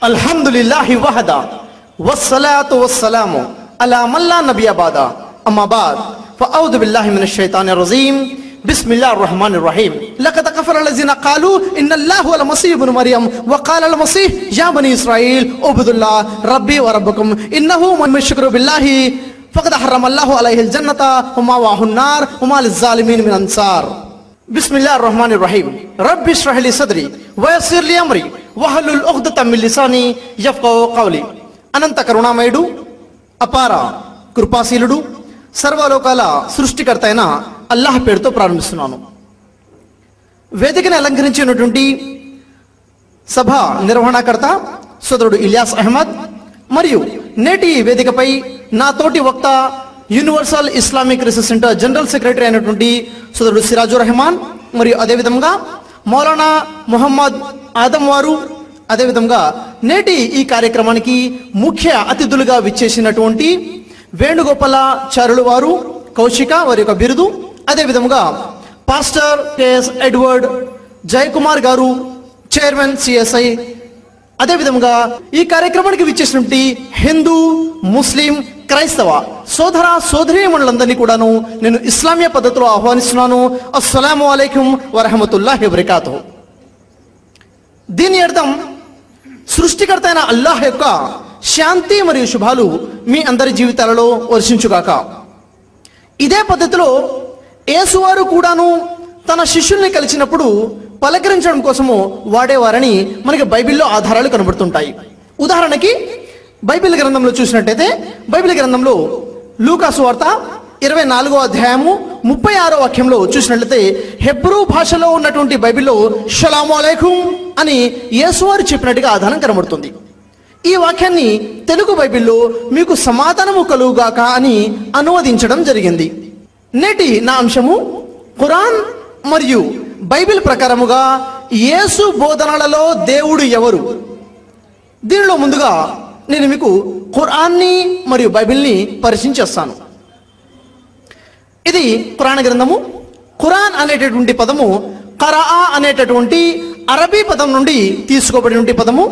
الحمد لله وحده والصلاة والسلام على من لا نبي بعد أما بعد فأعوذ بالله من الشيطان الرجيم بسم الله الرحمن الرحيم لقد كفر الذين قالوا إن الله هو المسيح ابن مريم وقال المسيح يا بني إسرائيل اعبدوا الله ربي وربكم إنه من يشكر بالله فقد حرم الله عليه الجنة وما واه النار وما للظالمين من أنصار بسم الله الرحمن الرحيم رب اشرح لي صدري ويسر لي امري واحلل عقدة من لساني يفقهوا قولي అనంత కరుణామయుడు అపార కృపాశీలుడు సర్వలోకాల సృష్టికర్త అయిన అల్లాహ్ పేరుతో ప్రారంభిస్తున్నాను వేదికని అలంకరించినటువంటి సభ నిర్వహణకర్త సోదరుడు ఇలియాస్ అహ్మద్ మరియు నేటి వేదికపై నా తోటి వక్త universal Islamic research center general secretary అయినటువంటి సోదరుడు సిరాజుర్ రెహమాన్ మరియు అదేవిధంగా మౌలానా మొహమ్మద్ ఆదం వారు అదేవిధంగా నేటి ఈ కార్యక్రమానికి ముఖ్య అతిథులుగా విచ్చేసినటువంటి వేణుగోపాల చారులు వారు కౌశిక వారి యొక్క బిరుదు అదేవిధంగా పాస్టర్ కెఎస్ ఎడ్వర్డ్ జయకుమార్ గారు చైర్మన్ సిఎస్ఐ అదేవిధంగా ఈ కార్యక్రమానికి విచ్చేసినటువంటి హిందూ ముస్లిం క్రైస్తవ సోదర సోదరీమణులందరినీ కూడాను నేను ఇస్లామియ పద్ధతిలో ఆహ్వానిస్తున్నాను అస్సలాము అలైకుం వరహమతుల్లాహి వబరకాతు దీని అర్థం సృష్టికర్త అయిన అల్లాహ్ యొక్క శాంతి మరియు శుభాలు మీ అందరి జీవితాలలో వర్షించుగాక ఇదే పద్ధతిలో యేసువారు కూడాను తన శిష్యుల్ని కలిసినప్పుడు పలకరించడం కోసము వాడేవారని మనకి బైబిల్లో ఆధారాలు కనబడుతుంటాయి ఉదాహరణకి బైబిల్ గ్రంథంలో చూసినట్టయితే బైబిల్ గ్రంథంలో లూకాసు వార్త ఇరవై నాలుగో అధ్యాయము ముప్పై ఆరో వాక్యంలో చూసినట్లయితే హెబ్రూ భాషలో ఉన్నటువంటి బైబిల్లో షలాము అలైకుం అని యేసువారు చెప్పినట్టుగా ఆధారం కనబడుతుంది ఈ వాక్యాన్ని తెలుగు బైబిల్లో మీకు సమాధానము కలుగుగాక అని అనువదించడం జరిగింది నేటి నా అంశము ఖురాన్ మరియు బైబిల్ ప్రకారముగా యేసు బోధనలలో దేవుడు ఎవరు దీనిలో ముందుగా నేను మీకు ఖురాన్ని మరియు బైబిల్ని పరిచయం చేస్తాను ఇది ఖురాన్ గ్రంథము ఖురాన్ అనేటటువంటి పదము కరా అనేటటువంటి అరబీ పదం నుండి తీసుకోబడినటువంటి పదము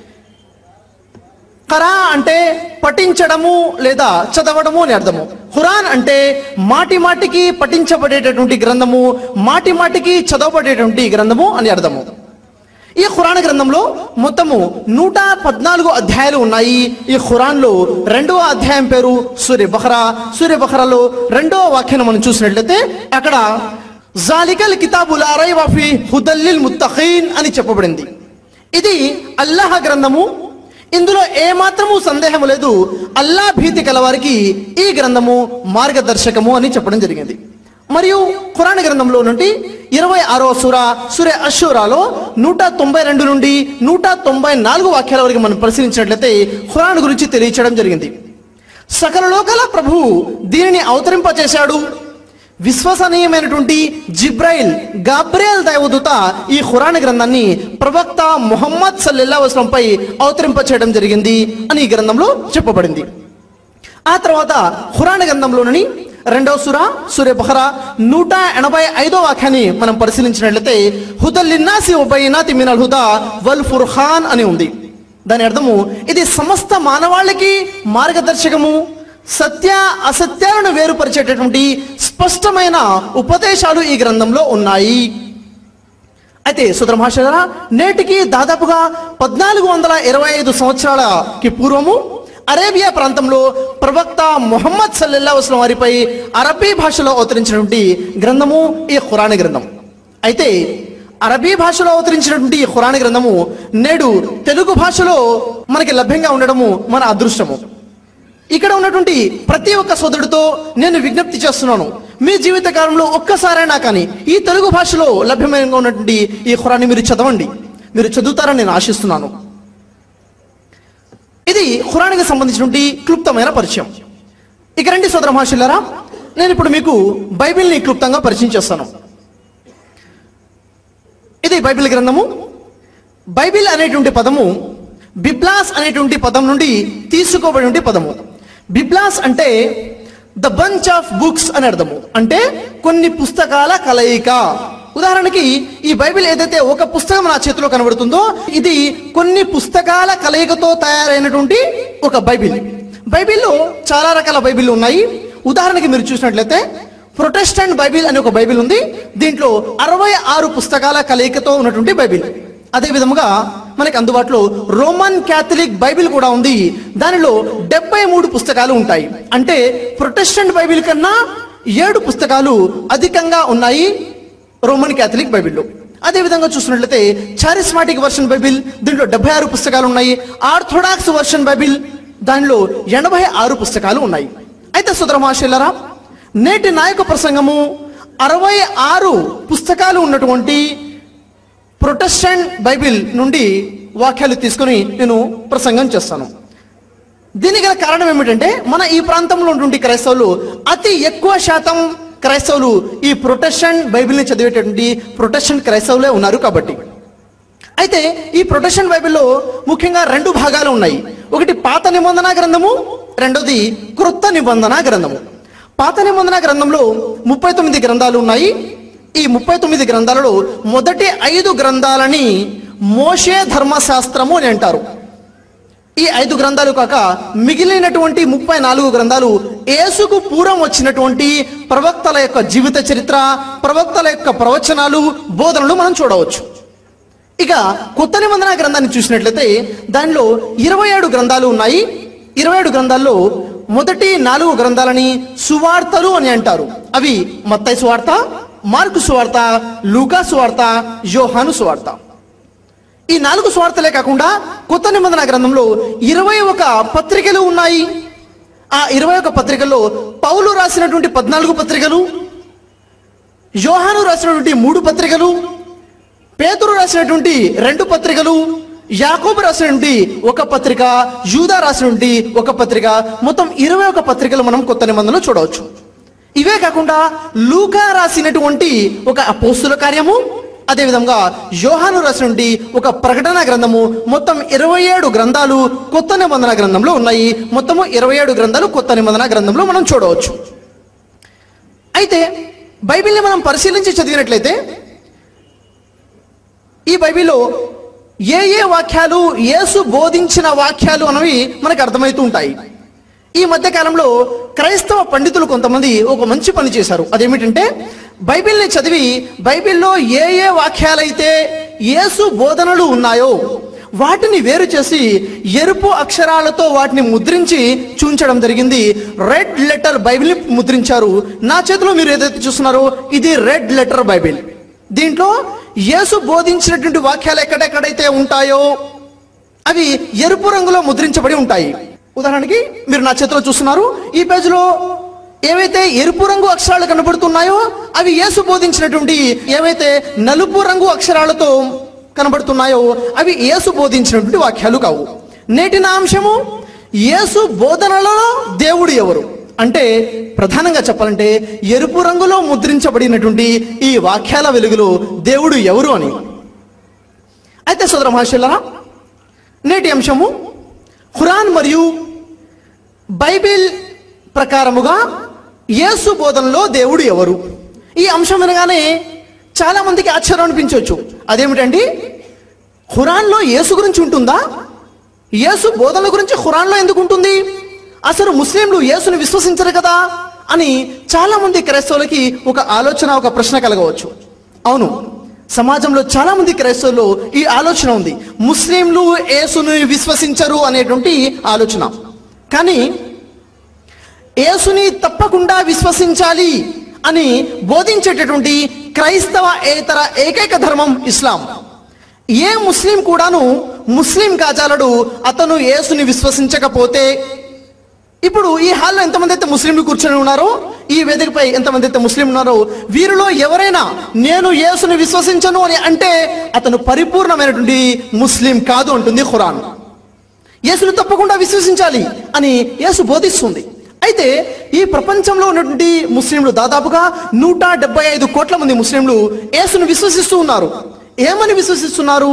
కరా అంటే పఠించడము లేదా చదవడము అని అర్థము ఖురాన్ అంటే మాటి మాటికి పఠించబడేటటువంటి గ్రంథము మాటి మాటికి చదవబడేటువంటి గ్రంథము అని అర్థము ఈ ఖురాన్ గ్రంథంలో మొత్తము నూట పద్నాలుగు అధ్యాయాలు ఉన్నాయి ఈ ఖురాన్లో రెండవ అధ్యాయం పేరు సూర్య బహరా సూర్య బహరాలో రెండవ వాక్యాన్ని మనం చూసినట్లయితే అక్కడ జాలికల్ కితాబుల్ అరై వఫీ హుదల్లిల్ ముత్తఖీన్ అని చెప్పబడింది ఇది అల్లాహ్ గ్రంథము ఇందులో ఏమాత్రము సందేహము లేదు అల్లా భీతి కలవారికి ఈ గ్రంథము మార్గదర్శకము అని చెప్పడం జరిగింది మరియు ఖురాన్ గ్రంథంలో నుండి ఇరవై ఆరో సూర సూర్య అషూరాలో నూట తొంభై రెండు నుండి నూట తొంభై నాలుగు వాక్యాల వరకు మనం పరిశీలించినట్లయితే ఖురాన్ గురించి తెలియచేయడం జరిగింది సకల లోకాల ప్రభువు దీనిని అవతరింపచేశాడు విశ్వసనీయమైనటువంటి జిబ్రైల్ గాబ్రియల్ దైవదూత ఈ ఖురాన్ గ్రంథాన్ని ప్రవక్త ముహమ్మద్ సల్లెల్లా వస్లంపై అవతరింప చేయడం జరిగింది అని ఈ గ్రంథంలో చెప్పబడింది ఆ తర్వాత ఖురాన్ గ్రంథంలోని రెండవ సుర సూర్య బహరా నూట ఎనభై ఐదో వాక్యాన్ని మనం పరిశీలించినట్లయితే హుదల్లిన్నాసి ఉబైనాతి మినల్ హుదా వల్ ఫుర్ఖాన్ అని ఉంది దాని అర్థము ఇది సమస్త మానవాళికి మార్గదర్శకము సత్య అసత్యాలను వేరుపరిచేటటువంటి స్పష్టమైన ఉపదేశాలు ఈ గ్రంథంలో ఉన్నాయి అయితే సుధర మహాశయ నేటికి దాదాపుగా పద్నాలుగు వందల ఇరవై ఐదు సంవత్సరాలకి పూర్వము అరేబియా ప్రాంతంలో ప్రవక్త ముహమ్మద్ సల్లెల్లా వస్లం వారిపై అరబీ భాషలో అవతరించినటువంటి గ్రంథము ఈ ఖురాన్ గ్రంథం అయితే అరబీ భాషలో అవతరించినటువంటి ఈ ఖురాన్ గ్రంథము నేడు తెలుగు భాషలో మనకి లభ్యంగా ఉండడము మన అదృష్టము ఇక్కడ ఉన్నటువంటి ప్రతి ఒక్క సోదరుడితో నేను విజ్ఞప్తి చేస్తున్నాను మీ జీవిత కాలంలో ఒక్కసారైనా కానీ ఈ తెలుగు భాషలో లభ్యమైన ఉన్నటువంటి ఈ ఖురాన్ని మీరు చదవండి మీరు చదువుతారని నేను ఆశిస్తున్నాను ఇది ఖురానికి సంబంధించినటువంటి క్లుప్తమైన పరిచయం ఇక రండి సోదర మహాశులారా నేను ఇప్పుడు మీకు బైబిల్ని క్లుప్తంగా పరిచయం చేస్తాను ఇది బైబిల్ గ్రంథము బైబిల్ అనేటువంటి పదము బిబ్లాస్ అనేటువంటి పదం నుండి తీసుకోబడినటువంటి పదము బిబ్లాస్ అంటే ద బంచ్ ఆఫ్ బుక్స్ అని అర్థము అంటే కొన్ని పుస్తకాల కలయిక ఉదాహరణకి ఈ బైబిల్ ఏదైతే ఒక పుస్తకం నా చేతిలో కనబడుతుందో ఇది కొన్ని పుస్తకాల కలయికతో తయారైనటువంటి ఒక బైబిల్ బైబిల్లో చాలా రకాల బైబిల్ ఉన్నాయి ఉదాహరణకి మీరు చూసినట్లయితే ప్రొటెస్టెంట్ బైబిల్ అనే ఒక బైబిల్ ఉంది దీంట్లో అరవై ఆరు పుస్తకాల కలయికతో ఉన్నటువంటి బైబిల్ అదే విధముగా మనకి అందుబాటులో రోమన్ క్యాథలిక్ బైబిల్ కూడా ఉంది దానిలో డెబ్బై మూడు పుస్తకాలు ఉంటాయి అంటే ప్రొటెస్టెంట్ బైబిల్ కన్నా ఏడు పుస్తకాలు అధికంగా ఉన్నాయి రోమన్ క్యాథలిక్ బైబిల్లో అదే విధంగా చూసినట్లయితే చారిస్మాటిక్ వర్షన్ బైబిల్ దీంట్లో డెబ్బై ఆరు పుస్తకాలు ఉన్నాయి ఆర్థోడాక్స్ వర్షన్ బైబిల్ దానిలో ఎనభై ఆరు పుస్తకాలు ఉన్నాయి అయితే సుధర మహాశైలరా నేటి నాయక ప్రసంగము అరవై ఆరు పుస్తకాలు ఉన్నటువంటి ప్రొటెస్టెంట్ బైబిల్ నుండి వాక్యాలు తీసుకుని నేను ప్రసంగం చేస్తాను దీనికి గల కారణం ఏమిటంటే మన ఈ ప్రాంతంలో ఉన్నటువంటి క్రైస్తవులు అతి ఎక్కువ శాతం క్రైస్తవులు ఈ ప్రొటెస్టెంట్ బైబిల్ని చదివేటటువంటి ప్రొటెస్టెంట్ క్రైస్తవులే ఉన్నారు కాబట్టి అయితే ఈ ప్రొటెస్టెంట్ బైబిల్లో ముఖ్యంగా రెండు భాగాలు ఉన్నాయి ఒకటి పాత నిబంధన గ్రంథము రెండోది క్రొత్త నిబంధన గ్రంథము పాత నిబంధన గ్రంథంలో ముప్పై తొమ్మిది గ్రంథాలు ఉన్నాయి ఈ ముప్పై తొమ్మిది గ్రంథాలలో మొదటి ఐదు గ్రంథాలని మోషే ధర్మశాస్త్రము అని అంటారు ఈ ఐదు గ్రంథాలు కాక మిగిలినటువంటి ముప్పై నాలుగు గ్రంథాలు యేసుకు పూర్వం వచ్చినటువంటి ప్రవక్తల యొక్క జీవిత చరిత్ర ప్రవక్తల యొక్క ప్రవచనాలు బోధనలు మనం చూడవచ్చు ఇక కొత్త నిబంధన గ్రంథాన్ని చూసినట్లయితే దానిలో ఇరవై ఏడు గ్రంథాలు ఉన్నాయి ఇరవై ఏడు గ్రంథాల్లో మొదటి నాలుగు గ్రంథాలని సువార్తలు అని అంటారు అవి మత్తయి సువార్త మార్కు సువార్త లూకా సువార్త యోహాను సువార్త ఈ నాలుగు స్వార్థలే కాకుండా కొత్త నిబంధన గ్రంథంలో ఇరవై ఒక పత్రికలు ఉన్నాయి ఆ ఇరవై ఒక పత్రికల్లో పౌలు రాసినటువంటి పద్నాలుగు పత్రికలు యోహాను రాసినటువంటి మూడు పత్రికలు పేతురు రాసినటువంటి రెండు పత్రికలు యాకోబు రాసినటువంటి ఒక పత్రిక యూదా రాసినటువంటి ఒక పత్రిక మొత్తం ఇరవై ఒక పత్రికలు మనం కొత్త నిబంధనలో చూడవచ్చు ఇవే కాకుండా లూకా రాసినటువంటి ఒక అపోస్తుల కార్యము అదేవిధంగా యోహాను రాసినటువంటి ఒక ప్రకటన గ్రంథము మొత్తం ఇరవై ఏడు గ్రంథాలు కొత్త నిబంధన గ్రంథంలో ఉన్నాయి మొత్తము ఇరవై ఏడు గ్రంథాలు కొత్త నిబంధన గ్రంథంలో మనం చూడవచ్చు అయితే బైబిల్ని మనం పరిశీలించి చదివినట్లయితే ఈ బైబిల్లో ఏ ఏ వాక్యాలు యేసు బోధించిన వాక్యాలు అనేవి మనకు అర్థమవుతూ ఉంటాయి ఈ మధ్య కాలంలో క్రైస్తవ పండితులు కొంతమంది ఒక మంచి పని చేశారు అదేమిటంటే బైబిల్ని చదివి బైబిల్లో ఏ ఏ వాక్యాలైతే యేసు బోధనలు ఉన్నాయో వాటిని వేరు చేసి ఎరుపు అక్షరాలతో వాటిని ముద్రించి చూంచడం జరిగింది రెడ్ లెటర్ బైబిల్ని ముద్రించారు నా చేతిలో మీరు ఏదైతే చూస్తున్నారో ఇది రెడ్ లెటర్ బైబిల్ దీంట్లో యేసు బోధించినటువంటి వాక్యాలు ఎక్కడెక్కడైతే ఉంటాయో అవి ఎరుపు రంగులో ముద్రించబడి ఉంటాయి ఉదాహరణకి మీరు నా చేతిలో చూస్తున్నారు ఈ పేజీలో ఏవైతే ఎరుపు రంగు అక్షరాలు కనబడుతున్నాయో అవి యేసు బోధించినటువంటి ఏవైతే నలుపు రంగు అక్షరాలతో కనబడుతున్నాయో అవి యేసు బోధించినటువంటి వాక్యాలు కావు నేటి నా అంశము యేసు బోధనలలో దేవుడు ఎవరు అంటే ప్రధానంగా చెప్పాలంటే ఎరుపు రంగులో ముద్రించబడినటువంటి ఈ వాక్యాల వెలుగులో దేవుడు ఎవరు అని అయితే సోదర మహర్షులరా నేటి అంశము ఖురాన్ మరియు బైబిల్ ప్రకారముగా యేసు బోధనలో దేవుడు ఎవరు ఈ అంశం వినగానే చాలా మందికి ఆశ్చర్యం అనిపించవచ్చు అదేమిటండి ఖురాన్లో యేసు గురించి ఉంటుందా యేసు బోధనల గురించి ఖురాన్లో ఎందుకు ఉంటుంది అసలు ముస్లింలు యేసుని విశ్వసించరు కదా అని చాలా మంది క్రైస్తవులకి ఒక ఆలోచన ఒక ప్రశ్న కలగవచ్చు అవును సమాజంలో చాలా మంది క్రైస్తవులు ఈ ఆలోచన ఉంది ముస్లింలు యేసుని విశ్వసించరు అనేటువంటి ఆలోచన కానీ యేసుని తప్పకుండా విశ్వసించాలి అని బోధించేటటువంటి క్రైస్తవ ఏతర ఏకైక ధర్మం ఇస్లాం ఏ ముస్లిం కూడాను ముస్లిం కాజాలడు అతను యేసుని విశ్వసించకపోతే ఇప్పుడు ఈ హాల్లో ఎంతమంది అయితే ముస్లింలు కూర్చొని ఉన్నారో ఈ వేదికపై ఎంతమంది అయితే ముస్లిం ఉన్నారో వీరిలో ఎవరైనా నేను యేసుని విశ్వసించను అని అంటే అతను పరిపూర్ణమైనటువంటి ముస్లిం కాదు అంటుంది ఖురాన్ యేసును తప్పకుండా విశ్వసించాలి అని యేసు బోధిస్తుంది అయితే ఈ ప్రపంచంలో ఉన్నటువంటి ముస్లింలు దాదాపుగా నూట డెబ్బై ఐదు కోట్ల మంది ముస్లింలు యేసును విశ్వసిస్తూ ఉన్నారు ఏమని విశ్వసిస్తున్నారు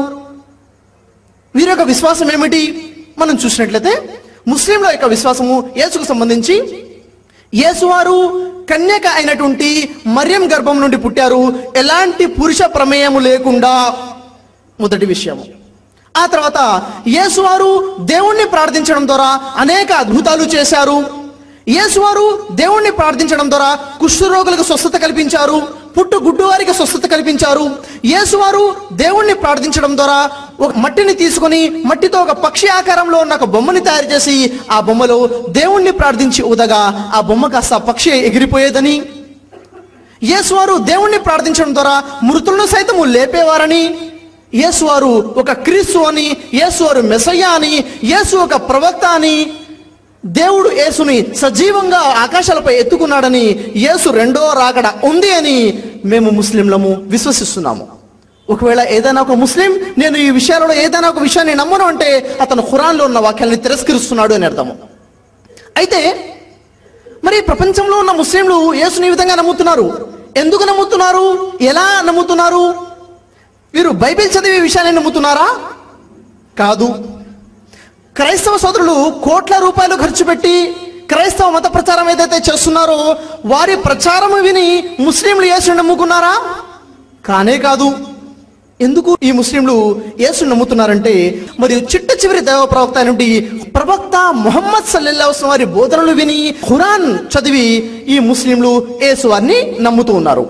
వీరి యొక్క విశ్వాసం ఏమిటి మనం చూసినట్లయితే ముస్లింల యొక్క విశ్వాసము యేసుకు సంబంధించి యేసువారు కన్యక అయినటువంటి మర్యం గర్భం నుండి పుట్టారు ఎలాంటి పురుష ప్రమేయము లేకుండా మొదటి విషయము ఆ తర్వాత యేసువారు దేవుణ్ణి ప్రార్థించడం ద్వారా అనేక అద్భుతాలు చేశారు యేసువారు దేవుణ్ణి ప్రార్థించడం ద్వారా కుష్ఠరోగులకు స్వస్థత కల్పించారు పుట్టు గుడ్డు వారికి స్వస్థత కల్పించారు యేసువారు దేవుణ్ణి ప్రార్థించడం ద్వారా ఒక మట్టిని తీసుకొని మట్టితో ఒక పక్షి ఆకారంలో ఉన్న ఒక బొమ్మని తయారు చేసి ఆ బొమ్మలో దేవుణ్ణి ప్రార్థించి ఉదగా ఆ బొమ్మ కాస్త ఆ పక్షి ఎగిరిపోయేదని యేసువారు దేవుణ్ణి ప్రార్థించడం ద్వారా మృతులను సైతము లేపేవారని యేసువారు ఒక క్రీస్తు అని యేసువారు మెసయ్య అని యేసు ఒక ప్రవక్త అని దేవుడు యేసుని సజీవంగా ఆకాశాలపై ఎత్తుకున్నాడని యేసు రెండో రాకడ ఉంది అని మేము ముస్లింలము విశ్వసిస్తున్నాము ఒకవేళ ఏదైనా ఒక ముస్లిం నేను ఈ విషయాలలో ఏదైనా ఒక విషయాన్ని నమ్మను అంటే అతను ఖురాన్లో ఉన్న వాక్యాన్ని తిరస్కరిస్తున్నాడు అని అర్థము అయితే మరి ప్రపంచంలో ఉన్న ముస్లింలు యేసుని ఈ విధంగా నమ్ముతున్నారు ఎందుకు నమ్ముతున్నారు ఎలా నమ్ముతున్నారు వీరు బైబిల్ చదివే విషయాన్ని నమ్ముతున్నారా కాదు క్రైస్తవ సోదరులు కోట్ల రూపాయలు ఖర్చు పెట్టి క్రైస్తవ మత ప్రచారం ఏదైతే చేస్తున్నారో వారి ప్రచారం విని ముస్లింలు యేసుని నమ్ముకున్నారా కానే కాదు ఎందుకు ఈ ముస్లింలు యేసు నమ్ముతున్నారంటే మరి చిట్ట చివరి దైవ ప్రవక్త అయినటువంటి ప్రవక్త మొహమ్మద్ సల్లెల్లాహు వారి బోధనలు విని ఖురాన్ చదివి ఈ ముస్లింలు యేసు వారిని నమ్ముతూ ఉన్నారు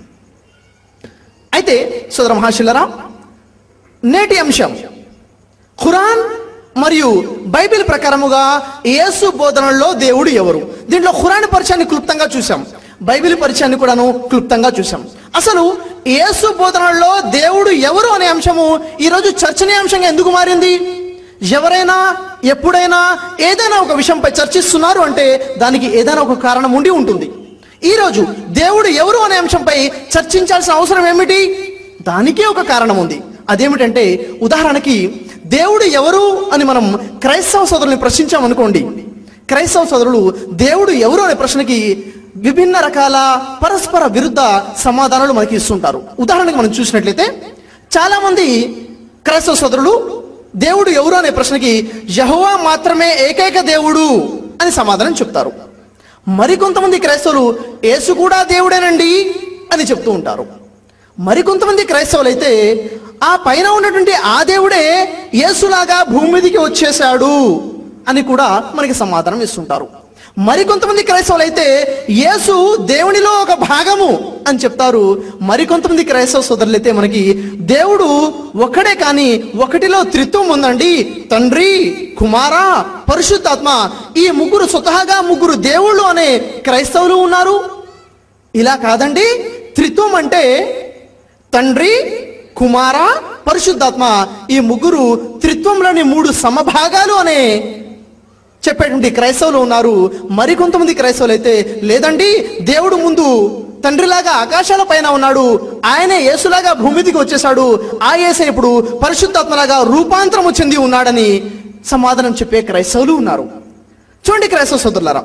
అయితే సోదర మహాశిల్లరా నేటి అంశం ఖురాన్ మరియు బైబిల్ ప్రకారముగా యేసు బోధనల్లో దేవుడు ఎవరు దీంట్లో ఖురాన్ పరిచయాన్ని క్లుప్తంగా చూసాం బైబిల్ పరిచయాన్ని కూడాను క్లుప్తంగా చూసాం అసలు యేసు బోధనల్లో దేవుడు ఎవరు అనే అంశము ఈరోజు చర్చనీయాంశంగా ఎందుకు మారింది ఎవరైనా ఎప్పుడైనా ఏదైనా ఒక విషయంపై చర్చిస్తున్నారు అంటే దానికి ఏదైనా ఒక కారణం ఉండి ఉంటుంది ఈరోజు దేవుడు ఎవరు అనే అంశంపై చర్చించాల్సిన అవసరం ఏమిటి దానికే ఒక కారణం ఉంది అదేమిటంటే ఉదాహరణకి దేవుడు ఎవరు అని మనం క్రైస్తవ సోదరుల్ని ప్రశ్నించామనుకోండి క్రైస్తవ సోదరులు దేవుడు ఎవరు అనే ప్రశ్నకి విభిన్న రకాల పరస్పర విరుద్ధ సమాధానాలు మనకి ఇస్తుంటారు ఉదాహరణకి మనం చూసినట్లయితే చాలా మంది క్రైస్తవ సోదరులు దేవుడు ఎవరు అనే ప్రశ్నకి యహోవా మాత్రమే ఏకైక దేవుడు అని సమాధానం చెప్తారు మరికొంతమంది క్రైస్తవులు యేసు కూడా దేవుడేనండి అని చెప్తూ ఉంటారు మరికొంతమంది క్రైస్తవులు అయితే ఆ పైన ఉన్నటువంటి ఆ దేవుడే యేసులాగా భూమి మీదికి వచ్చేసాడు అని కూడా మనకి సమాధానం ఇస్తుంటారు మరికొంతమంది క్రైస్తవులు అయితే యేసు దేవునిలో ఒక భాగము అని చెప్తారు మరికొంతమంది క్రైస్తవ సోదరులు అయితే మనకి దేవుడు ఒక్కడే కానీ ఒకటిలో త్రిత్వం ఉందండి తండ్రి కుమార పరిశుద్ధాత్మ ఈ ముగ్గురు స్వతహాగా ముగ్గురు దేవుళ్ళు అనే క్రైస్తవులు ఉన్నారు ఇలా కాదండి త్రిత్వం అంటే తండ్రి కుమార పరిశుద్ధాత్మ ఈ ముగ్గురు త్రిత్వంలోని మూడు సమభాగాలు అనే చెప్పేటువంటి క్రైస్తవులు ఉన్నారు మరికొంతమంది క్రైస్తవులు అయితే లేదండి దేవుడు ముందు తండ్రిలాగా ఆకాశాల పైన ఉన్నాడు ఆయనే యేసులాగా భూమిదికి వచ్చేసాడు ఆ యేసే ఇప్పుడు పరిశుద్ధాత్మలాగా రూపాంతరము చెంది ఉన్నాడని సమాధానం చెప్పే క్రైస్తవులు ఉన్నారు చూడండి క్రైస్తవ సోదరులారా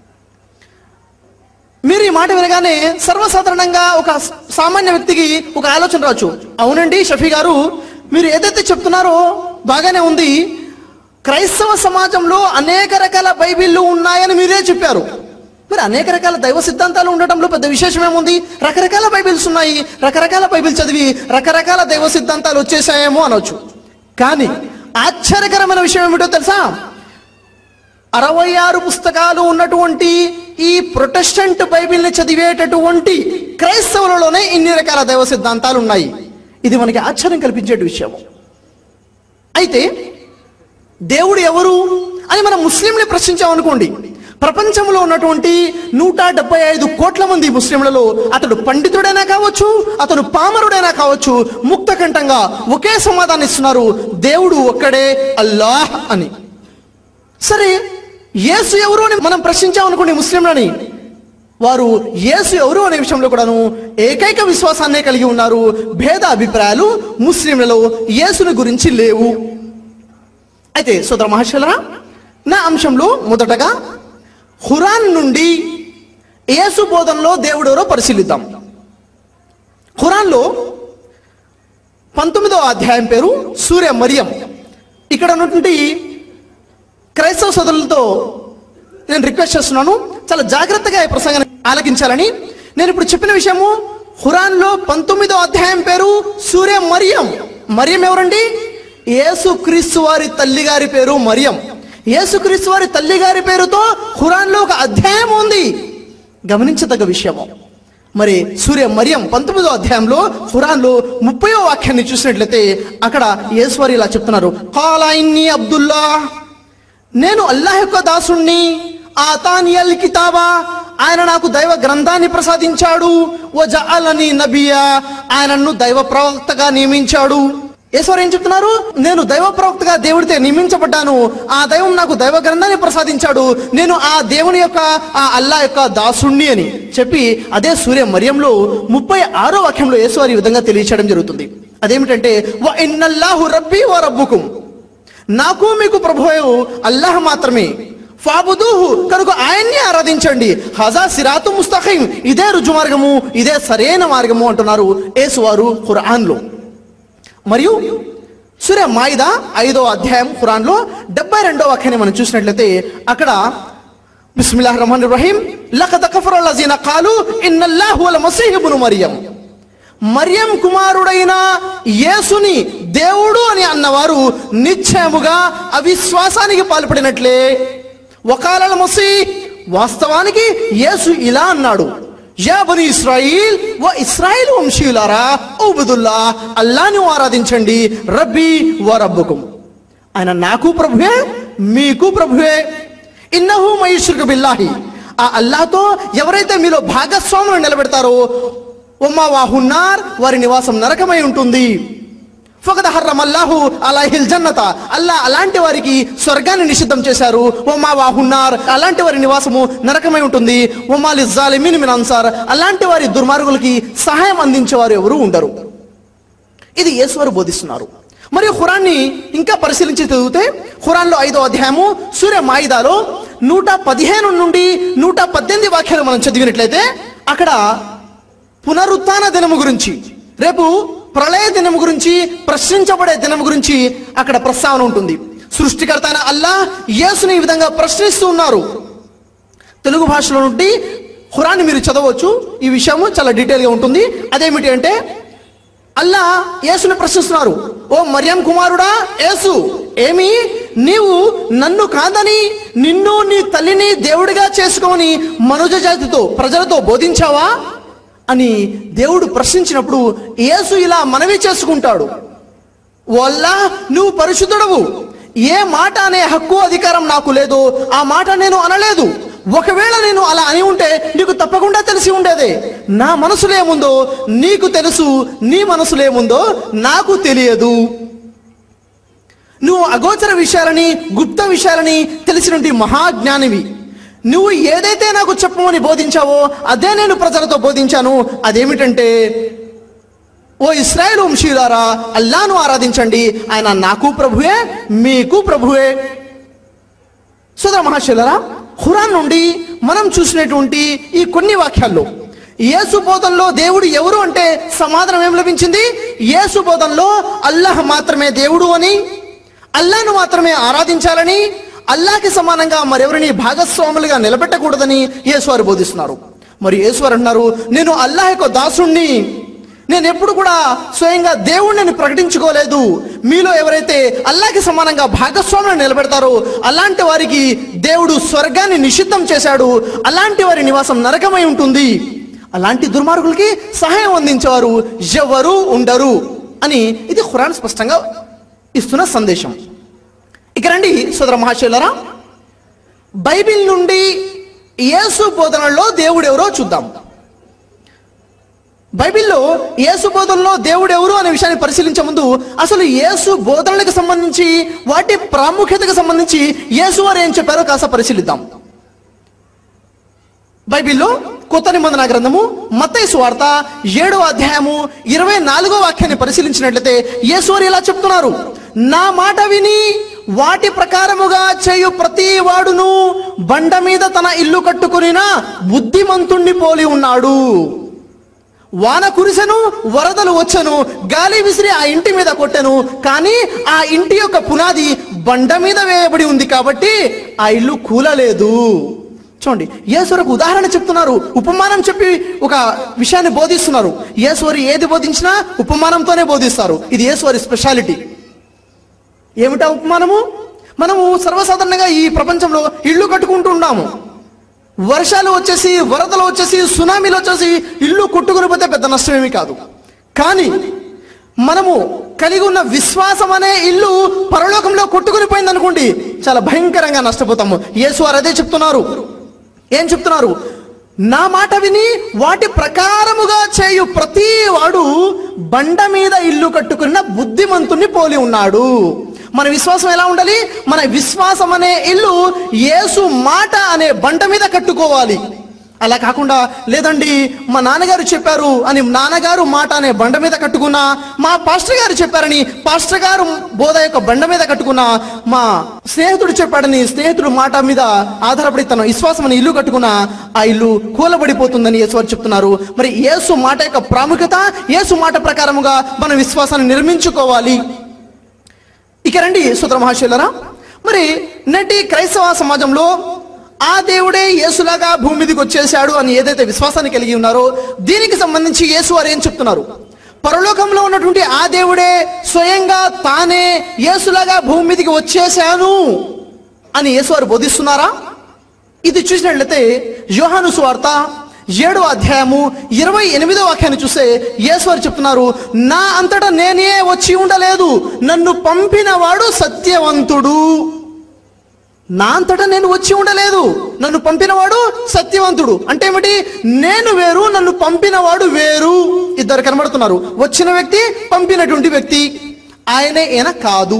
మీరు ఈ మాట వినగానే సర్వసాధారణంగా ఒక సామాన్య వ్యక్తికి ఒక ఆలోచన రావచ్చు అవునండి షఫీ గారు మీరు ఏదైతే చెప్తున్నారో బాగానే ఉంది క్రైస్తవ సమాజంలో అనేక రకాల బైబిళ్ళు ఉన్నాయని మీరే చెప్పారు మరి అనేక రకాల దైవ సిద్ధాంతాలు ఉండటంలో పెద్ద విశేషం ఏముంది రకరకాల బైబిల్స్ ఉన్నాయి రకరకాల బైబిల్ చదివి రకరకాల దైవ సిద్ధాంతాలు వచ్చేసాయేమో అనొచ్చు కానీ ఆశ్చర్యకరమైన విషయం ఏమిటో తెలుసా అరవై ఆరు పుస్తకాలు ఉన్నటువంటి ఈ ప్రొటెస్టెంట్ బైబిల్ని చదివేటటువంటి క్రైస్తవులలోనే ఇన్ని రకాల దైవ సిద్ధాంతాలు ఉన్నాయి ఇది మనకి ఆశ్చర్యం కల్పించే విషయం అయితే దేవుడు ఎవరు అని మనం ముస్లింని ప్రశ్నించామనుకోండి ప్రపంచంలో ఉన్నటువంటి నూట డెబ్బై ఐదు కోట్ల మంది ముస్లింలలో అతడు పండితుడైనా కావచ్చు అతను పామరుడైనా కావచ్చు ముక్త కంఠంగా ఒకే సమాధానం ఇస్తున్నారు దేవుడు ఒక్కడే అల్లాహ్ అని సరే యేసు ఎవరు అని మనం ప్రశ్నించామనుకోండి ముస్లింలని వారు యేసు ఎవరు అనే విషయంలో కూడాను ఏకైక విశ్వాసాన్నే కలిగి ఉన్నారు భేద అభిప్రాయాలు ముస్లింలలో యేసుని గురించి లేవు అయితే సోదర మహర్షులరా నా అంశంలో మొదటగా హురాన్ నుండి యేసు బోధనలో దేవుడు ఎవరో పరిశీలిద్దాం ఖురాన్లో పంతొమ్మిదో అధ్యాయం పేరు సూర్య మరియం ఇక్కడ ఉన్నటువంటి క్రైస్తవ సోదరులతో నేను రిక్వెస్ట్ చేస్తున్నాను చాలా జాగ్రత్తగా ఈ ప్రసంగాన్ని ఆలకించాలని నేను ఇప్పుడు చెప్పిన విషయము ఖురాన్ లో పంతొమ్మిదో అధ్యాయం పేరు సూర్య మరియం మరియం ఎవరండి యేసు క్రీస్తు వారి తల్లి గారి పేరు మరియం యేసు క్రీస్తు వారి తల్లి గారి పేరుతో ఖురాన్ లో ఒక అధ్యాయం ఉంది గమనించదగ్గ విషయము మరి సూర్య మరియం పంతొమ్మిదో అధ్యాయంలో ఖురాన్లో ముప్పయో వాక్యాన్ని చూసినట్లయితే అక్కడ యేసువారి ఇలా చెప్తున్నారు కాలా ఇన్ని అబ్దుల్లా నేను అల్లాహ్ యొక్క దాసుణ్ణి ఆతానియల్ కితాబా ఆయన నాకు దైవ గ్రంథాన్ని ప్రసాదించాడు ఓ జఅలని నబియా ఆయనను దైవ ప్రవక్తగా నియమించాడు ఈశ్వరు ఏం చెప్తున్నారు నేను దైవ ప్రవక్తగా దేవుడితే నియమించబడ్డాను ఆ దైవం నాకు దైవ గ్రంథాన్ని ప్రసాదించాడు నేను ఆ దేవుని యొక్క ఆ అల్లా యొక్క దాసుణ్ణి అని చెప్పి అదే సూర్య మరియంలో ముప్పై ఆరో వాక్యంలో యేసువారి ఈ విధంగా తెలియచేయడం జరుగుతుంది అదేమిటంటే వ ఇన్నల్లాహు రబ్బీ వ రబ్బుకుం నాకు మీకు ప్రభువు అల్లాహ్ మాత్రమే ఫాబుదూహు కనుక ఆయన్ని ఆరాధించండి హజా సిరాతు ముస్తఖీం ఇదే రుజు మార్గము ఇదే సరైన మార్గము అంటున్నారు యేసువారు ఖురాన్లో మరియు సూర్య మాయిదా ఐదో అధ్యాయం ఖురాన్లో డెబ్బై రెండో వాక్యాన్ని మనం చూసినట్లయితే అక్కడ బిస్మిల్లాహ్ రహమాన్ రహీం లఖద కఫర లజీన కాలు ఇన్నల్లాహు అల్ మసీహ్ ఇబ్ను మరియం మరియం కుమారుడైన యేసుని దేవుడు అని అన్నవారు నిశ్చయముగా అవిశ్వాసానికి పాల్పడినట్లే వకాలల మసీ వాస్తవానికి యేసు ఇలా అన్నాడు యా బని ఇస్రాయిల్ వ ఇస్రాయిల్ వంశీయులారా ఉబుదుల్లా అల్లాని ఆరాధించండి రబ్బీ వ రబ్బుకుం ఆయన నాకు ప్రభువే మీకు ప్రభువే ఇన్నహు మయుషుకు బిల్లాహి ఆ అల్లాతో ఎవరైతే మీలో భాగస్వాములు నిలబెడతారో ఉమ్మా వాహున్నార్ వారి నివాసం నరకమై ఉంటుంది ఫకద హర్రమల్లాహు అలాహిల్ జన్నత అల్లా అలాంటి వారికి స్వర్గాన్ని నిషిద్ధం చేశారు ఉమ్మా వాహున్నార్ అలాంటి వారి నివాసము నరకమై ఉంటుంది ఉమాలి జాలిమిన్ మిన్ అన్సార్ అలాంటి వారి దుర్మార్గులకి సహాయం అందించేవారు ఎవరు ఉండరు ఇది యేసువారు బోధిస్తున్నారు మరియు ఖురాన్ని ఇంకా పరిశీలించి చదివితే ఖురాన్లో ఐదో అధ్యాయము సూర్య మాయిదాలో నూట పదిహేను నుండి నూట పద్దెనిమిది వాక్యాలు మనం చదివినట్లయితే అక్కడ పునరుత్థాన దినము గురించి రేపు ప్రళయ దినము గురించి ప్రశ్నించబడే దినము గురించి అక్కడ ప్రస్తావన ఉంటుంది సృష్టికర్త అయిన అల్లా యేసుని ఈ విధంగా ప్రశ్నిస్తూ ఉన్నారు తెలుగు భాషలో నుండి ఖురాన్ని మీరు చదవచ్చు ఈ విషయము చాలా డీటెయిల్గా ఉంటుంది అదేమిటి అంటే అల్లా యేసుని ప్రశ్నిస్తున్నారు ఓ మరియం కుమారుడా యేసు ఏమి నీవు నన్ను కాదని నిన్ను నీ తల్లిని దేవుడిగా చేసుకొని మనుజ జాతితో ప్రజలతో బోధించావా అని దేవుడు ప్రశ్నించినప్పుడు యేసు ఇలా మనవి చేసుకుంటాడు వల్ల నువ్వు పరిశుద్ధుడవు ఏ మాట అనే హక్కు అధికారం నాకు లేదు ఆ మాట నేను అనలేదు ఒకవేళ నేను అలా అని ఉంటే నీకు తప్పకుండా తెలిసి ఉండేదే నా మనసులో ఏముందో నీకు తెలుసు నీ మనసులో ఏముందో నాకు తెలియదు నువ్వు అగోచర విషయాలని గుప్త విషయాలని తెలిసినటువంటి మహాజ్ఞానివి నువ్వు ఏదైతే నాకు చెప్పమని బోధించావో అదే నేను ప్రజలతో బోధించాను అదేమిటంటే ఓ ఇస్రాయేల్ వంశీయులారా అల్లాను ఆరాధించండి ఆయన నాకు ప్రభువే మీకు ప్రభువే సోదర మహాశయులరా ఖురాన్ నుండి మనం చూసినటువంటి ఈ కొన్ని వాక్యాల్లో యేసు బోధనలో దేవుడు ఎవరు అంటే సమాధానం ఏం లభించింది యేసు బోధనలో అల్లాహ్ మాత్రమే దేవుడు అని అల్లాను మాత్రమే ఆరాధించాలని అల్లాకి సమానంగా మరెవరిని భాగస్వాములుగా నిలబెట్టకూడదని యేసువారు బోధిస్తున్నారు మరి యేసువారు అన్నారు నేను అల్లాహ్ యొక్క దాసుణ్ణి నేను ఎప్పుడు కూడా స్వయంగా దేవుణ్ణి ప్రకటించుకోలేదు మీలో ఎవరైతే అల్లాకి సమానంగా భాగస్వాములను నిలబెడతారో అలాంటి వారికి దేవుడు స్వర్గాన్ని నిషిద్ధం చేశాడు అలాంటి వారి నివాసం నరకమై ఉంటుంది అలాంటి దుర్మార్గులకి సహాయం అందించేవారు ఎవరు ఉండరు అని ఇది ఖురాన్ స్పష్టంగా ఇస్తున్న సందేశం ఇక రండి సోదర మహాశయులరా బైబిల్ నుండి యేసు బోధనలో దేవుడు ఎవరో చూద్దాం బైబిల్లో యేసు బోధనలో దేవుడు ఎవరు అనే విషయాన్ని పరిశీలించే ముందు అసలు యేసు బోధనలకు సంబంధించి వాటి ప్రాముఖ్యతకు సంబంధించి యేసు వారు ఏం చెప్పారో కాస్త పరిశీలిద్దాం బైబిల్లో కొత్త నిబంధన గ్రంథము మత్తయి వార్త ఏడో అధ్యాయము ఇరవై నాలుగో వాక్యాన్ని పరిశీలించినట్లయితే యేసువారు ఇలా చెప్తున్నారు నా మాట విని వాటి ప్రకారముగా చేయు ప్రతి వాడును బండ మీద తన ఇల్లు కట్టుకునిన బుద్ధిమంతుణ్ణి పోలి ఉన్నాడు వాన కురిసెను వరదలు వచ్చెను గాలి విసిరి ఆ ఇంటి మీద కొట్టెను కానీ ఆ ఇంటి యొక్క పునాది బండ మీద వేయబడి ఉంది కాబట్టి ఆ ఇల్లు కూలలేదు చూడండి యేసువరకు ఉదాహరణ చెప్తున్నారు ఉపమానం చెప్పి ఒక విషయాన్ని బోధిస్తున్నారు యేసువారు ఏది బోధించినా ఉపమానంతోనే బోధిస్తారు ఇది యేసువారి స్పెషాలిటీ ఏమిటా ఉపమానము మనము సర్వసాధారణంగా ఈ ప్రపంచంలో ఇల్లు కట్టుకుంటూ ఉన్నాము వర్షాలు వచ్చేసి వరదలు వచ్చేసి సునామీలు వచ్చేసి ఇల్లు కొట్టుకుని పోతే పెద్ద నష్టం ఏమీ కాదు కానీ మనము కలిగి ఉన్న విశ్వాసం అనే ఇల్లు పరలోకంలో కొట్టుకుని పోయింది అనుకోండి చాలా భయంకరంగా నష్టపోతాము యేసు వారు అదే చెప్తున్నారు ఏం చెప్తున్నారు నా మాట విని వాటి ప్రకారముగా చేయు ప్రతి వాడు బండ మీద ఇల్లు కట్టుకున్న బుద్ధిమంతుణ్ణి పోలి ఉన్నాడు మన విశ్వాసం ఎలా ఉండాలి మన విశ్వాసం అనే ఇల్లు యేసు మాట అనే బండ మీద కట్టుకోవాలి అలా కాకుండా లేదండి మా నాన్నగారు చెప్పారు అని నాన్నగారు మాట అనే బండ మీద కట్టుకున్నా మా పాస్టర్ గారు చెప్పారని పాస్టర్ గారు బోధ యొక్క బండ మీద కట్టుకున్నా మా స్నేహితుడు చెప్పాడని స్నేహితుడు మాట మీద ఆధారపడి తన విశ్వాసం అని ఇల్లు కట్టుకున్నా ఆ ఇల్లు కూలబడిపోతుందని యేసువారు చెప్తున్నారు మరి యేసు మాట యొక్క ప్రాముఖ్యత యేసు మాట ప్రకారముగా మన విశ్వాసాన్ని నిర్మించుకోవాలి ఇక రండి సుతర మహాశయులరా మరి నేటి క్రైస్తవ సమాజంలో ఆ దేవుడే యేసులాగా భూమి మీదకి వచ్చేసాడు అని ఏదైతే విశ్వాసాన్ని కలిగి ఉన్నారో దీనికి సంబంధించి యేసు వారు ఏం చెప్తున్నారు పరలోకంలో ఉన్నటువంటి ఆ దేవుడే స్వయంగా తానే యేసులాగా భూమి మీదకి వచ్చేసాను అని యేసు వారు బోధిస్తున్నారా ఇది చూసినట్లయితే యోహాను సువార్త ఏడో అధ్యాయము ఇరవై ఎనిమిదో వాక్యాన్ని చూస్తే యేసువారు చెప్తున్నారు నా అంతటా నేనే వచ్చి ఉండలేదు నన్ను పంపిన వాడు సత్యవంతుడు నా అంతటా నేను వచ్చి ఉండలేదు నన్ను పంపినవాడు సత్యవంతుడు అంటే ఏమిటి నేను వేరు నన్ను పంపినవాడు వేరు ఇద్దరు కనబడుతున్నారు వచ్చిన వ్యక్తి పంపినటువంటి వ్యక్తి ఆయనే ఈయన కాదు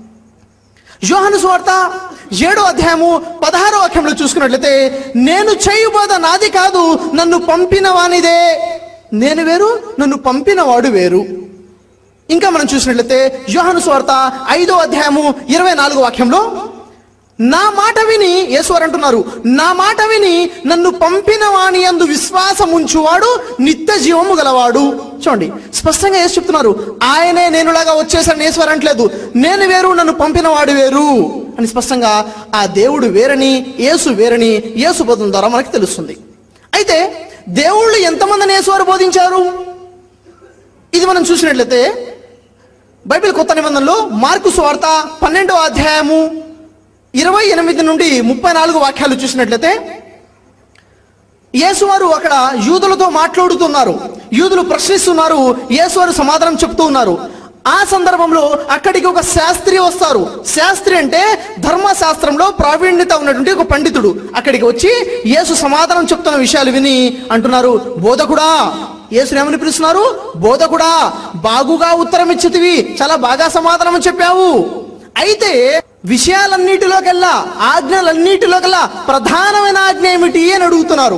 యోహాను సువార్త ఏడో అధ్యాయము పదహారో వాక్యంలో చూసుకున్నట్లయితే నేను చేయబోద నాది కాదు నన్ను పంపిన వానిదే నేను వేరు నన్ను పంపిన వాడు వేరు ఇంకా మనం చూసినట్లయితే యోహాను సువార్త ఐదో అధ్యాయము ఇరవై నాలుగో వాక్యంలో నా మాట విని యేసువారు అంటున్నారు నా మాట విని నన్ను పంపిన వాని అందు విశ్వాసం ఉంచువాడు నిత్య జీవము గలవాడు చూడండి స్పష్టంగా యేసు చెప్తున్నారు ఆయనే నేనులాగా వచ్చేసాను యేసువారు అంటలేదు నేను వేరు నన్ను పంపిన వాడు వేరు అని స్పష్టంగా ఆ దేవుడు వేరని యేసు వేరని యేసు బోధన ద్వారా మనకి తెలుస్తుంది అయితే దేవుళ్ళు ఎంతమందిని యేసువారు బోధించారు ఇది మనం చూసినట్లయితే బైబిల్ కొత్త నిబంధనలో మార్కు స్వార్త పన్నెండో అధ్యాయము ఇరవై ఎనిమిది నుండి ముప్పై నాలుగు వాక్యాలు చూసినట్లయితే యేసువారు అక్కడ యూదులతో మాట్లాడుతున్నారు యూదులు ప్రశ్నిస్తున్నారు యేసువారు సమాధానం చెప్తూ ఉన్నారు ఆ సందర్భంలో అక్కడికి ఒక శాస్త్రి వస్తారు శాస్త్రి అంటే ధర్మశాస్త్రంలో ప్రావీణ్యత ఉన్నటువంటి ఒక పండితుడు అక్కడికి వచ్చి యేసు సమాధానం చెప్తున్న విషయాలు విని అంటున్నారు బోధకుడా యేసుని ఏమని పిలుస్తున్నారు బోధకుడా బాగుగా ఉత్తరం ఇచ్చితివి చాలా బాగా సమాధానం చెప్పావు అయితే విషయాలన్నిటిలోకెల్లా ఆజ్ఞలన్నిటిలోకెల్లా ప్రధానమైన ఆజ్ఞ ఏమిటి అని అడుగుతున్నారు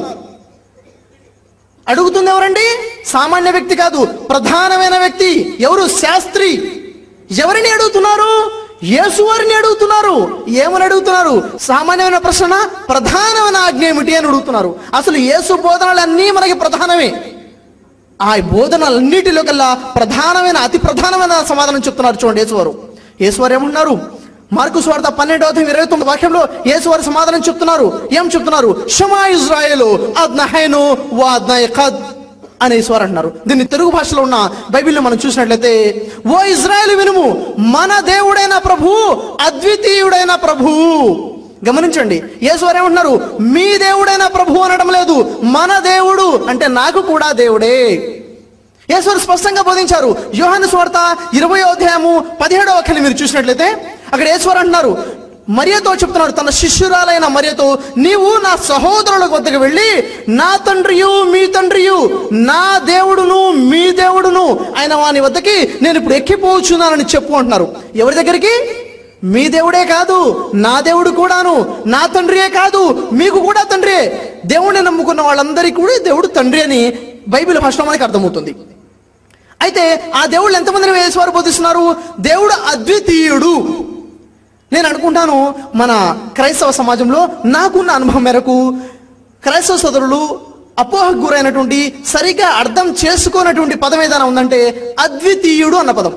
అడుగుతుంది ఎవరండి సామాన్య వ్యక్తి కాదు ప్రధానమైన వ్యక్తి ఎవరు శాస్త్రి ఎవరిని అడుగుతున్నారు యేసువారిని అడుగుతున్నారు ఏమని అడుగుతున్నారు సామాన్యమైన ప్రశ్న ప్రధానమైన ఆజ్ఞ ఏమిటి అని అడుగుతున్నారు అసలు యేసు బోధనలన్నీ మనకి ప్రధానమే ఆ బోధనలన్నిటిలో కల్లా ప్రధానమైన అతి ప్రధానమైన సమాధానం చెప్తున్నారు చూడండి యేసువారు యేసువారు ఏమంటున్నారు మార్కు స్వార్థ పన్నెండవ అధ్యాయం ఇరవై తొమ్మిది వాక్యంలో యేసువారు సమాధానం చెప్తున్నారు ఏం చెప్తున్నారు షమా ఇజ్రాయేలు అద్నహైను వాద్నయఖద్ అని యేసువారు అంటున్నారు దీన్ని తెలుగు భాషలో ఉన్న బైబిల్లో మనం చూసినట్లయితే ఓ ఇజ్రాయేల్ వినుము మన దేవుడైన ప్రభు అద్వితీయుడైన ప్రభు గమనించండి యేసువారు ఏమంటున్నారు మీ దేవుడైన ప్రభు అనడం లేదు మన దేవుడు అంటే నాకు కూడా దేవుడే యేసువారు స్పష్టంగా బోధించారు యోహాను స్వార్త ఇరవై అధ్యాయము పదిహేడవ వాక్యాన్ని మీరు చూసినట్లయితే అక్కడ యేసువారు అంటున్నారు మరియతో చెప్తున్నాడు తన శిష్యురాలైన మరియతో నీవు నా సహోదరుల వద్దకు వెళ్ళి నా తండ్రియు మీ తండ్రియు నా దేవుడును మీ దేవుడును ఆయన వాని వద్దకి నేను ఇప్పుడు ఎక్కిపోవచ్చున్నానని చెప్పు అంటున్నారు ఎవరి దగ్గరికి మీ దేవుడే కాదు నా దేవుడు కూడాను నా తండ్రియే కాదు మీకు కూడా తండ్రియే దేవుడిని నమ్ముకున్న వాళ్ళందరికీ కూడా దేవుడు తండ్రి అని బైబిల్ భాషలో మనకి అర్థమవుతుంది అయితే ఆ దేవుళ్ళు ఎంతమందిని వేసేవారు బోధిస్తున్నారు దేవుడు అద్వితీయుడు నేను అనుకుంటాను మన క్రైస్తవ సమాజంలో నాకున్న అనుభవం మేరకు క్రైస్తవ సోదరులు అపోహకు గురైనటువంటి సరిగా అర్థం చేసుకోనటువంటి పదం ఏదైనా ఉందంటే అద్వితీయుడు అన్న పదం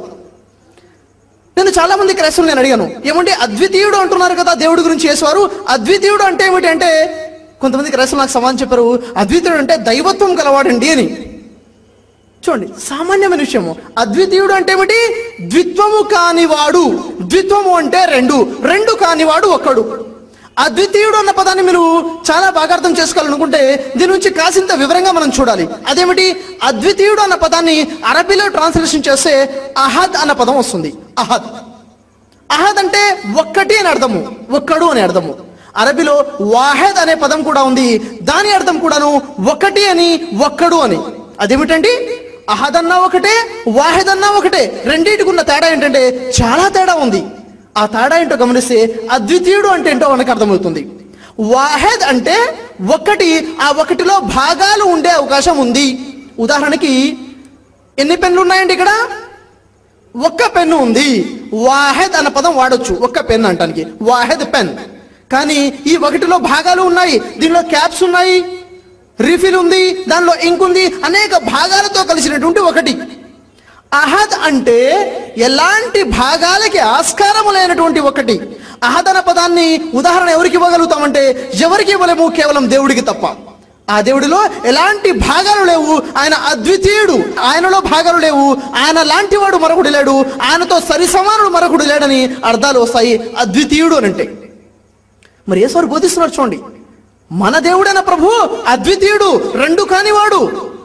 నేను చాలా మంది క్రైస్తవులు నేను అడిగాను ఏమంటే అద్వితీయుడు అంటున్నారు కదా దేవుడి గురించి చేసేవారు అద్వితీయుడు అంటే ఏమిటి అంటే కొంతమంది క్రైస్తవులు నాకు సమాధానం చెప్పారు అద్వితీయుడు అంటే దైవత్వం గలవాడండి అని చూడండి సామాన్యమైన విషయము అద్వితీయుడు అంటే ఏమిటి ద్విత్వము కానివాడు ద్విత్వము అంటే రెండు రెండు కానివాడు ఒక్కడు అద్వితీయుడు అన్న పదాన్ని మీరు చాలా బాగా అర్థం చేసుకోవాలనుకుంటే దీని నుంచి కాసింత వివరంగా మనం చూడాలి అదేమిటి అద్వితీయుడు అన్న పదాన్ని అరబీలో ట్రాన్స్లేషన్ చేస్తే అహద్ అన్న పదం వస్తుంది అహద్ అహద్ అంటే ఒక్కటి అని అర్థము ఒక్కడు అని అర్థము అరబీలో వాహెద్ అనే పదం కూడా ఉంది దాని అర్థం కూడాను ఒకటి అని ఒక్కడు అని అదేమిటండి అహద్ అన్నా ఒకటే వాహెద్ అన్నా ఒకటే రెండింటికి ఉన్న తేడా ఏంటంటే చాలా తేడా ఉంది ఆ తేడా ఏంటో గమనిస్తే అద్వితీయుడు అంటే ఏంటో మనకు అర్థమవుతుంది వాహెద్ అంటే ఒక్కటి ఆ ఒకటిలో భాగాలు ఉండే అవకాశం ఉంది ఉదాహరణకి ఎన్ని పెన్లు ఉన్నాయండి ఇక్కడ ఒక్క పెన్ను ఉంది వాహెద్ అన్న పదం వాడొచ్చు ఒక్క పెన్ అంటానికి వాహెద్ పెన్ కానీ ఈ ఒకటిలో భాగాలు ఉన్నాయి దీనిలో క్యాప్స్ ఉన్నాయి రీఫిల్ ఉంది దానిలో ఇంక్ ఉంది అనేక భాగాలతో కలిసినటువంటి ఒకటి అహద్ అంటే ఎలాంటి భాగాలకి ఆస్కారము లేనటువంటి ఒకటి అహద్ అన్న పదాన్ని ఉదాహరణ ఎవరికి ఇవ్వగలుగుతామంటే ఎవరికి ఇవ్వలేము కేవలం దేవుడికి తప్ప ఆ దేవుడిలో ఎలాంటి భాగాలు లేవు ఆయన అద్వితీయుడు ఆయనలో భాగాలు లేవు ఆయన లాంటి వాడు మరొకడు లేడు ఆయనతో సరి సమానుడు మరొకడు లేడని అర్థాలు వస్తాయి అద్వితీయుడు అని అంటే మరి ఏసారి బోధిస్తున్నారు చూడండి మన దేవుడైన ప్రభు అద్వితీయుడు రెండు కానివాడు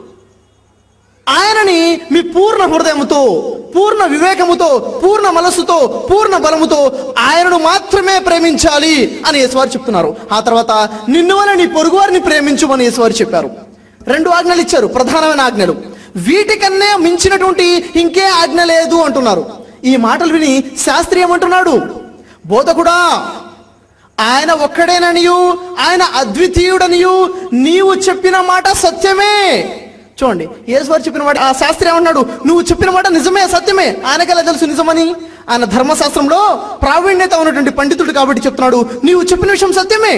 ఆయనని మీ పూర్ణ హృదయముతో పూర్ణ వివేకముతో పూర్ణ మనస్సుతో పూర్ణ బలముతో ఆయనను మాత్రమే ప్రేమించాలి అని యేసువారు చెప్తున్నారు ఆ తర్వాత నిన్ను వల్ల నీ పొరుగువారిని ప్రేమించుమని యేసువారు చెప్పారు రెండు ఆజ్ఞలు ఇచ్చారు ప్రధానమైన ఆజ్ఞలు వీటికన్నే మించినటువంటి ఇంకే ఆజ్ఞ లేదు అంటున్నారు ఈ మాటలు విని శాస్త్రి ఏమంటున్నాడు బోధకుడా ఆయన ఒక్కడేననియు ఆయన అద్వితీయుడనియు నీవు చెప్పిన మాట సత్యమే చూడండి యేసువారు చెప్పిన మాట ఆ శాస్త్రి ఏమన్నాడు నువ్వు చెప్పిన మాట నిజమే సత్యమే ఆయనకెలా తెలుసు నిజమని ఆయన ధర్మశాస్త్రంలో ప్రావీణ్యత ఉన్నటువంటి పండితుడు కాబట్టి చెప్తున్నాడు నీవు చెప్పిన విషయం సత్యమే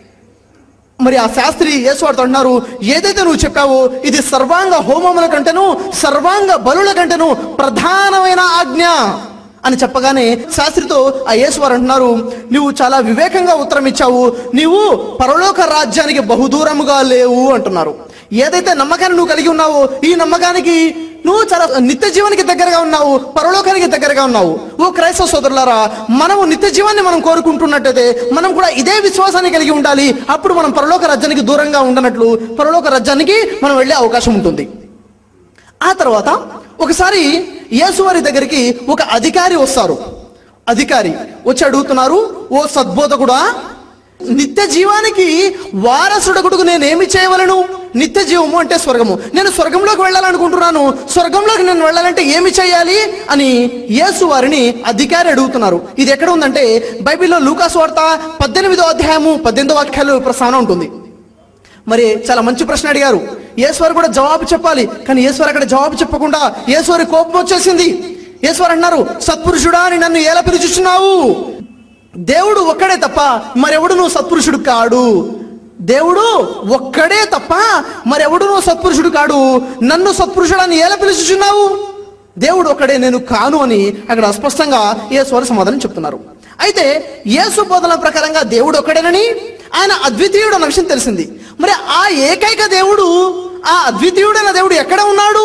మరి ఆ శాస్త్రి యేసువారితో అంటున్నారు ఏదైతే నువ్వు చెప్పావో ఇది సర్వాంగ హోమముల కంటేను సర్వాంగ బలుల కంటేను ప్రధానమైన ఆజ్ఞ అని చెప్పగానే శాస్త్రితో ఆ యేసువారు అంటున్నారు నువ్వు చాలా వివేకంగా ఉత్తరం ఇచ్చావు నీవు పరలోక రాజ్యానికి బహుదూరముగా లేవు అంటున్నారు ఏదైతే నమ్మకాన్ని నువ్వు కలిగి ఉన్నావో ఈ నమ్మకానికి నువ్వు చాలా నిత్య జీవానికి దగ్గరగా ఉన్నావు పరలోకానికి దగ్గరగా ఉన్నావు ఓ క్రైస్తవ సోదరులారా మనము నిత్య జీవాన్ని మనం కోరుకుంటున్నట్టయితే మనం కూడా ఇదే విశ్వాసాన్ని కలిగి ఉండాలి అప్పుడు మనం పరలోక రాజ్యానికి దూరంగా ఉండనట్లు పరలోక రాజ్యానికి మనం వెళ్ళే అవకాశం ఉంటుంది ఆ తర్వాత ఒకసారి యేసువారి దగ్గరికి ఒక అధికారి వస్తారు అధికారి వచ్చి అడుగుతున్నారు ఓ సద్బోధకుడా నిత్య జీవానికి వారసుడగుడుకు నేనేమి చేయవలను నిత్య జీవము అంటే స్వర్గము నేను స్వర్గంలోకి వెళ్ళాలనుకుంటున్నాను స్వర్గంలోకి నేను వెళ్ళాలంటే ఏమి చేయాలి అని యేసు వారిని అధికారి అడుగుతున్నారు ఇది ఎక్కడ ఉందంటే బైబిల్లో లూకాసు వార్త పద్దెనిమిదో అధ్యాయము పద్దెనిమిదో వాక్యాలు ప్రస్థానం ఉంటుంది మరి చాలా మంచి ప్రశ్న అడిగారు ఈశ్వరు కూడా జవాబు చెప్పాలి కానీ ఈశ్వరు అక్కడ జవాబు చెప్పకుండా ఈశ్వరి కోపం వచ్చేసింది ఈశ్వరు అన్నారు సత్పురుషుడా అని నన్ను ఎలా పిలుచుచున్నావు దేవుడు ఒక్కడే తప్ప మరెవడు నువ్వు సత్పురుషుడు కాడు దేవుడు ఒక్కడే తప్ప మరెవడు నువ్వు సత్పురుషుడు కాడు నన్ను సత్పురుషుడు ఎలా పిలుచుచున్నావు దేవుడు ఒక్కడే నేను కాను అని అక్కడ స్పష్టంగా యేసువారు సమాధానం చెప్తున్నారు అయితే యేసు బోధన ప్రకారంగా దేవుడు ఒక్కడేనని ఆయన అద్వితీయుడు అన్న విషయం తెలిసింది మరి ఆ ఏకైక దేవుడు ఆ అద్వితీయుడైన దేవుడు ఎక్కడ ఉన్నాడు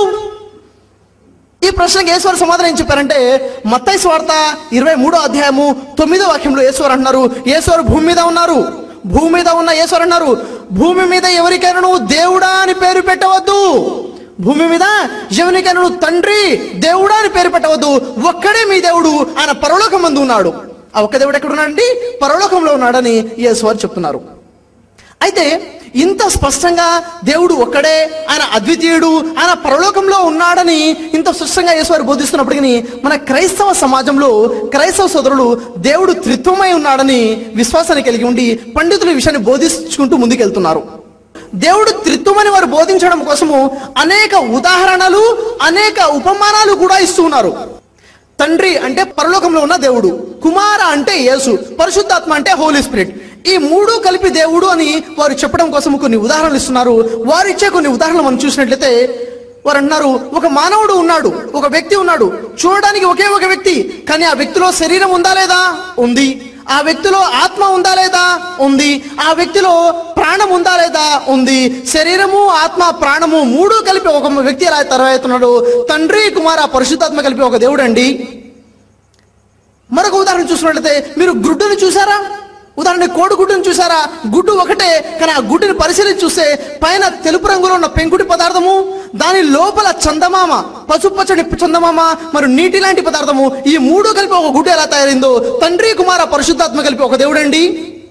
ఈ ప్రశ్నకి ఈశ్వరు సమాధానం ఏం చెప్పారంటే మత్తయి స్వార్త ఇరవై మూడో అధ్యాయము తొమ్మిదో వాక్యంలో ఈశ్వరు అంటున్నారు ఈశ్వరు భూమి మీద ఉన్నారు భూమి మీద ఉన్న ఈశ్వరు అన్నారు భూమి మీద ఎవరికైనా నువ్వు దేవుడా అని పేరు పెట్టవద్దు భూమి మీద ఎవరికైనా నువ్వు తండ్రి దేవుడా అని పేరు పెట్టవద్దు ఒక్కడే మీ దేవుడు ఆయన పరలోకం మందు ఉన్నాడు ఆ ఒక్క దేవుడు ఎక్కడ ఉన్నాడండి పరలోకంలో ఉన్నాడని ఈశ్వరు చెప్తున్నారు అయితే ఇంత స్పష్టంగా దేవుడు ఒక్కడే ఆయన అద్వితీయుడు ఆయన పరలోకంలో ఉన్నాడని ఇంత స్పష్టంగా యేసువారు బోధిస్తున్నప్పటికీ మన క్రైస్తవ సమాజంలో క్రైస్తవ సోదరులు దేవుడు త్రిత్వమై ఉన్నాడని విశ్వాసాన్ని కలిగి ఉండి పండితులు ఈ విషయాన్ని బోధించుకుంటూ ముందుకెళ్తున్నారు దేవుడు త్రిత్వమని వారు బోధించడం కోసము అనేక ఉదాహరణలు అనేక ఉపమానాలు కూడా ఇస్తూ ఉన్నారు తండ్రి అంటే పరలోకంలో ఉన్న దేవుడు కుమార అంటే యేసు పరిశుద్ధాత్మ అంటే హోలీ స్పిరిట్ ఈ మూడు కలిపి దేవుడు అని వారు చెప్పడం కోసం కొన్ని ఉదాహరణలు ఇస్తున్నారు వారు ఇచ్చే కొన్ని ఉదాహరణలు మనం చూసినట్లయితే వారు అన్నారు ఒక మానవుడు ఉన్నాడు ఒక వ్యక్తి ఉన్నాడు చూడడానికి ఒకే ఒక వ్యక్తి కానీ ఆ వ్యక్తిలో శరీరం ఉందా లేదా ఉంది ఆ వ్యక్తిలో ఆత్మ ఉందా లేదా ఉంది ఆ వ్యక్తిలో ప్రాణం ఉందా లేదా ఉంది శరీరము ఆత్మ ప్రాణము మూడు కలిపి ఒక వ్యక్తి ఎలా తరవేస్తున్నాడు తండ్రి కుమార పరిశుద్ధాత్మ కలిపి ఒక దేవుడు అండి మరొక ఉదాహరణ చూసినట్లయితే మీరు గుడ్డుని చూసారా ఉదాహరణ కోడిగుడ్డుని చూసారా గుడ్డు ఒకటే కానీ ఆ గుడ్డుని పరిశీలించి చూస్తే పైన తెలుపు రంగులో ఉన్న పెంకుటి పదార్థము దాని లోపల చందమామ పసుపచ్చని చందమామ మరి నీటి లాంటి పదార్థము ఈ మూడు కలిపి ఒక గుడ్డు ఎలా తయారైందో తండ్రి కుమార పరిశుద్ధాత్మ కలిపి ఒక దేవుడండి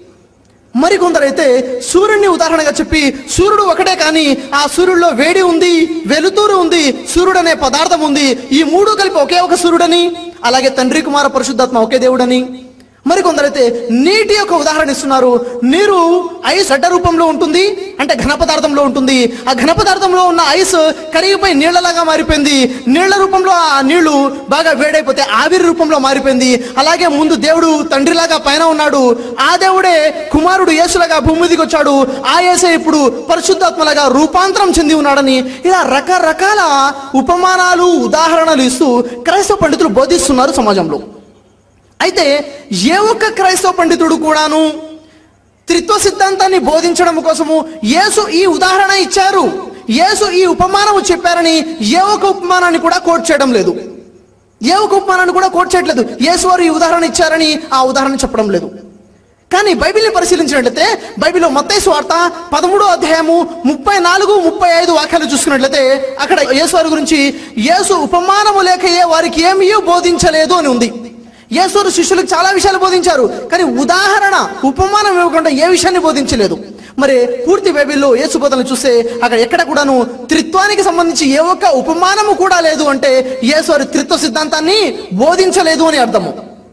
మరికొందరైతే సూర్యుడిని ఉదాహరణగా చెప్పి సూర్యుడు ఒకటే కానీ ఆ సూర్యుడిలో వేడి ఉంది వెలుతురు ఉంది సూర్యుడు అనే పదార్థం ఉంది ఈ మూడు కలిపి ఒకే ఒక సూర్యుడని అలాగే తండ్రి కుమార పరిశుద్ధాత్మ ఒకే దేవుడని మరికొందరైతే నీటి యొక్క ఉదాహరణ ఇస్తున్నారు నీరు ఐస్ గడ్డ రూపంలో ఉంటుంది అంటే ఘన పదార్థంలో ఉంటుంది ఆ ఘన పదార్థంలో ఉన్న ఐస్ కరిగిపోయి నీళ్లలాగా మారిపోయింది నీళ్ల రూపంలో ఆ నీళ్లు బాగా వేడైపోతే ఆవిరి రూపంలో మారిపోయింది అలాగే ముందు దేవుడు తండ్రిలాగా పైన ఉన్నాడు ఆ దేవుడే కుమారుడు యేసులాగా భూమి మీదకి వచ్చాడు ఆ యేసే ఇప్పుడు పరిశుద్ధాత్మలాగా రూపాంతరం చెంది ఉన్నాడని ఇలా రకరకాల ఉపమానాలు ఉదాహరణలు ఇస్తూ క్రైస్తవ పండితులు బోధిస్తున్నారు సమాజంలో అయితే ఏ ఒక్క క్రైస్తవ పండితుడు కూడాను త్రిత్వ సిద్ధాంతాన్ని బోధించడం కోసము యేసు ఈ ఉదాహరణ ఇచ్చారు యేసు ఈ ఉపమానము చెప్పారని ఏ ఒక్క ఉపమానాన్ని కూడా కోట్ చేయడం లేదు ఏ ఒక్క ఉపమానాన్ని కూడా కోట్ చేయట్లేదు యేసు వారు ఈ ఉదాహరణ ఇచ్చారని ఆ ఉదాహరణ చెప్పడం లేదు కానీ బైబిల్ని పరిశీలించినట్లయితే బైబిల్లో మత్తయి వార్త పదమూడో అధ్యాయము ముప్పై నాలుగు ముప్పై ఐదు వాక్యాలు చూసుకున్నట్లయితే అక్కడ యేసు వారి గురించి యేసు ఉపమానము లేకయే వారికి ఏమీ బోధించలేదు అని ఉంది యేసు శిష్యులకు చాలా విషయాలు బోధించారు కానీ ఉదాహరణ ఉపమానం ఇవ్వకుండా ఏ విషయాన్ని బోధించలేదు మరి పూర్తి బైబిల్లో యేసు బోధనలు చూస్తే అక్కడ ఎక్కడ కూడాను త్రిత్వానికి సంబంధించి ఏ ఒక్క ఉపమానము కూడా లేదు అంటే యేసు వారి త్రిత్వ సిద్ధాంతాన్ని బోధించలేదు అని అర్థము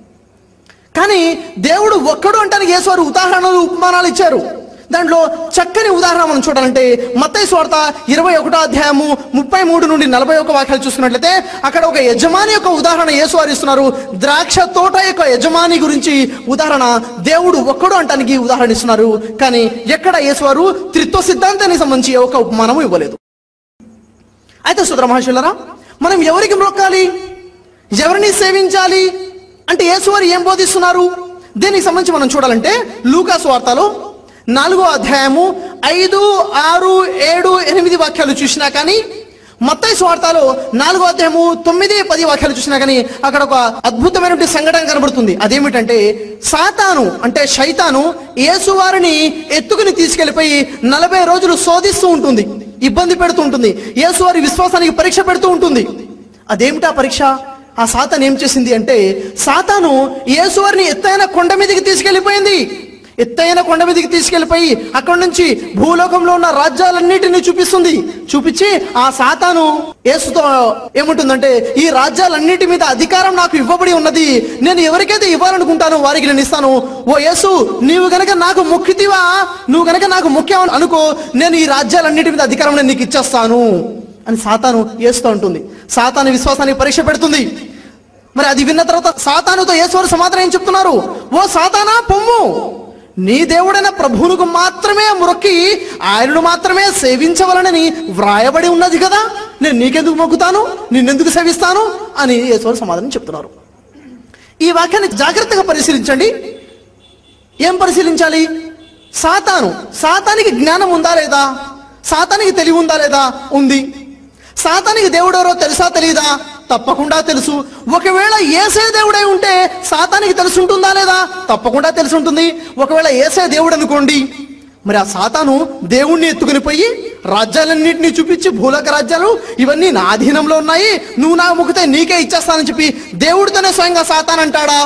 కానీ దేవుడు ఒక్కడు అంటానికి యేసువారు ఉదాహరణలు ఉపమానాలు ఇచ్చారు దాంట్లో చక్కని ఉదాహరణ మనం చూడాలంటే మత్తయి స్వార్త ఇరవై ఒకటో అధ్యాయము ముప్పై మూడు నుండి నలభై ఒక వాక్యాలు చూసుకున్నట్లయితే అక్కడ ఒక యజమాని యొక్క ఉదాహరణ యేసువారు ఇస్తున్నారు ద్రాక్ష తోట యొక్క యజమాని గురించి ఉదాహరణ దేవుడు ఒక్కడు అంటానికి ఉదాహరణ ఇస్తున్నారు కానీ ఎక్కడ యేసువారు త్రిత్వ సిద్ధాంతానికి సంబంధించి ఏ ఒక్క ఉపమానము ఇవ్వలేదు అయితే సుధర మహర్షులరా మనం ఎవరికి మ్రొక్కాలి ఎవరిని సేవించాలి అంటే యేసువారు ఏం బోధిస్తున్నారు దీనికి సంబంధించి మనం చూడాలంటే లూకాసు వార్తలో నాలుగో అధ్యాయము ఐదు ఆరు ఏడు ఎనిమిది వాక్యాలు చూసినా కానీ మత్తయి స్వార్థలో నాలుగో అధ్యాయము తొమ్మిది పది వాక్యాలు చూసినా కానీ అక్కడ ఒక అద్భుతమైనటువంటి సంఘటన కనబడుతుంది అదేమిటంటే సాతాను అంటే శైతాను యేసువారిని ఎత్తుకుని తీసుకెళ్లిపోయి నలభై రోజులు శోధిస్తూ ఉంటుంది ఇబ్బంది పెడుతూ ఉంటుంది యేసువారి విశ్వాసానికి పరీక్ష పెడుతూ ఉంటుంది అదేమిటా పరీక్ష ఆ సాతాను ఏం చేసింది అంటే సాతాను యేసువారిని ఎత్తైన కొండ మీదకి తీసుకెళ్లిపోయింది ఎత్తైన కొండ మీదకి తీసుకెళ్లిపోయి అక్కడ నుంచి భూలోకంలో ఉన్న రాజ్యాలన్నిటిని చూపిస్తుంది చూపించి ఆ సాతాను యేసుతో ఏముంటుందంటే ఈ రాజ్యాలన్నిటి మీద అధికారం నాకు ఇవ్వబడి ఉన్నది నేను ఎవరికైతే ఇవ్వాలనుకుంటానో వారికి నేను ఇస్తాను ఓ యేసు నీవు గనక నాకు ముఖ్యతివా నువ్వు గనక నాకు ముఖ్యం అనుకో నేను ఈ రాజ్యాలన్నిటి మీద అధికారం నేను నీకు ఇచ్చేస్తాను అని సాతాను యేసుతో ఉంటుంది సాతాను విశ్వాసానికి పరీక్ష పెడుతుంది మరి అది విన్న తర్వాత సాతానుతో యేసువారు సమాధానం ఏం చెప్తున్నారు ఓ సాతానా పొమ్ము నీ దేవుడైన ప్రభువునకు మాత్రమే మొక్కి ఆయనను మాత్రమే సేవించవలనని వ్రాయబడి ఉన్నది కదా నేను నీకెందుకు మొక్కుతాను నిన్నెందుకు సేవిస్తాను అని యేసువారు సమాధానం చెప్తున్నారు ఈ వాక్యాన్ని జాగ్రత్తగా పరిశీలించండి ఏం పరిశీలించాలి సాతాను సాతానికి జ్ఞానం ఉందా లేదా సాతానికి తెలివి ఉందా లేదా ఉంది సాతానికి దేవుడెవరో తెలుసా తెలియదా తప్పకుండా తెలుసు ఒకవేళ ఏసే దేవుడై ఉంటే సాతానికి తెలిసి ఉంటుందా లేదా తప్పకుండా తెలిసి ఉంటుంది ఒకవేళ ఏసే దేవుడు అనుకోండి మరి ఆ సాతాను దేవుణ్ణి ఎత్తుకుని పోయి రాజ్యాలన్నింటినీ చూపించి భూలోక రాజ్యాలు ఇవన్నీ నా అధీనంలో ఉన్నాయి నువ్వు నా ముఖతే నీకే ఇచ్చేస్తానని చెప్పి దేవుడితోనే స్వయంగా సాతాన్ అంటాడా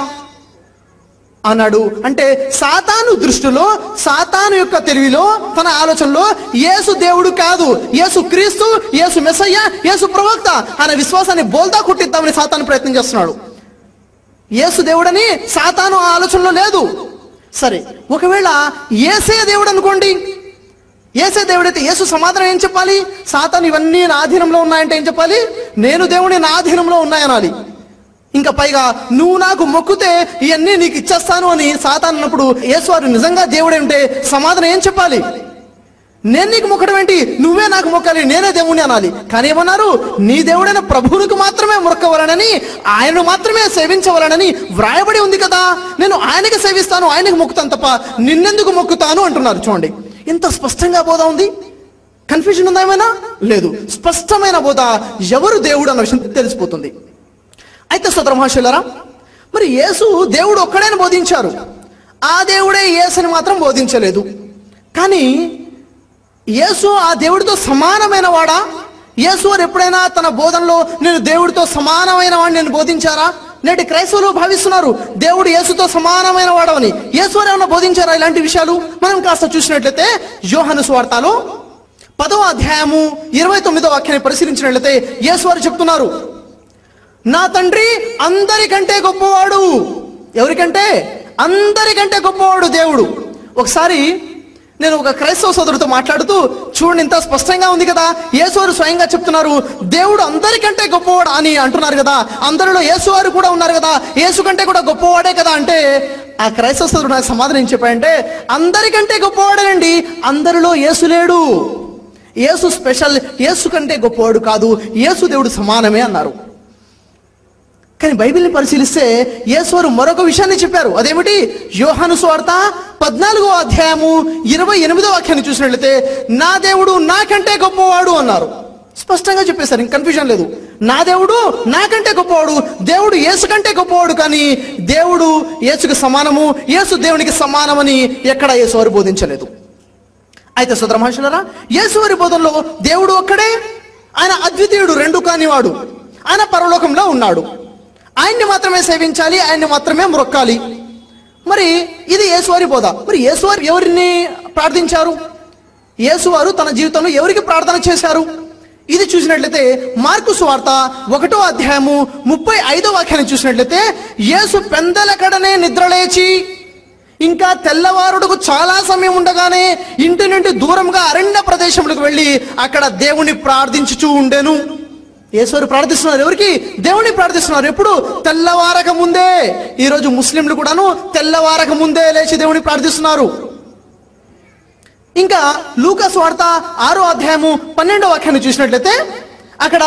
అన్నాడు అంటే సాతాను దృష్టిలో సాతాను యొక్క తెలివిలో తన ఆలోచనలో యేసు దేవుడు కాదు యేసు క్రీస్తు యేసు మెస్సయ్య యేసు ప్రవక్త అనే విశ్వాసాన్ని బోల్తా కొట్టిద్దామని సాతాను ప్రయత్నం చేస్తున్నాడు యేసు దేవుడని సాతాను ఆ ఆలోచనలో లేదు సరే ఒకవేళ ఏసే దేవుడు అనుకోండి ఏసే దేవుడైతే యేసు సమాధానం ఏం చెప్పాలి సాతాను ఇవన్నీ నా ఆధీనంలో ఉన్నాయంటే ఏం చెప్పాలి నేను దేవుని నా ఆధీనంలో ఉన్నాయనాలి ఇంకా పైగా నువ్వు నాకు మొక్కుతే ఇవన్నీ నీకు ఇచ్చేస్తాను అని సాతాన్ అన్నప్పుడు యేసువారు నిజంగా దేవుడే ఉంటే సమాధానం ఏం చెప్పాలి నేను నీకు మొక్కడం ఏంటి నువ్వే నాకు మొక్కాలి నేనే దేవుణ్ణి అనాలి కానీ ఏమన్నారు నీ దేవుడైన ప్రభువునికి మాత్రమే మొక్కవలనని ఆయనను మాత్రమే సేవించవలనని వ్రాయబడి ఉంది కదా నేను ఆయనకి సేవిస్తాను ఆయనకి మొక్కుతాను తప్ప నిన్నెందుకు మొక్కుతాను అంటున్నారు చూడండి ఇంత స్పష్టంగా బోధ ఉంది కన్ఫ్యూజన్ ఉందా ఏమైనా లేదు స్పష్టమైన బోధ ఎవరు దేవుడు అన్న విషయం తెలిసిపోతుంది అయితే సోదర మహాశులరా మరి యేసు దేవుడు ఒక్కడైనా బోధించారు ఆ దేవుడే యేసుని మాత్రం బోధించలేదు కానీ యేసు ఆ దేవుడితో సమానమైన వాడా యేసు వారు ఎప్పుడైనా తన బోధనలో నేను దేవుడితో సమానమైన వాడిని నేను బోధించారా నేటి క్రైస్తవులు భావిస్తున్నారు దేవుడు యేసుతో సమానమైన వాడవని యేసు వారు ఏమైనా బోధించారా ఇలాంటి విషయాలు మనం కాస్త చూసినట్లయితే యోహాను స్వార్తాలో పదో అధ్యాయము ఇరవై తొమ్మిదో వాక్యాన్ని పరిశీలించినట్లయితే యేసు వారు చెప్తున్నారు నా తండ్రి అందరికంటే గొప్పవాడు ఎవరికంటే అందరికంటే గొప్పవాడు దేవుడు ఒకసారి నేను ఒక క్రైస్తవ సోదరుడితో మాట్లాడుతూ చూడండి ఇంత స్పష్టంగా ఉంది కదా యేసువారు స్వయంగా చెప్తున్నారు దేవుడు అందరికంటే గొప్పవాడు అని అంటున్నారు కదా అందరిలో యేసువారు కూడా ఉన్నారు కదా యేసు కంటే కూడా గొప్పవాడే కదా అంటే ఆ క్రైస్తవ సోదరుడు నాకు సమాధానం ఏం చెప్పాడంటే అందరికంటే గొప్పవాడేనండి అందరిలో యేసు లేడు యేసు స్పెషల్ యేసు కంటే గొప్పవాడు కాదు యేసు దేవుడు సమానమే అన్నారు కానీ బైబిల్ని పరిశీలిస్తే యేసువారు మరొక విషయాన్ని చెప్పారు అదేమిటి యోహాను స్వార్త పద్నాలుగో అధ్యాయము ఇరవై ఎనిమిదో వాక్యాన్ని చూసినట్లయితే నా దేవుడు నాకంటే గొప్పవాడు అన్నారు స్పష్టంగా చెప్పేశారు ఇంక కన్ఫ్యూజన్ లేదు నా దేవుడు నాకంటే గొప్పవాడు దేవుడు యేసు కంటే గొప్పవాడు కానీ దేవుడు యేసుకు సమానము యేసు దేవునికి సమానమని ఎక్కడ యేసువారు బోధించలేదు అయితే సుధర మహర్షులరా యేసువారి బోధనలో దేవుడు ఒక్కడే ఆయన అద్వితీయుడు రెండు కానివాడు ఆయన పరలోకంలో ఉన్నాడు ఆయన్ని మాత్రమే సేవించాలి ఆయన్ని మాత్రమే మొక్కాలి మరి ఇది యేసువారి బోధ మరి యేసువారు ఎవరిని ప్రార్థించారు యేసువారు తన జీవితంలో ఎవరికి ప్రార్థన చేశారు ఇది చూసినట్లయితే మార్కు స్వార్త ఒకటో అధ్యాయము ముప్పై ఐదో వాక్యాన్ని చూసినట్లయితే యేసు పెందలకడనే నిద్రలేచి ఇంకా తెల్లవారుడుకు చాలా సమయం ఉండగానే ఇంటి నుండి దూరంగా అరణ్య ప్రదేశంలోకి వెళ్ళి అక్కడ దేవుణ్ణి ప్రార్థించుచూ ఉండెను యేసువారు ప్రార్థిస్తున్నారు ఎవరికి దేవుణ్ణి ప్రార్థిస్తున్నారు ఎప్పుడు తెల్లవారక ముందే ఈరోజు ముస్లింలు కూడాను తెల్లవారక ముందే లేచి దేవుని ప్రార్థిస్తున్నారు ఇంకా లూకాస్ వార్త ఆరో అధ్యాయము పన్నెండో వాక్యాన్ని చూసినట్లయితే అక్కడ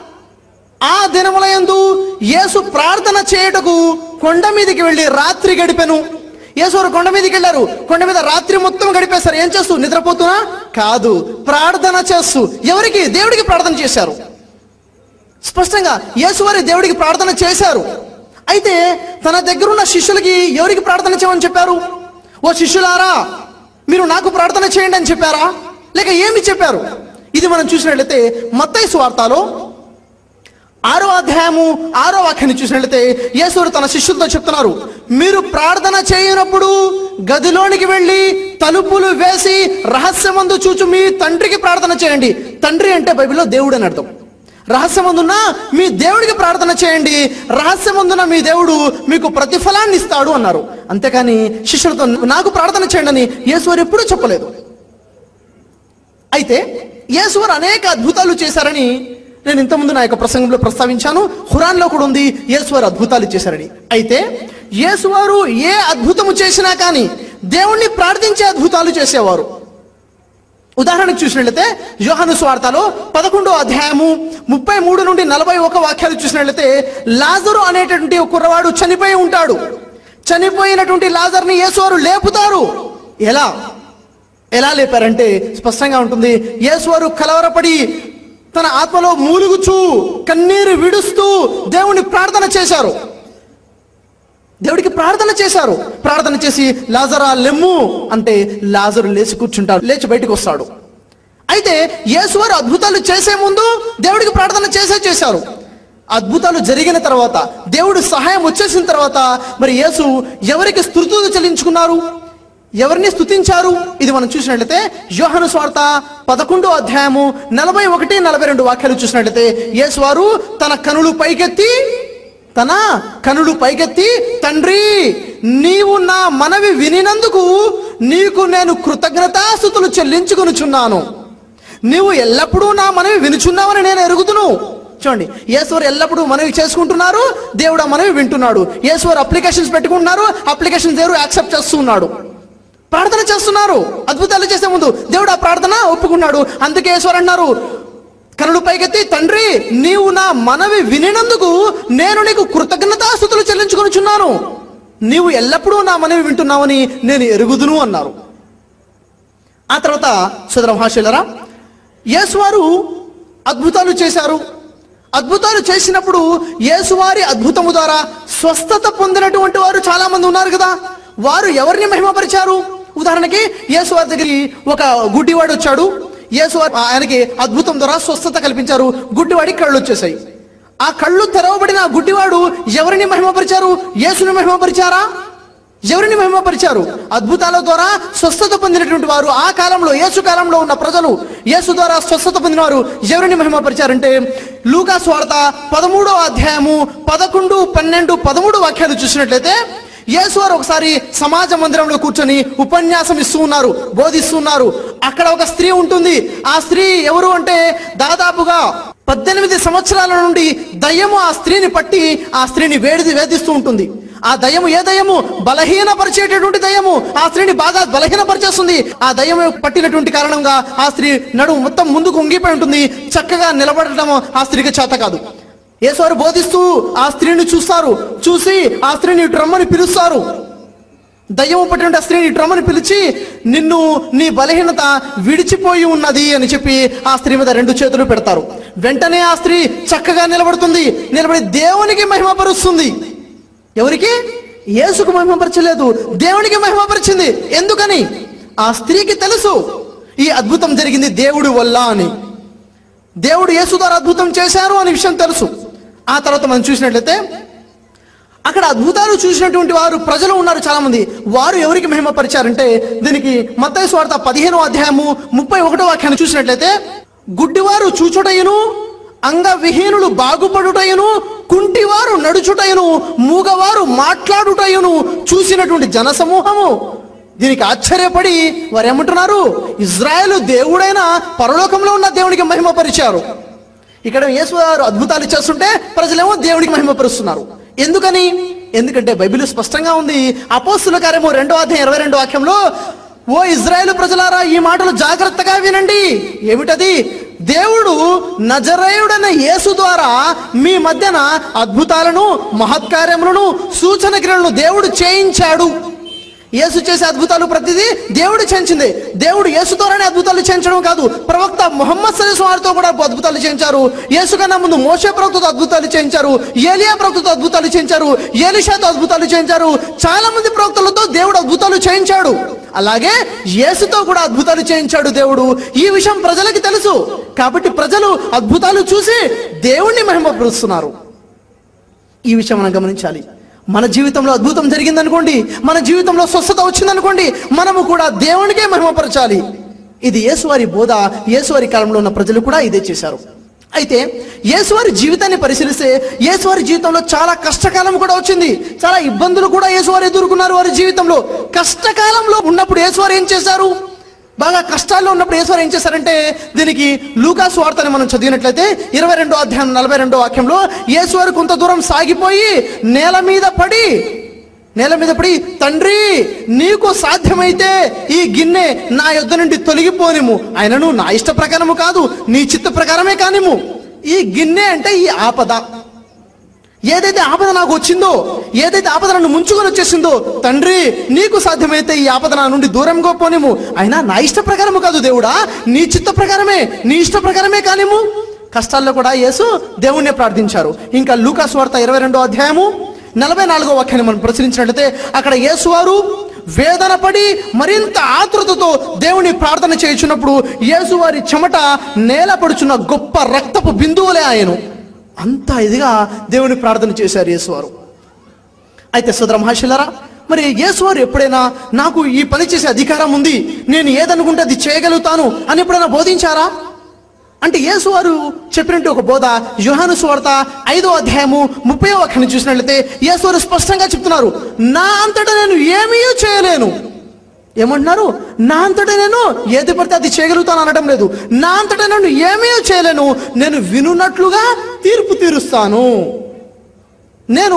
ఆ దినములయందు యేసు ప్రార్థన చేయుటకు కొండ మీదకి వెళ్ళి రాత్రి గడిపెను యేసువారు కొండ మీదకి వెళ్ళారు కొండ మీద రాత్రి మొత్తం గడిపేశారు ఏం చేస్తూ నిద్రపోతున్నా కాదు ప్రార్థన చేస్తూ ఎవరికి దేవుడికి ప్రార్థన చేశారు స్పష్టంగా యేసువారి దేవుడికి ప్రార్థన చేశారు అయితే తన దగ్గర ఉన్న శిష్యులకి ఎవరికి ప్రార్థన చేయమని చెప్పారు ఓ శిష్యులారా మీరు నాకు ప్రార్థన చేయండి అని చెప్పారా లేక ఏమి చెప్పారు ఇది మనం చూసినట్లయితే మత్తయి సువార్తలో ఆరో అధ్యాయము ఆరో వాక్యాన్ని చూసినట్లయితే యేసుడు తన శిష్యులతో చెప్తున్నారు మీరు ప్రార్థన చేయనప్పుడు గదిలోనికి వెళ్ళి తలుపులు వేసి రహస్యమందు చూచు మీ తండ్రికి ప్రార్థన చేయండి తండ్రి అంటే బైబిల్లో దేవుడు అని అర్థం రహస్యమందున్న మీ దేవుడికి ప్రార్థన చేయండి రహస్యమందున మీ దేవుడు మీకు ప్రతిఫలాన్ని ఇస్తాడు అన్నారు అంతేకాని శిష్యులతో నాకు ప్రార్థన చేయండి అని యేసువారు ఎప్పుడూ చెప్పలేదు అయితే యేసువారు అనేక అద్భుతాలు చేశారని నేను ఇంతకుముందు నా యొక్క ప్రసంగంలో ప్రస్తావించాను ఖురాన్లో కూడా ఉంది యేసువారు అద్భుతాలు చేశారని అయితే యేసువారు ఏ అద్భుతము చేసినా కానీ దేవుణ్ణి ప్రార్థించే అద్భుతాలు చేసేవారు ఉదాహరణకు చూసినట్లయితే యోహాను స్వార్థలో పదకొండో అధ్యాయము ముప్పై మూడు నుండి నలభై ఒక వాక్యాలు చూసినట్లయితే లాజరు అనేటటువంటి ఒక కుర్రవాడు చనిపోయి ఉంటాడు చనిపోయినటువంటి లాజర్ని యేసువారు లేపుతారు ఎలా ఎలా లేపారంటే స్పష్టంగా ఉంటుంది యేసువారు కలవరపడి తన ఆత్మలో మూలుగుచూ కన్నీరు విడుస్తూ దేవుని ప్రార్థన చేశారు దేవుడికి ప్రార్థన చేశారు ప్రార్థన చేసి లాజరా లెమ్ము అంటే లాజరు లేచి కూర్చుంటాడు లేచి బయటకు వస్తాడు అయితే యేసువారు అద్భుతాలు చేసే ముందు దేవుడికి ప్రార్థన చేసే చేశారు అద్భుతాలు జరిగిన తర్వాత దేవుడు సహాయం వచ్చేసిన తర్వాత మరి యేసు ఎవరికి స్థుతులు చెల్లించుకున్నారు ఎవరిని స్తుతించారు ఇది మనం చూసినట్లయితే యోహను స్వార్త పదకొండో అధ్యాయము నలభై ఒకటి నలభై రెండు వాక్యాలు చూసినట్లయితే యేసు వారు తన కనులు పైకెత్తి తన కనులు పైకెత్తి తండ్రి నీవు నా మనవి వినినందుకు నీకు నేను కృతజ్ఞతాస్థుతులు చెల్లించుకొనుచున్నాను నీవు ఎల్లప్పుడూ నా మనవి వినుచున్నావని నేను ఎరుగుదును చూడండి యేసువారు ఎల్లప్పుడూ మనవి చేసుకుంటున్నారు దేవుడు ఆ మనవి వింటున్నాడు యేసువారు అప్లికేషన్స్ పెట్టుకుంటున్నారు అప్లికేషన్ దేవుడు యాక్సెప్ట్ చేస్తున్నాడు ప్రార్థన చేస్తున్నారు అద్భుతాలు చేసే ముందు దేవుడు ఆ ప్రార్థన ఒప్పుకున్నాడు అందుకే ఈశ్వరు అన్నారు కనులు పైకెత్తి తండ్రి నీవు నా మనవి వినినందుకు నేను నీకు కృతజ్ఞతాస్థుతులు చెల్లించుకొనుచున్నాను నీవు ఎల్లప్పుడూ నా మనవి వింటున్నావని నేను ఎరుగుదును అన్నారు ఆ తర్వాత సుదర మహాశైలరా యేసువారు అద్భుతాలు చేశారు అద్భుతాలు చేసినప్పుడు యేసువారి అద్భుతము ద్వారా స్వస్థత పొందినటువంటి వారు చాలా మంది ఉన్నారు కదా వారు ఎవరిని మహిమపరిచారు ఉదాహరణకి యేసువారి దగ్గరికి ఒక గుడ్డివాడు వచ్చాడు యేసువారు ఆయనకి అద్భుతం ద్వారా స్వస్థత కల్పించారు గుడ్డివాడికి కళ్ళు వచ్చేసాయి ఆ కళ్ళు తెరవబడిన ఆ గుడ్డివాడు ఎవరిని మహిమపరిచారు యేసుని మహిమపరిచారా ఎవరిని మహిమపరిచారు అద్భుతాల ద్వారా స్వస్థత పొందినటువంటి వారు ఆ కాలంలో యేసు కాలంలో ఉన్న ప్రజలు యేసు ద్వారా స్వస్థత పొందిన వారు ఎవరిని మహిమపరిచారంటే లూకా స్వార్త పదమూడో అధ్యాయము పదకొండు పన్నెండు పదమూడు వాక్యాలు చూసినట్లయితే యేసు వారు ఒకసారి సమాజ మందిరంలో కూర్చొని ఉపన్యాసం ఇస్తూ ఉన్నారు బోధిస్తూ ఉన్నారు అక్కడ ఒక స్త్రీ ఉంటుంది ఆ స్త్రీ ఎవరు అంటే దాదాపుగా పద్దెనిమిది సంవత్సరాల నుండి దయ్యము ఆ స్త్రీని పట్టి ఆ స్త్రీని వేడిది వేధిస్తూ ఉంటుంది ఆ దయ్యము ఏ దయ్యము బలహీనపరిచేటటువంటి దయ్యము ఆ స్త్రీని బాగా బలహీనపరిచేస్తుంది ఆ దయ్యము పట్టినటువంటి కారణంగా ఆ స్త్రీ నడుము మొత్తం ముందుకు ఉంగిపోయి ఉంటుంది చక్కగా నిలబడటం ఆ స్త్రీకి చేత కాదు యేసువారు బోధిస్తూ ఆ స్త్రీని చూస్తారు చూసి ఆ స్త్రీని ఇటు రమ్మని పిలుస్తారు దయ్యము పట్టిన స్త్రీని ఇటు రమ్మని పిలిచి నిన్ను నీ బలహీనత విడిచిపోయి ఉన్నది అని చెప్పి ఆ స్త్రీ మీద రెండు చేతులు పెడతారు వెంటనే ఆ స్త్రీ చక్కగా నిలబడుతుంది నిలబడి దేవునికి మహిమపరుస్తుంది ఎవరికి యేసుకు మహిమపరచలేదు దేవునికి మహిమపరిచింది ఎందుకని ఆ స్త్రీకి తెలుసు ఈ అద్భుతం జరిగింది దేవుడి వల్ల అని దేవుడు యేసు ద్వారా అద్భుతం చేశారు అనే విషయం తెలుసు ఆ తర్వాత మనం చూసినట్లయితే అక్కడ అద్భుతాలు చూసినటువంటి వారు ప్రజలు ఉన్నారు చాలా మంది వారు ఎవరికి మహిమపరిచారంటే దీనికి మత్తయి స్వార్థ పదిహేనో అధ్యాయము ముప్పై ఒకటో వాక్యాన్ని చూసినట్లయితే గుడ్డివారు చూచుటయును అంగవిహీనులు బాగుపడుటయును కుంటివారు నడుచుటయును మూగవారు మాట్లాడుటయును చూసినటువంటి జనసమూహము దీనికి ఆశ్చర్యపడి వారు ఏమంటున్నారు ఇజ్రాయేలు దేవుడైన పరలోకంలో ఉన్న దేవునికి మహిమపరిచారు ఇక్కడ యేసు గారు అద్భుతాలు చేస్తుంటే ప్రజలేమో దేవుడికి మహిమపరుస్తున్నారు ఎందుకని ఎందుకంటే బైబిల్ స్పష్టంగా ఉంది అపోస్తుల కార్యము రెండో అధ్యాయం ఇరవై రెండో వాక్యంలో ఓ ఇజ్రాయేలు ప్రజలారా ఈ మాటలు జాగ్రత్తగా వినండి ఏమిటది దేవుడు నజరేయుడైన యేసు ద్వారా మీ మధ్యన అద్భుతాలను మహత్కార్యములను సూచన క్రియలను దేవుడు చేయించాడు యేసు చేసే అద్భుతాలు ప్రతిదీ దేవుడు చేయించింది దేవుడు యేసు ద్వారానే అద్భుతాలు చేయించడం కాదు ప్రవక్త మొహమ్మద్ సలీస్ వారితో కూడా అద్భుతాలు చేయించారు యేసు కన్నా ముందు మోసే ప్రవక్తతో అద్భుతాలు చేయించారు ఏలియా ప్రవక్తతో అద్భుతాలు చేయించారు ఏలిషాతో అద్భుతాలు చేయించారు చాలా మంది ప్రవక్తలతో దేవుడు అద్భుతాలు చేయించాడు అలాగే యేసుతో కూడా అద్భుతాలు చేయించాడు దేవుడు ఈ విషయం ప్రజలకి తెలుసు కాబట్టి ప్రజలు అద్భుతాలు చూసి దేవుణ్ణి మహిమపరుస్తున్నారు ఈ విషయం మనం గమనించాలి మన జీవితంలో అద్భుతం జరిగిందనుకోండి మన జీవితంలో స్వస్థత వచ్చిందనుకోండి మనము కూడా దేవునికే మహిమపరచాలి ఇది యేసువారి బోధ యేసువారి కాలంలో ఉన్న ప్రజలు కూడా ఇదే చేశారు అయితే యేసువారి జీవితాన్ని పరిశీలిస్తే యేసువారి జీవితంలో చాలా కష్టకాలం కూడా వచ్చింది చాలా ఇబ్బందులు కూడా యేసువారు ఎదుర్కొన్నారు వారి జీవితంలో కష్టకాలంలో ఉన్నప్పుడు యేసువారు ఏం చేశారు బాగా కష్టాల్లో ఉన్నప్పుడు యేసువారు ఏం చేశారంటే దీనికి లూకాస్ వార్తని మనం చదివినట్లయితే ఇరవై రెండో అధ్యాయం నలభై రెండో వాక్యంలో యేసువారు కొంత దూరం సాగిపోయి నేల మీద పడి నేల మీద పడి తండ్రి నీకు సాధ్యమైతే ఈ గిన్నె నా యొద్ద నుండి తొలగిపోనిము ఆయనను నా ఇష్ట ప్రకారము కాదు నీ చిత్త ప్రకారమే కానిము ఈ గిన్నె అంటే ఈ ఆపద ఏదైతే ఆపద నాకు వచ్చిందో ఏదైతే ఆపద నన్ను ముంచుకొని వచ్చేసిందో తండ్రి నీకు సాధ్యమైతే ఈ ఆపద నా నుండి దూరంగా పోనిము అయినా నా ఇష్ట ప్రకారము కాదు దేవుడా నీ చిత్త ప్రకారమే నీ ఇష్ట ప్రకారమే కానిము కష్టాల్లో కూడా యేసు దేవుణ్ణి ప్రార్థించారు ఇంకా లూకాస్ వార్త ఇరవై రెండో అధ్యాయము నలభై నాలుగో వాక్యాన్ని మనం పరిశీలించినట్లయితే అక్కడ యేసు వారు వేదన పడి మరింత ఆతృతతో దేవుని ప్రార్థన చేయుచున్నప్పుడు యేసు వారి చెమట నేల పడుచున్న గొప్ప రక్తపు బిందువులే ఆయను అంత ఇదిగా దేవుని ప్రార్థన చేశారు యేసువారు అయితే సుధర మహాశిలరా మరి యేసువారు ఎప్పుడైనా నాకు ఈ పని చేసే అధికారం ఉంది నేను ఏదనుకుంటే అది చేయగలుగుతాను అని ఎప్పుడైనా బోధించారా అంటే యేసువారు చెప్పినట్టు ఒక బోధ యోహాను సువార్త ఐదో అధ్యాయము ముప్పై వాక్యాన్ని చూసినట్లయితే యేసువారు స్పష్టంగా చెప్తున్నారు నా అంతటా నేను ఏమీ చేయలేను ఏమంటున్నారు నా అంతటా నేను ఏది పడితే అది చేయగలుగుతాను అనడం లేదు నా అంతటా నేను ఏమీ చేయలేను నేను వినున్నట్లుగా తీర్పు తీరుస్తాను నేను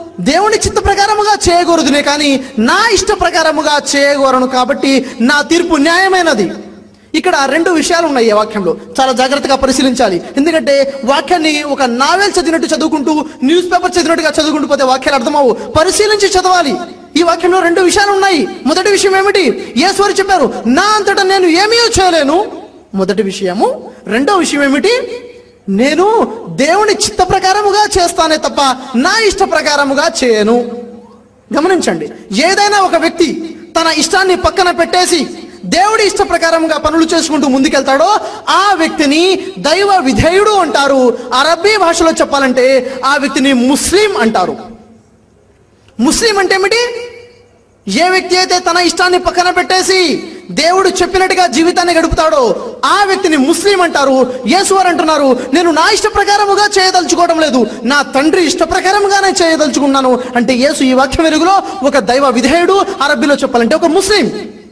దేవుని చిత్త ప్రకారముగా చేయకూడదునే కానీ నా ఇష్ట ప్రకారముగా చేయకూడను కాబట్టి నా తీర్పు న్యాయమైనది ఇక్కడ రెండు విషయాలు ఉన్నాయి ఈ వాక్యంలో చాలా జాగ్రత్తగా పరిశీలించాలి ఎందుకంటే వాక్యాన్ని ఒక నావెల్ చదివినట్టు చదువుకుంటూ న్యూస్ పేపర్ చదివినట్టుగా చదువుకుంటూ పోతే వాక్యాలు అర్థమవు పరిశీలించి చదవాలి ఈ వాక్యంలో రెండు విషయాలు ఉన్నాయి మొదటి విషయం ఏమిటి యేసువారు చెప్పారు నా అంతటా నేను ఏమీ చేయలేను మొదటి విషయము రెండో విషయం ఏమిటి నేను దేవుని చిత్త ప్రకారముగా చేస్తానే తప్ప నా ఇష్ట ప్రకారముగా చేయను గమనించండి ఏదైనా ఒక వ్యక్తి తన ఇష్టాన్ని పక్కన పెట్టేసి దేవుడి ఇష్ట ప్రకారంగా పనులు చేసుకుంటూ ముందుకెళ్తాడో ఆ వ్యక్తిని దైవ విధేయుడు అంటారు అరబ్బీ భాషలో చెప్పాలంటే ఆ వ్యక్తిని ముస్లిం అంటారు ముస్లిం అంటే ఏమిటి ఏ వ్యక్తి అయితే తన ఇష్టాన్ని పక్కన పెట్టేసి దేవుడు చెప్పినట్టుగా జీవితాన్ని గడుపుతాడో ఆ వ్యక్తిని ముస్లిం అంటారు యేసువారు అంటున్నారు నేను నా ఇష్ట ప్రకారముగా చేయదలుచుకోవడం లేదు నా తండ్రి ఇష్ట ప్రకారముగానే చేయదలుచుకున్నాను అంటే యేసు ఈ వాక్యం వెలుగులో ఒక దైవ విధేయుడు అరబ్బీలో చెప్పాలంటే ఒక ముస్లిం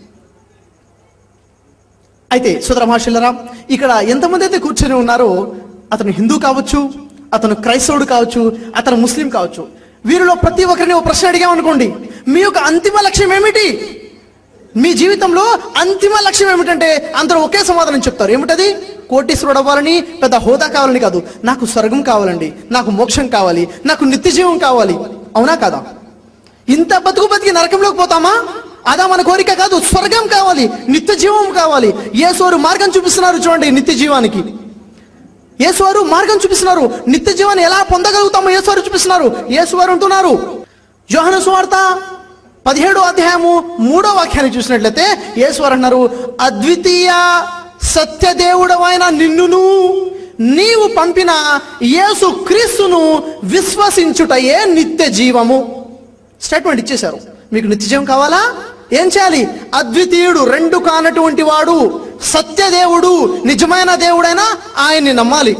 అయితే సుదర మహాశిల్లరా ఇక్కడ ఎంతమంది అయితే కూర్చొని ఉన్నారో అతను హిందూ కావచ్చు అతను క్రైస్తవుడు కావచ్చు అతను ముస్లిం కావచ్చు వీరిలో ప్రతి ఒక్కరిని ఒక ప్రశ్న అడిగామనుకోండి మీ యొక్క అంతిమ లక్ష్యం ఏమిటి మీ జీవితంలో అంతిమ లక్ష్యం ఏమిటంటే అందరూ ఒకే సమాధానం చెప్తారు ఏమిటది కోటీశ్వరుడు అవ్వాలని పెద్ద హోదా కావాలని కాదు నాకు స్వర్గం కావాలండి నాకు మోక్షం కావాలి నాకు నిత్య జీవం కావాలి అవునా కాదా ఇంత బతుకు బతికి నరకంలోకి పోతామా అదా మన కోరిక కాదు స్వర్గం కావాలి నిత్య జీవం కావాలి యేసువారు మార్గం చూపిస్తున్నారు చూడండి నిత్య జీవానికి యేసువారు మార్గం చూపిస్తున్నారు నిత్య జీవాన్ని ఎలా పొందగలుగుతామో యేసువారు చూపిస్తున్నారు యేసువారు అంటున్నారు యోహన సువార్త పదిహేడో అధ్యాయము మూడో వాక్యాన్ని చూసినట్లయితే యేసువారు అన్నారు అద్వితీయ సత్యదేవుడవైన నిన్నును నీవు పంపిన యేసు క్రీస్తును విశ్వసించుటయే నిత్య జీవము స్టేట్మెంట్ ఇచ్చేశారు మీకు నిత్యజీవం కావాలా ఏం చేయాలి అద్వితీయుడు రెండు కానటువంటి వాడు సత్యదేవుడు నిజమైన దేవుడైనా ఆయన్ని నమ్మాలి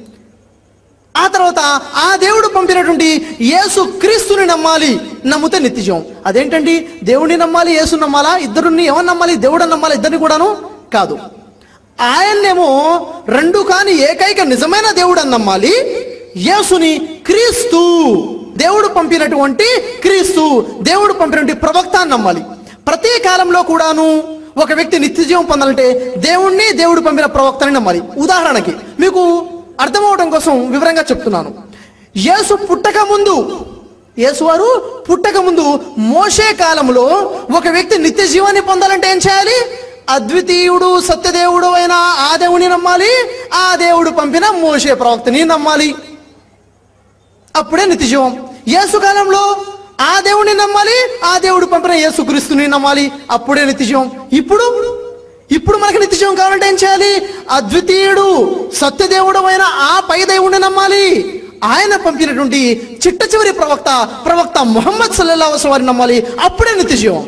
ఆ తర్వాత ఆ దేవుడు పంపినటువంటి యేసు క్రీస్తుని నమ్మాలి నమ్మితే నిత్యజీవం అదేంటండి దేవుడిని నమ్మాలి యేసు నమ్మాలా ఇద్దరుని ఎవరు నమ్మాలి దేవుడు నమ్మాలి ఇద్దరిని కూడాను కాదు ఆయన్నేమో రెండు కాని ఏకైక నిజమైన దేవుడు అని నమ్మాలి యేసుని క్రీస్తు దేవుడు పంపినటువంటి క్రీస్తు దేవుడు పంపినటువంటి ప్రవక్త అని నమ్మాలి ప్రతి కాలంలో కూడాను ఒక వ్యక్తి నిత్యజీవం పొందాలంటే దేవుణ్ణి దేవుడు పంపిన ప్రవక్తని నమ్మాలి ఉదాహరణకి మీకు అర్థమవడం కోసం వివరంగా చెప్తున్నాను యేసు పుట్టక ముందు యేసువారు పుట్టక ముందు మోషే కాలంలో ఒక వ్యక్తి నిత్య జీవాన్ని పొందాలంటే ఏం చేయాలి అద్వితీయుడు సత్యదేవుడు అయిన ఆ దేవుని నమ్మాలి ఆ దేవుడు పంపిన మోషే ప్రవక్తని నమ్మాలి అప్పుడే నిత్యజీవం యేసు కాలంలో ఆ దేవుడిని నమ్మాలి ఆ దేవుడు పంపిన యేసు క్రీస్తుని నమ్మాలి అప్పుడే నిత్యజీవం ఇప్పుడు ఇప్పుడు మనకి నిత్యజీవం కావాలంటే ఏం చేయాలి అద్వితీయుడు సత్యదేవుడు అయిన ఆ పై దేవుడిని నమ్మాలి ఆయన పంపినటువంటి చిట్ట చివరి ప్రవక్త ప్రవక్త ముహమ్మద్ సల్లల్లాహు అలైహి వారిని నమ్మాలి అప్పుడే నిత్యజీవం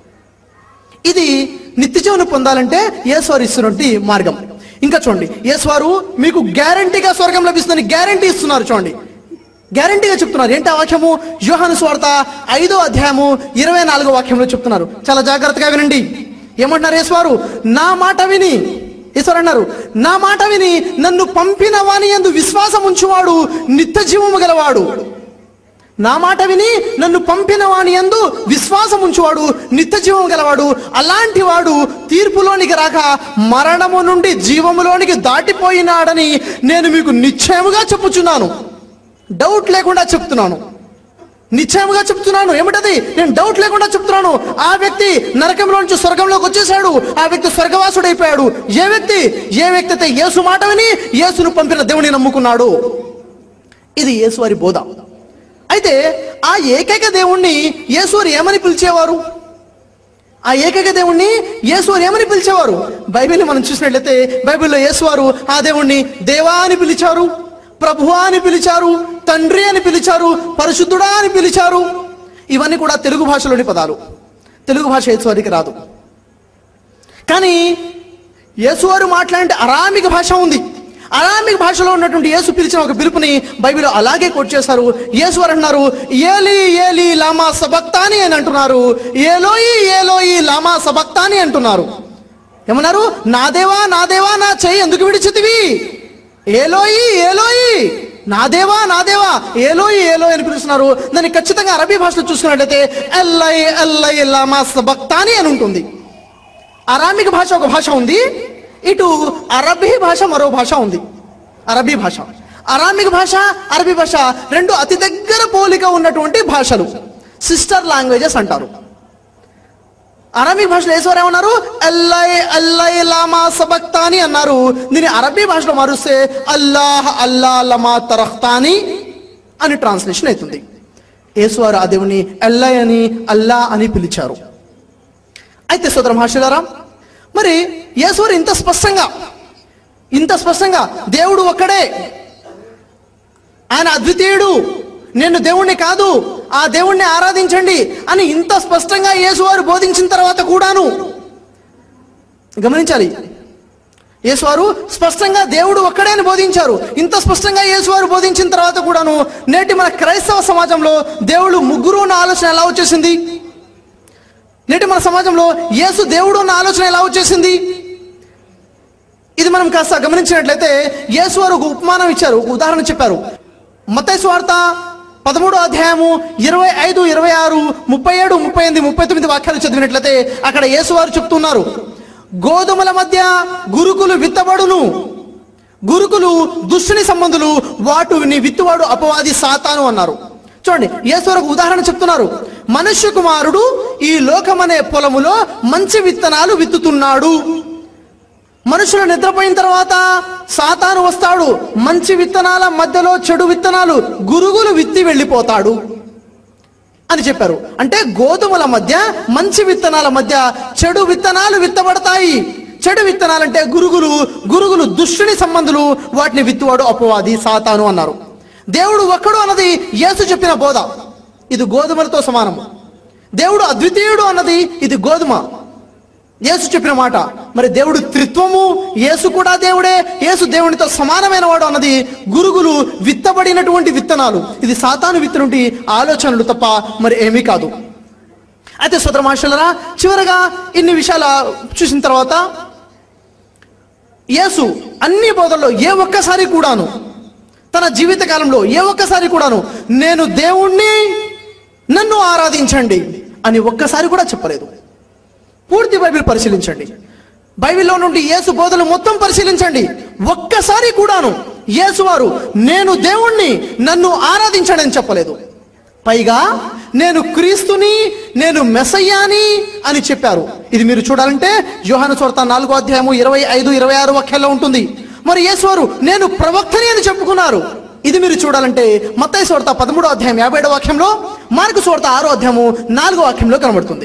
ఇది నిత్యజీవనం పొందాలంటే యేసువారు ఇస్తున్నటువంటి మార్గం ఇంకా చూడండి యేసువారు మీకు గ్యారంటీగా స్వర్గం లభిస్తుందని గ్యారంటీ ఇస్తున్నారు చూడండి గ్యారంటీగా చెప్తున్నారు ఏంటి ఆ వాక్యము యోహాను స్వార్త ఐదో అధ్యాయము ఇరవై నాలుగో వాక్యంలో చెప్తున్నారు చాలా జాగ్రత్తగా వినండి ఏమంటున్నారు యేసువారు నా మాట విని ఈశ్వరు అన్నారు నా మాట విని నన్ను పంపిన వాని ఎందు విశ్వాసం ఉంచువాడు నిత్య జీవము గలవాడు నా మాట విని నన్ను పంపిన వాని యందు విశ్వాసం ఉంచువాడు నిత్య జీవం గలవాడు అలాంటి వాడు తీర్పులోనికి రాక మరణము నుండి జీవములోనికి దాటిపోయినాడని నేను మీకు నిశ్చయముగా చెప్పుచున్నాను డౌట్ లేకుండా చెప్తున్నాను నిశ్చయముగా చెప్తున్నాను ఏమిటది నేను డౌట్ లేకుండా చెప్తున్నాను ఆ వ్యక్తి నరకంలో నుంచి స్వర్గంలోకి వచ్చేసాడు ఆ వ్యక్తి స్వర్గవాసుడైపోయాడు ఏ వ్యక్తి ఏ వ్యక్తి అయితే యేసు మాట విని యేసును పంపిన దేవుని నమ్ముకున్నాడు ఇది యేసువారి బోధ అయితే ఆ ఏకైక దేవుణ్ణి యేసువారు ఏమని పిలిచేవారు ఆ ఏకైక దేవుణ్ణి యేసువారు ఏమని పిలిచేవారు బైబిల్ని మనం చూసినట్లయితే బైబిల్లో యేసువారు ఆ దేవుణ్ణి దేవా అని పిలిచారు ప్రభువా అని పిలిచారు తండ్రి అని పిలిచారు పరిశుద్ధుడా అని పిలిచారు ఇవన్నీ కూడా తెలుగు భాషలోని పదాలు తెలుగు భాష యేసువారికి రాదు కానీ యేసువారు మాట్లాడే అరామిక భాష ఉంది అరామిక భాషలో ఉన్నటువంటి యేసు పిలిచిన ఒక పిలుపుని బైబిల్ అలాగే కోట్ చేశారు యేసువారు అంటున్నారు ఏలి ఏలి లామా సబక్తాని అని అంటున్నారు ఏలోయి ఏలోయి లామా సబక్తాని అంటున్నారు ఏమన్నారు నా దేవా నా దేవా నా చెయ్యి ఎందుకు విడిచితివి ఏలోయి ఏలోయి నా దేవా నా దేవా ఏలో ఏలో అని పిలుస్తున్నారు దాన్ని ఖచ్చితంగా అరబీ భాషలో చూసుకున్నట్లయితే ఎల్లై ఎల్లై లామా సబక్తాని అని ఉంటుంది అరామిక్ భాష ఒక భాష ఉంది ఇటు అరబీ భాష మరో భాష ఉంది అరబీ భాష అరామిక్ భాష అరబీ భాష రెండు అతి దగ్గర పోలిక ఉన్నటువంటి భాషలు సిస్టర్ లాంగ్వేజెస్ అంటారు అరబీ భాషలో ఏసోరు ఏమన్నారు అల్లై అల్లై లామా సబక్తాని అన్నారు దీన్ని అరబీ భాషలో మారుస్తే అల్లాహ్ అల్లా లమా తరఖ్తాని అని ట్రాన్స్లేషన్ అవుతుంది యేసువారు ఆ దేవుని అల్లై అని అల్లా అని పిలిచారు అయితే సోదర మహాశిలారా మరి యేసువారు ఇంత స్పష్టంగా ఇంత స్పష్టంగా దేవుడు ఒక్కడే ఆయన అద్వితీయుడు నేను దేవుణ్ణి కాదు ఆ దేవుణ్ణి ఆరాధించండి అని ఇంత స్పష్టంగా యేసువారు బోధించిన తర్వాత కూడాను గమనించాలి యేసువారు స్పష్టంగా దేవుడు ఒక్కడే అని బోధించారు ఇంత స్పష్టంగా యేసువారు బోధించిన తర్వాత కూడాను నేటి మన క్రైస్తవ సమాజంలో దేవుడు ముగ్గురు ఉన్న ఆలోచన ఎలా వచ్చేసింది నేటి మన సమాజంలో యేసు దేవుడు ఉన్న ఆలోచన ఎలా వచ్చేసింది ఇది మనం కాస్త గమనించినట్లయితే యేసు వారు ఒక ఉపమానం ఇచ్చారు ఒక ఉదాహరణ చెప్పారు మత్తయి వార్త పదమూడో అధ్యాయము ఇరవై ఐదు ఇరవై ఆరు ముప్పై ఏడు ముప్పై ఎనిమిది ముప్పై తొమ్మిది వాక్యాలు చదివినట్లయితే అక్కడ యేసు వారు చెప్తున్నారు గోధుమల మధ్య గురుకులు విత్తబడును గురుకులు దుష్టుని సంబంధులు వాటిని విత్తువాడు అపవాది సాతాను అన్నారు చూడండి యేసువరకు ఉదాహరణ చెప్తున్నారు మనుష్య కుమారుడు ఈ లోకమనే పొలములో మంచి విత్తనాలు విత్తుతున్నాడు మనుషులు నిద్రపోయిన తర్వాత సాతాను వస్తాడు మంచి విత్తనాల మధ్యలో చెడు విత్తనాలు గురుగులు విత్తి వెళ్ళిపోతాడు అని చెప్పారు అంటే గోధుమల మధ్య మంచి విత్తనాల మధ్య చెడు విత్తనాలు విత్తబడతాయి చెడు విత్తనాలంటే గురుగులు గురుగులు దుష్టుని సంబంధులు వాటిని విత్తువాడు అపవాది సాతాను అన్నారు దేవుడు ఒక్కడు అన్నది యేసు చెప్పిన బోధ ఇది గోధుమలతో సమానము దేవుడు అద్వితీయుడు అన్నది ఇది గోధుమ యేసు చెప్పిన మాట మరి దేవుడు త్రిత్వము యేసు కూడా దేవుడే యేసు దేవునితో సమానమైన వాడు అన్నది గురుగులు విత్తబడినటువంటి విత్తనాలు ఇది సాతాను విత్తనుంటి ఆలోచనలు తప్ప మరి ఏమీ కాదు అయితే సోదర మహర్షులరా చివరగా ఇన్ని విషయాలు చూసిన తర్వాత యేసు అన్ని బోధల్లో ఏ ఒక్కసారి కూడాను తన జీవిత కాలంలో ఏ ఒక్కసారి కూడాను నేను దేవుణ్ణి నన్ను ఆరాధించండి అని ఒక్కసారి కూడా చెప్పలేదు పూర్తి బైబిల్ పరిశీలించండి బైబిల్లో నుండి యేసు బోధలు మొత్తం పరిశీలించండి ఒక్కసారి కూడాను యేసు వారు నేను దేవుణ్ణి నన్ను ఆరాధించండి అని చెప్పలేదు పైగా నేను క్రీస్తుని నేను మెసయ్యాని అని చెప్పారు ఇది మీరు చూడాలంటే యోహాను చోర్త నాలుగో అధ్యాయము ఇరవై ఐదు ఇరవై ఆరు వాక్యాల్లో ఉంటుంది మరి యేసువారు నేను ప్రవక్తని అని చెప్పుకున్నారు ఇది మీరు చూడాలంటే మత్తయి సోర్త పదమూడో అధ్యాయం యాభై ఏడో వాక్యంలో మార్కు సోర్త ఆరో అధ్యాయము నాలుగో వాక్యంలో కనబడుతుంది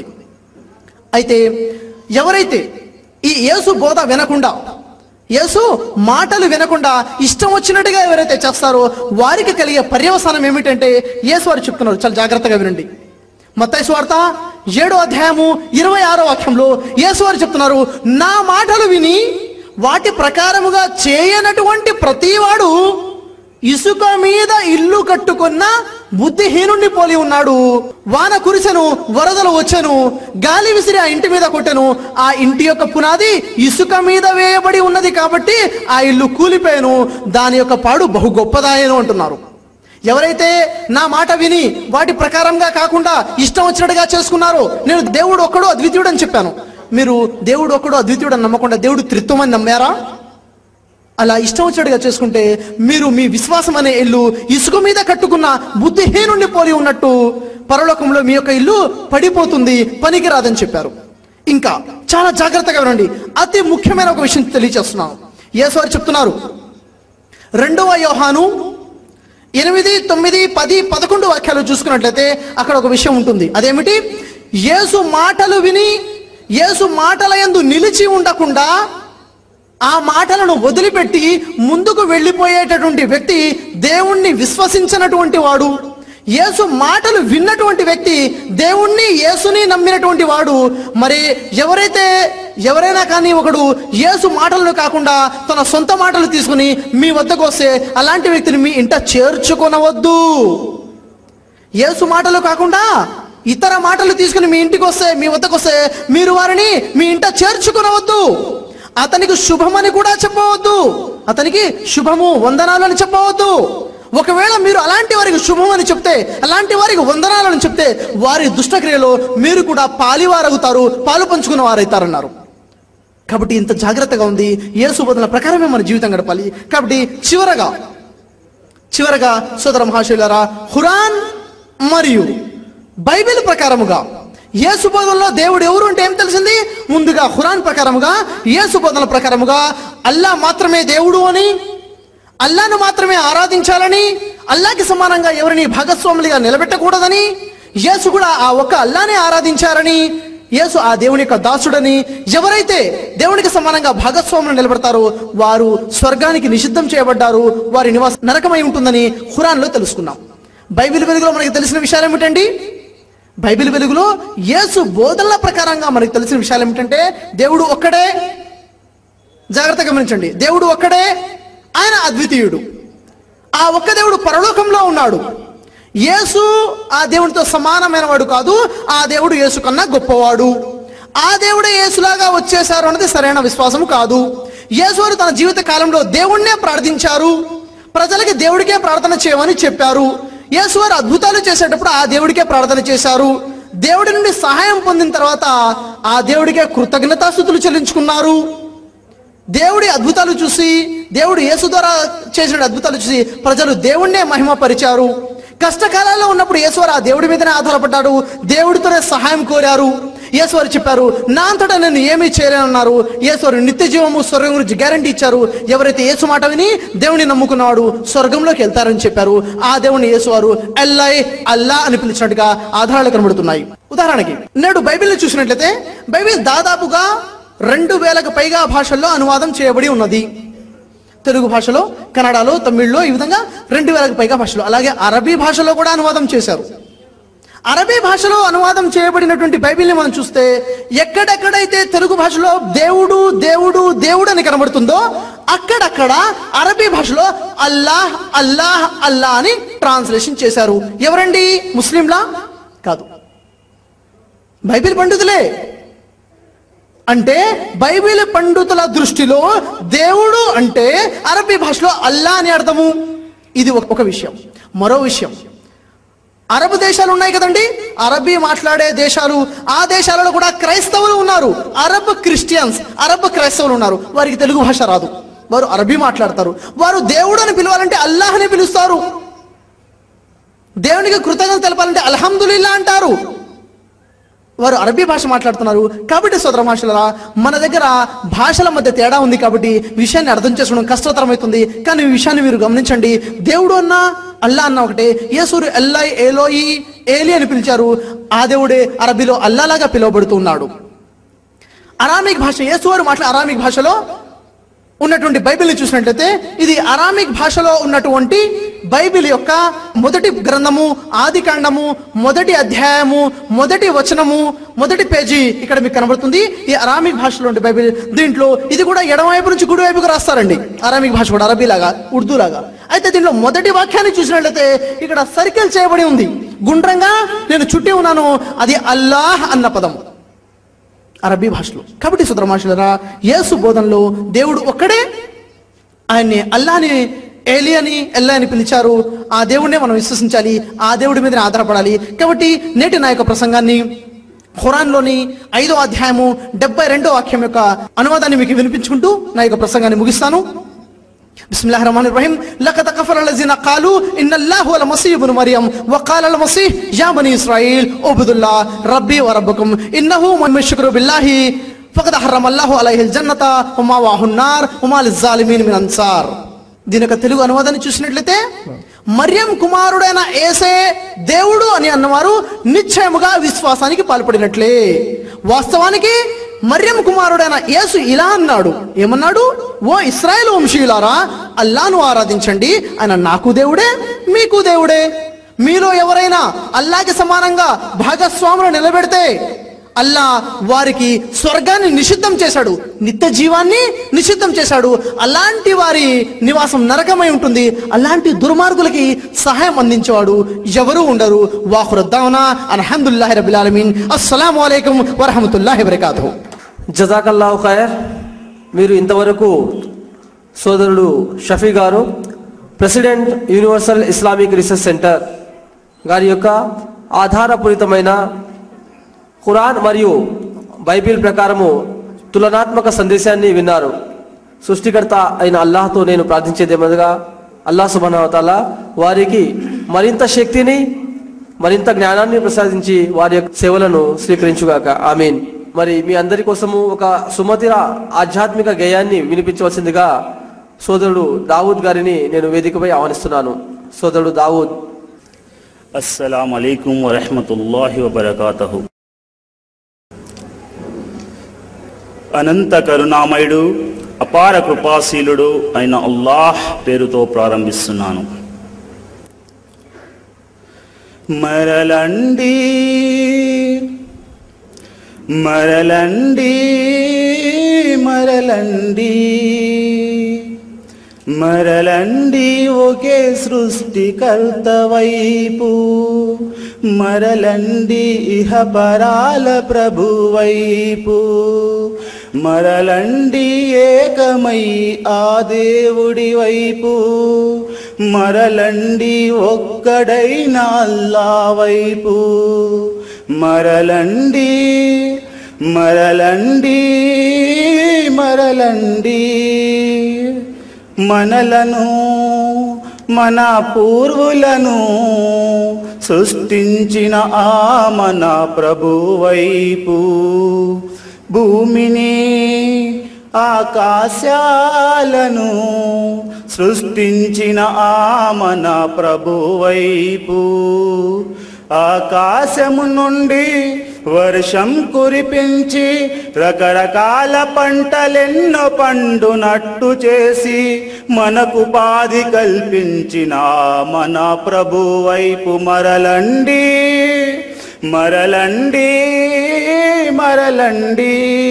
అయితే ఎవరైతే ఈ యేసు బోధ వినకుండా యేసు మాటలు వినకుండా ఇష్టం వచ్చినట్టుగా ఎవరైతే చేస్తారో వారికి కలిగే పర్యవసానం ఏమిటంటే యేసు వారు చెప్తున్నారు చాలా జాగ్రత్తగా వినండి మత్తయి వార్త ఏడో అధ్యాయము ఇరవై ఆరో వాక్యంలో యేసు వారు చెప్తున్నారు నా మాటలు విని వాటి ప్రకారముగా చేయనటువంటి ప్రతివాడు ఇసుక మీద ఇల్లు కట్టుకున్న బుద్ధిహీనుణ్ణి పోలి ఉన్నాడు వాన కురిసెను వరదలు వచ్చెను గాలి విసిరి ఆ ఇంటి మీద కొట్టెను ఆ ఇంటి యొక్క పునాది ఇసుక మీద వేయబడి ఉన్నది కాబట్టి ఆ ఇల్లు కూలిపోయాను దాని యొక్క పాడు బహు గొప్పదాయను అంటున్నారు ఎవరైతే నా మాట విని వాటి ప్రకారంగా కాకుండా ఇష్టం వచ్చినట్టుగా చేసుకున్నారో నేను దేవుడు ఒక్కడు అద్వితీయుడు అని చెప్పాను మీరు దేవుడు ఒక్కడు అద్వితీయుడు అని నమ్మకుండా దేవుడు త్రిత్వం అని నమ్మారా అలా ఇష్టం వచ్చినట్టుగా చేసుకుంటే మీరు మీ విశ్వాసం అనే ఇల్లు ఇసుక మీద కట్టుకున్న బుద్ధిహీనుణ్ణి పోలి ఉన్నట్టు పరలోకంలో మీ యొక్క ఇల్లు పడిపోతుంది పనికిరాదని చెప్పారు ఇంకా చాలా జాగ్రత్తగా వినండి అతి ముఖ్యమైన ఒక విషయం తెలియచేస్తున్నాను యేసువారు చెప్తున్నారు రెండవ యోహాను ఎనిమిది తొమ్మిది పది పదకొండు వాక్యాలు చూసుకున్నట్లయితే అక్కడ ఒక విషయం ఉంటుంది అదేమిటి యేసు మాటలు విని యేసు మాటల యందు నిలిచి ఉండకుండా ఆ మాటలను వదిలిపెట్టి ముందుకు వెళ్ళిపోయేటటువంటి వ్యక్తి దేవుణ్ణి విశ్వసించినటువంటి వాడు యేసు మాటలు విన్నటువంటి వ్యక్తి దేవుణ్ణి యేసుని నమ్మినటువంటి వాడు మరి ఎవరైతే ఎవరైనా కానీ ఒకడు యేసు మాటలను కాకుండా తన సొంత మాటలు తీసుకుని మీ వద్దకు వస్తే అలాంటి వ్యక్తిని మీ ఇంట చేర్చుకొనవద్దు యేసు మాటలు కాకుండా ఇతర మాటలు తీసుకుని మీ ఇంటికి వస్తే మీ వద్దకు వస్తే మీరు వారిని మీ ఇంట చేర్చుకునవద్దు అతనికి శుభమని కూడా చెప్పవద్దు అతనికి శుభము వందనాలు అని చెప్పవద్దు ఒకవేళ మీరు అలాంటి వారికి శుభం అని చెప్తే అలాంటి వారికి వందనాలని చెప్తే వారి దుష్టక్రియలో మీరు కూడా పాలివారవుతారు పాలు పంచుకున్న వారైతారన్నారు కాబట్టి ఇంత జాగ్రత్తగా ఉంది యేసు బోధన ప్రకారమే మన జీవితం గడపాలి కాబట్టి చివరగా చివరగా సోదర మహాశైలరా హురాన్ మరియు బైబిల్ ప్రకారముగా యేసు బోధనలో దేవుడు ఎవరు అంటే ఏం తెలిసింది ముందుగా హురాన్ ప్రకారముగా యేసు బోధనల ప్రకారముగా అల్లా మాత్రమే దేవుడు అని అల్లాను మాత్రమే ఆరాధించాలని అల్లాకి సమానంగా ఎవరిని భాగస్వాములుగా నిలబెట్టకూడదని యేసు కూడా ఆ ఒక్క అల్లానే ఆరాధించారని యేసు ఆ దేవుని యొక్క దాసుడని ఎవరైతే దేవునికి సమానంగా భాగస్వాములు నిలబడతారో వారు స్వర్గానికి నిషిద్ధం చేయబడ్డారు వారి నివాసం నరకమై ఉంటుందని ఖురాన్లో తెలుసుకున్నాం బైబిల్ వెలుగులో మనకి తెలిసిన విషయాలు ఏమిటండి బైబిల్ వెలుగులో యేసు బోధనల ప్రకారంగా మనకి తెలిసిన విషయాలు ఏమిటంటే దేవుడు ఒక్కడే జాగ్రత్తగా గమనించండి దేవుడు ఒక్కడే ఆయన అద్వితీయుడు ఆ ఒక్క దేవుడు పరలోకంలో ఉన్నాడు యేసు ఆ దేవునితో సమానమైన వాడు కాదు ఆ దేవుడు యేసు కన్నా గొప్పవాడు ఆ దేవుడే యేసులాగా వచ్చేశారు అన్నది సరైన విశ్వాసం కాదు యేసువారు తన జీవిత కాలంలో దేవుణ్ణే ప్రార్థించారు ప్రజలకి దేవుడికే ప్రార్థన చేయమని చెప్పారు యేసువారు అద్భుతాలు చేసేటప్పుడు ఆ దేవుడికే ప్రార్థన చేశారు దేవుడి నుండి సహాయం పొందిన తర్వాత ఆ దేవుడికే కృతజ్ఞతాస్థుతులు చెల్లించుకున్నారు దేవుడి అద్భుతాలు చూసి దేవుడు యేసు ద్వారా చేసిన అద్భుతాలు చూసి ప్రజలు దేవుణ్ణే మహిమపరిచారు కష్టకాలాల్లో ఉన్నప్పుడు యేసువారు ఆ దేవుడి మీదనే ఆధారపడ్డాడు దేవుడితోనే సహాయం కోరారు యేసువారు చెప్పారు నా అంతటా నేను ఏమీ చేయలేనన్నారు యేసువారు నిత్య జీవము స్వర్గం గురించి గ్యారంటీ ఇచ్చారు ఎవరైతే యేసు మాట విని దేవుని నమ్ముకున్నవాడు స్వర్గంలోకి వెళ్తారని చెప్పారు ఆ దేవుని యేసువారు అల్లై అల్లా అని పిలిచినట్టుగా ఆధారాలు కనబడుతున్నాయి ఉదాహరణకి నేడు బైబిల్ని చూసినట్లయితే బైబిల్ దాదాపుగా రెండు వేలకు పైగా భాషల్లో అనువాదం చేయబడి ఉన్నది తెలుగు భాషలో కన్నడలో తమిళ్లో ఈ విధంగా రెండు వేలకు పైగా భాషలో అలాగే అరబీ భాషలో కూడా అనువాదం చేశారు అరబీ భాషలో అనువాదం చేయబడినటువంటి బైబిల్ని మనం చూస్తే ఎక్కడెక్కడైతే తెలుగు భాషలో దేవుడు దేవుడు దేవుడు అని కనబడుతుందో అక్కడక్కడ అరబీ భాషలో అల్లాహ్ అల్లాహ్ అల్లా అని ట్రాన్స్లేషన్ చేశారు ఎవరండి ముస్లింలా కాదు బైబిల్ పండితులే అంటే బైబిల్ పండితుల దృష్టిలో దేవుడు అంటే అరబీ భాషలో అల్లా అని అర్థము ఇది ఒక- ఒక విషయం మరో విషయం అరబ్ దేశాలు ఉన్నాయి కదండి అరబీ మాట్లాడే దేశాలు ఆ దేశాలలో కూడా క్రైస్తవులు ఉన్నారు అరబ్ క్రిస్టియన్స్ అరబ్ క్రైస్తవులు ఉన్నారు వారికి తెలుగు భాష రాదు వారు అరబీ మాట్లాడతారు వారు దేవుడు అని పిలవాలంటే అల్లాహ్ అని పిలుస్తారు దేవునికి కృతజ్ఞత తెలపాలంటే అల్హమ్దులిల్లా అంటారు వారు అరబీ భాష మాట్లాడుతున్నారు కాబట్టి సోదర భాషలరా మన దగ్గర భాషల మధ్య తేడా ఉంది కాబట్టి విషయాన్ని అర్థం చేసుకోవడం కష్టతరమవుతుంది కానీ ఈ విషయాన్ని మీరు గమనించండి దేవుడు అన్న అల్లా అన్న ఒకటే యేసూరు ఎల్లాయి ఏలోయి ఏలి అని పిలిచారు ఆ దేవుడే అరబీలో అల్లాలాగా పిలువబడుతున్నాడు అరామిక్ భాష యేసువారు మాట్లాడే అరామిక్ భాషలో ఉన్నటువంటి బైబిల్ని చూసినట్లయితే ఇది అరామిక్ భాషలో ఉన్నటువంటి బైబిల్ యొక్క మొదటి గ్రంథము ఆది కాండము మొదటి అధ్యాయము మొదటి వచనము మొదటి పేజీ ఇక్కడ మీకు కనబడుతుంది ఈ అరామిక్ భాషలో ఉండే బైబిల్ దీంట్లో ఇది కూడా ఎడమవైపు నుంచి కుడి వైపుకు రాస్తారండి అరామిక్ భాష కూడా అరబీ లాగా ఉర్దూ లాగా అయితే దీంట్లో మొదటి వాక్యాన్ని చూసినట్లయితే ఇక్కడ సర్కిల్ చేయబడి ఉంది గుండ్రంగా నేను చుట్టి ఉన్నాను అది అల్లాహ్ అన్న పదము అరబీ భాషలో కాబట్టి సుద్రమాషులరా యేసు బోధనలో దేవుడు ఒక్కడే ఆయన్ని అల్లాని ఏలి అని ఎల్లా అని పిలిచారు ఆ దేవుడినే మనం విశ్వసించాలి ఆ దేవుడి మీదనే ఆధారపడాలి కాబట్టి నేటి నా యొక్క ప్రసంగాన్ని ఖురాన్లోని ఐదో అధ్యాయము డెబ్బై రెండో వాక్యం యొక్క అనువాదాన్ని మీకు వినిపించుకుంటూ నా యొక్క ప్రసంగాన్ని ముగిస్తాను بسم الله الرحمن الرحيم لقد كفر الذين قالوا ان الله هو المسيح ابن مريم وقال المسيح يا بني اسرائيل اعبدوا الله ربي وربكم انه من يشكر بالله فقد حرم الله عليه الجنة وما واه النار وما للظالمين من انصار దీని యొక్క తెలుగు అనువాదాన్ని చూసినట్లయితే మర్యం కుమారుడైన ఏసే దేవుడు అని అన్నవారు నిశ్చయముగా విశ్వాసానికి పాల్పడినట్లే వాస్తవానికి మర్యం కుమారుడైన యేసు ఇలా అన్నాడు ఏమన్నాడు ఓ ఇస్రాయేల్ వంశీయులారా అల్లాను ఆరాధించండి ఆయన నాకు దేవుడే మీకు దేవుడే మీలో ఎవరైనా అల్లాకి సమానంగా భాగస్వాములు నిలబెడితే అల్లా వారికి స్వర్గాన్ని నిషిద్ధం చేశాడు నిత్య జీవాన్ని నిషిద్ధం చేశాడు అలాంటి వారి నివాసం నరకమై ఉంటుంది అలాంటి దుర్మార్గులకి సహాయం అందించేవాడు ఎవరు ఉండరు వాహురద్దావనా అల్హమ్దుల్లాహి రబిల్ ఆలమీన్ అస్సలాము అలైకుం వరహమతుల్లాహి వబరకాతుహు జజాకల్లాహు ఖైర్ మీరు ఇంతవరకు సోదరుడు షఫీ గారు president universal Islamic research center గారి యొక్క ఆధారపూరితమైన ఖురాన్ మరియు బైబిల్ ప్రకారము తులనాత్మక సందేశాన్ని విన్నారు సృష్టికర్త అయిన అల్లాహ్తో నేను ప్రార్థించేదేమనగా అల్లాహ్ సుబనవతాల వారికి మరింత శక్తిని మరింత జ్ఞానాన్ని ప్రసాదించి వారి యొక్క సేవలను స్వీకరించుగాక ఆమీన్ మరి మీ అందరి కోసము ఒక సుమతిర ఆధ్యాత్మిక గేయాన్ని వినిపించవలసిందిగా సోదరుడు దావూద్ గారిని నేను వేదికపై ఆహ్వానిస్తున్నాను సోదరుడు దావూద్ అస్సలం అయికం వరహమతుల్లాహి వబర్కాతహు అనంత కరుణామయుడు అపార కృపాశీలుడు అయిన అల్లాహ్ పేరుతో ప్రారంభిస్తున్నాను మరలండి మరలండి మరలండి మరలండి ఒకే సృష్టికర్త వైపు మరలండి ఇహ పరాల ప్రభు వైపు మరలండి ఏకమై ఆ దేవుడి వైపు మరలండి ఒక్కడైన అల్లా వైపు మరలండి మరలండి మరలండి మనలను మన పూర్వులను సృష్టించిన ఆ మన ప్రభు వైపు భూమిని ఆకాశాలను సృష్టించిన ఆ మన ప్రభు వైపు ఆకాశము నుండి వర్షం కురిపించి రకరకాల పంటలెన్నో పండునట్టు చేసి మనకు పాది కల్పించిన మన ప్రభు వైపు మరలండి మరలండి మరలండి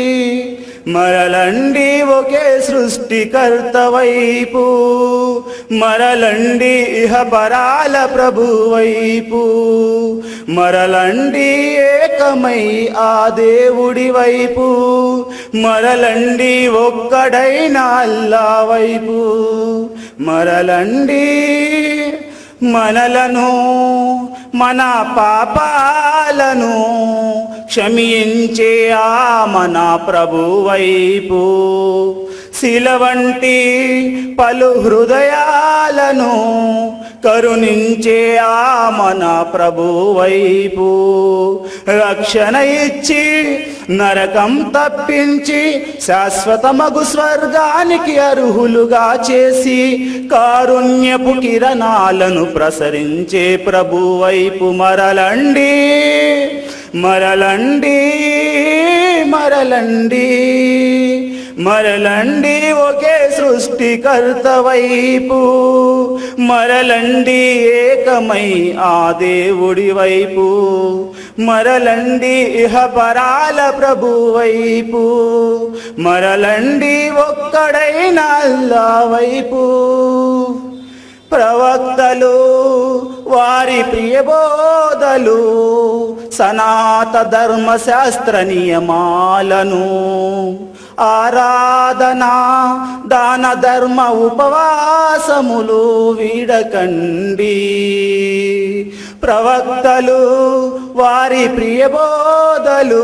మరలండి ఒకే సృష్టికర్త వైపు మరలండి ఇహ పరాల ప్రభు వైపు మరలండి ఏకమై ఆ దేవుడి వైపు మరలండి ఒక్కడైన అల్లా వైపు మరలండి మనలను మన పాపాలను క్షమించే ఆ మన ప్రభు వైపు శిల వంటి పలు హృదయాలను కరుణించే ఆ మన ప్రభు వైపు రక్షణ ఇచ్చి నరకం తప్పించి శాశ్వతమగు స్వర్గానికి అర్హులుగా చేసి కారుణ్యపు కిరణాలను ప్రసరించే ప్రభు వైపు మరలండి మరలండి మరలండి మరలండి ఒకే సృష్టికర్త వైపు మరలండి ఏకమై ఆ దేవుడి వైపు మరలండి ఇహ పరాల ప్రభు వైపు మరలండి ఒక్కడైన అల్లా వైపు ప్రవక్తలు వారి ప్రియబోధలు సనాత ధర్మశాస్త్ర నియమాలను ఆరాధన దాన ధర్మ ఉపవాసములు వీడకండి ప్రవక్తలు వారి ప్రియబోధలు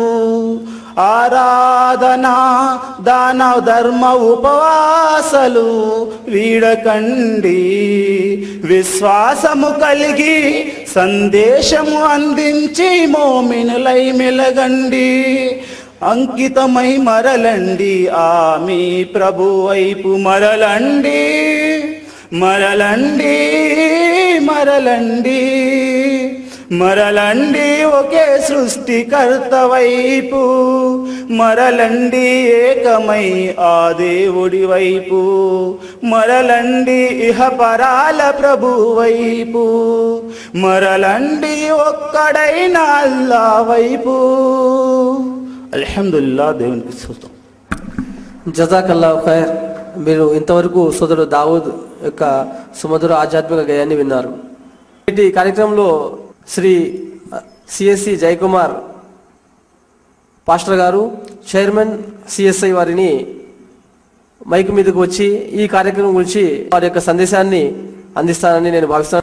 ఆరాధన దాన ధర్మ ఉపవాసలు వీడకండి విశ్వాసము కలిగి సందేశము అందించి మోమినులై మెలగండి అంకితమై మరలండి ఆ మీ ప్రభు వైపు మరలండి మరలండి మరలండి మరలండి ఒకే సృష్టికర్త వైపు మరలండి ఏకమై ఆ దేవుడి వైపు మరలండి ఇహ పరాల ప్రభు వైపు మరలండి ఒక్కడైన అల్లా వైపు అల్హమ్దుల్లా దేవునికి చూస్తాం జజాకల్లా ఖైర్ మీరు ఇంతవరకు సోదరుడు దావూద్ యొక్క సుమధుర ఆధ్యాత్మిక గేయాన్ని విన్నారు నేటి కార్యక్రమంలో శ్రీ సిఎస్సి జయకుమార్ పాస్టర్ గారు చైర్మన్ సిఎస్ఐ వారిని మైక్ మీదకి వచ్చి ఈ కార్యక్రమం గురించి వారి యొక్క సందేశాన్ని అందిస్తానని నేను భావిస్తాను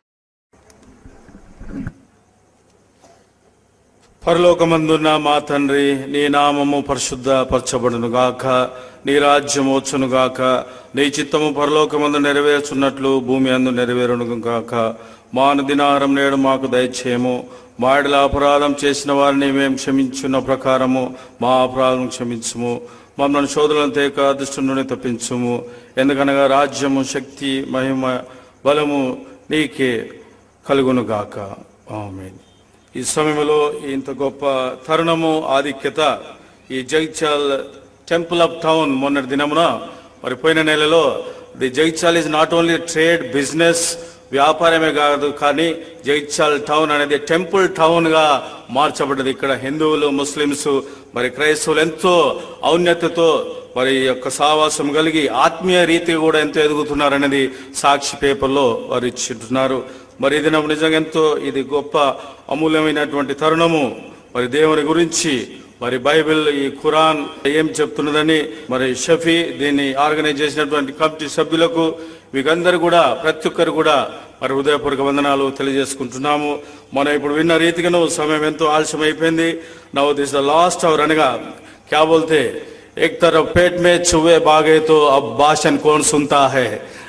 పరలోకమందున్న మా తండ్రి నీ నామము పరిశుద్ధ పరచబడును గాక నీ రాజ్యం వచ్చును గాక నీ చిత్తము పరలోకమందు నెరవేర్చున్నట్లు భూమి అందు నెరవేరును గాక మా దినారం నేడు మాకు దయచేయము మాడిల అపరాధం చేసిన వారిని మేము క్షమించున్న ప్రకారము మా అపరాధం క్షమించుము మమ్మల్ని శోధనలు తేక దుష్టు నుండి తప్పించుము ఎందుకనగా రాజ్యము శక్తి మహిమ బలము నీకే కలుగును గాక ఆమేన్ ఈ సమయంలో ఇంత గొప్ప తరుణము ఆధిక్యత ఈ జగిత్యాల్ టెంపుల్ ఆఫ్ టౌన్ మొన్నటి దినమున మరి పోయిన నెలలో the Jagtial is not only trade business వ్యాపారమే కాదు కానీ జగిత్యాల్ టౌన్ అనేది టెంపుల్ టౌన్ గా మార్చబడ్డది ఇక్కడ హిందువులు ముస్లిమ్స్ మరి క్రైస్తవులు ఎంతో ఔన్నత్యతో మరి ఈ యొక్క సావాసం కలిగి ఆత్మీయ రీతిగా కూడా ఎంతో ఎదుగుతున్నారనేది సాక్షి పేపర్లో వారు ఇచ్చింటున్నారు మరి ఇది నాకు నిజంగా ఎంతో ఇది గొప్ప అమూల్యమైనటువంటి తరుణము మరి దేవుని గురించి మరి బైబిల్ ఈ ఖురాన్ ఏం చెప్తున్నదని మరి షఫీ దీన్ని ఆర్గనైజ్ చేసినటువంటి కమిటీ సభ్యులకు వీకందరూ కూడా ప్రతి ఒక్కరు కూడా మరి హృదయపూర్వక వందనాలు తెలియజేసుకుంటున్నాము మనం ఇప్పుడు విన్న రీతిగాను సమయం ఎంతో ఆలస్యం అయిపోయింది now this the last hour అనగా క్యా బోల్తే एक तरफ पेट में चूहे भागे तो अब भाषण कौन सुनता है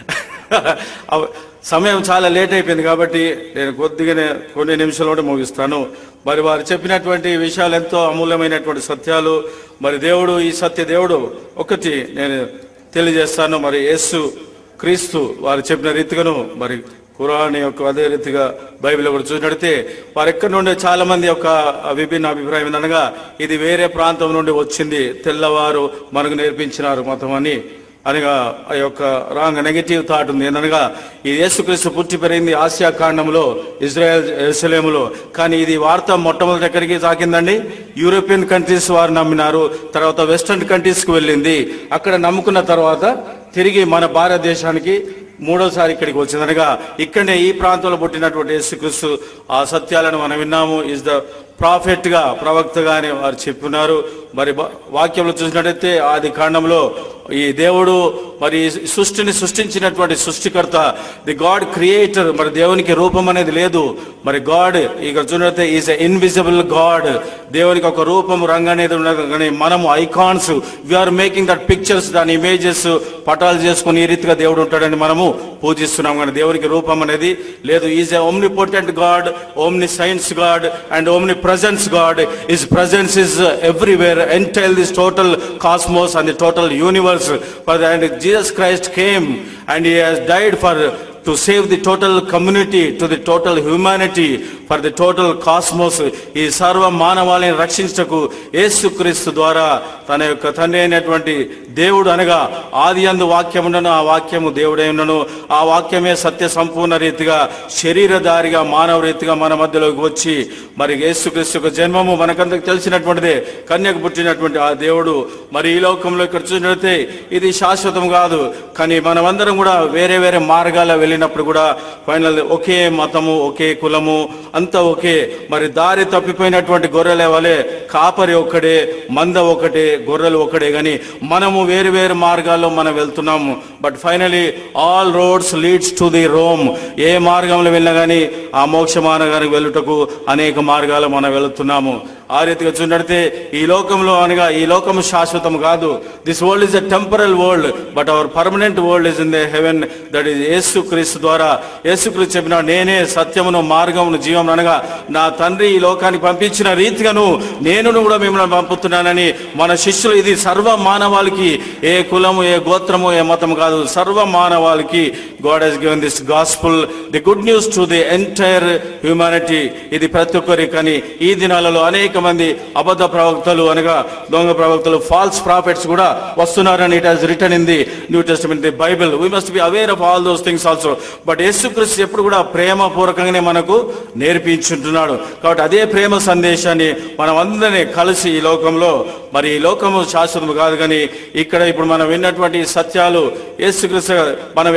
అవ- సమయం చాలా లేట్ అయిపోయింది కాబట్టి నేను కొద్దిగానే కొన్ని నిమిషాలు ముగిస్తాను మరి వారు చెప్పినటువంటి విషయాలు ఎంతో అమూల్యమైనటువంటి సత్యాలు మరి దేవుడు ఈ సత్య దేవుడు ఒకటి నేను తెలియజేస్తాను మరి యేసు క్రీస్తు వారు చెప్పిన రీతిగాను మరి ఖురాన్ యొక్క అదే రీతిగా బైబిల్ కూడా చూసినట్టే వారు ఎక్కడి నుండి చాలా మంది యొక్క విభిన్న అభిప్రాయం ఏందనగా ఇది వేరే ప్రాంతం నుండి వచ్చింది తెల్లవారు మనకు నేర్పించినారు మతం అని అనగా ఆ యొక్క రాంగ్ నెగటివ్ థాట్ ఉంది ఏందనగా ఈ యేసుక్రీస్తు పుట్టి పెరిగింది ఆసియా ఖండంలో ఇజ్రాయెల్ ఎరుసలేములో కానీ ఇది వార్త మొట్టమొదటి ఎక్కడికి తాకిందండి యూరోపియన్ కంట్రీస్ వారు నమ్మినారు తర్వాత వెస్టర్న్ కంట్రీస్ కు వెళ్ళింది అక్కడ నమ్ముకున్న తర్వాత తిరిగి మన భారతదేశానికి మూడోసారి ఇక్కడికి వచ్చిందనగా ఇక్కడనే ఈ ప్రాంతంలో పుట్టినటువంటి యేసుక్రీస్తు ఆ సత్యాలను మనం విన్నాము ఇస్ ద ప్రాఫెట్ గా ప్రవక్తగా అని వారు చెప్పున్నారు మరి బ- వాక్యంలో చూసినట్టయితే ఆది కాండంలో ఈ దేవుడు మరి ఈ సృష్టిని సృష్టించినటువంటి సృష్టికర్త ది గాడ్ క్రియేటర్ మరి దేవునికి రూపం అనేది లేదు మరి గాడ్ ఇక్కడ చూసినట్లయితే ఈజ్ ఇన్విజిబుల్ గాడ్ దేవునికి ఒక రూపం రంగు అనేది ఉండదు కానీ మనము icons we're making that pictures దాని ఇమేజెస్ పటాలు చేసుకుని ఈ రీతిగా దేవుడు ఉంటాడని మనము పూజిస్తున్నాం కానీ దేవునికి రూపం అనేది లేదు is a omnipotent God omniscience God and omnipresence God is presence is everywhere entail this total cosmos and the total universe for and Jesus Christ came and he has died for to save the total community to the total humanity for the total cosmos ఈ సర్వ మానవాళిని రక్షించటకు యేసుక్రీస్తు ద్వారా తన యొక్క తండ్రి అయినటువంటి దేవుడు అనగా ఆది అందు వాక్యముండను ఆ వాక్యము దేవుడై ఉండను ఆ వాక్యమే సత్య సంపూర్ణ రీతిగా శరీరధారిగా మానవ రీతిగా మన మధ్యలోకి వచ్చి మరి యేసుక్రీస్తు యొక్క జన్మము మనకందరికి తెలిసినటువంటిదే కన్యకు పుట్టినటువంటి ఆ దేవుడు మరి ఈ లోకంలో ఇక్కడ చూసినట్లయితే ఇది శాశ్వతం కాదు కానీ మనమందరం కూడా వేరే వేరే మార్గాల్లో వెళ్ళినప్పుడు కూడా ఫైనల్ ఒకే మతము ఒకే కులము అంతా ఒకే మరి దారి తప్పిపోయినటువంటి గొర్రెల వలె కాపరి ఒక్కడే మంద ఒకటే గొర్రెలు ఒకటే గాని మనము వేరు వేరు మార్గాల్లో మనం వెళ్తున్నాము but finally all roads leads to the Rome ఏ మార్గంలో వెళ్ళినా గానీ ఆ మోక్ష మార్గానికి వెళ్ళుటకు అనేక మార్గాలు మనం వెళుతున్నాము ఆ రీతిగా చూసినట్టే ఈ లోకంలో అనగా ఈ లోకము శాశ్వతం కాదు this world is a temporal world but our permanent world is in the heaven that is యేసు క్రీస్తు ద్వారా యేసు క్రీస్తు చెప్పిన నేనే సత్యమును మార్గమును జీవమును అనగా నా తండ్రి ఈ లోకానికి పంపించిన రీతిగాను నేను కూడా మిమ్మల్ని పంపుతున్నానని మన శిష్యులు ఇది సర్వ మానవాళికి ఏ కులము ఏ గోత్రము ఏ మతం కాదు సర్వ మానవాళికి God has given this gospel the good news to the entire humanity ఇది ప్రతి ఒక్కరికి కానీ ఈ దినాలలో అనేక మంది అబద్ధ ప్రవక్తలు అనగా దొంగ ప్రవక్తలు ఫాల్స్ ప్రాఫిట్స్ కూడా వస్తున్నారని it has return in the New Testament the Bible we must be aware of all those things also but యేసుక్రీస్తు ఎప్పుడు కూడా ప్రేమ పూర్వకంగానే మనకు నేర్పించుంటున్నాడు కాబట్టి అదే ప్రేమ సందేశాన్ని మనం అందరినీ కలిసి ఈ లోకంలో మరి ఈ లోకము శాశ్వతం కాదు కానీ ఇక్కడ ఇప్పుడు మనం విన్నటువంటి ఈ సత్యాలు యేసుక్రీస్తు మనం ఎక్కడున్నామో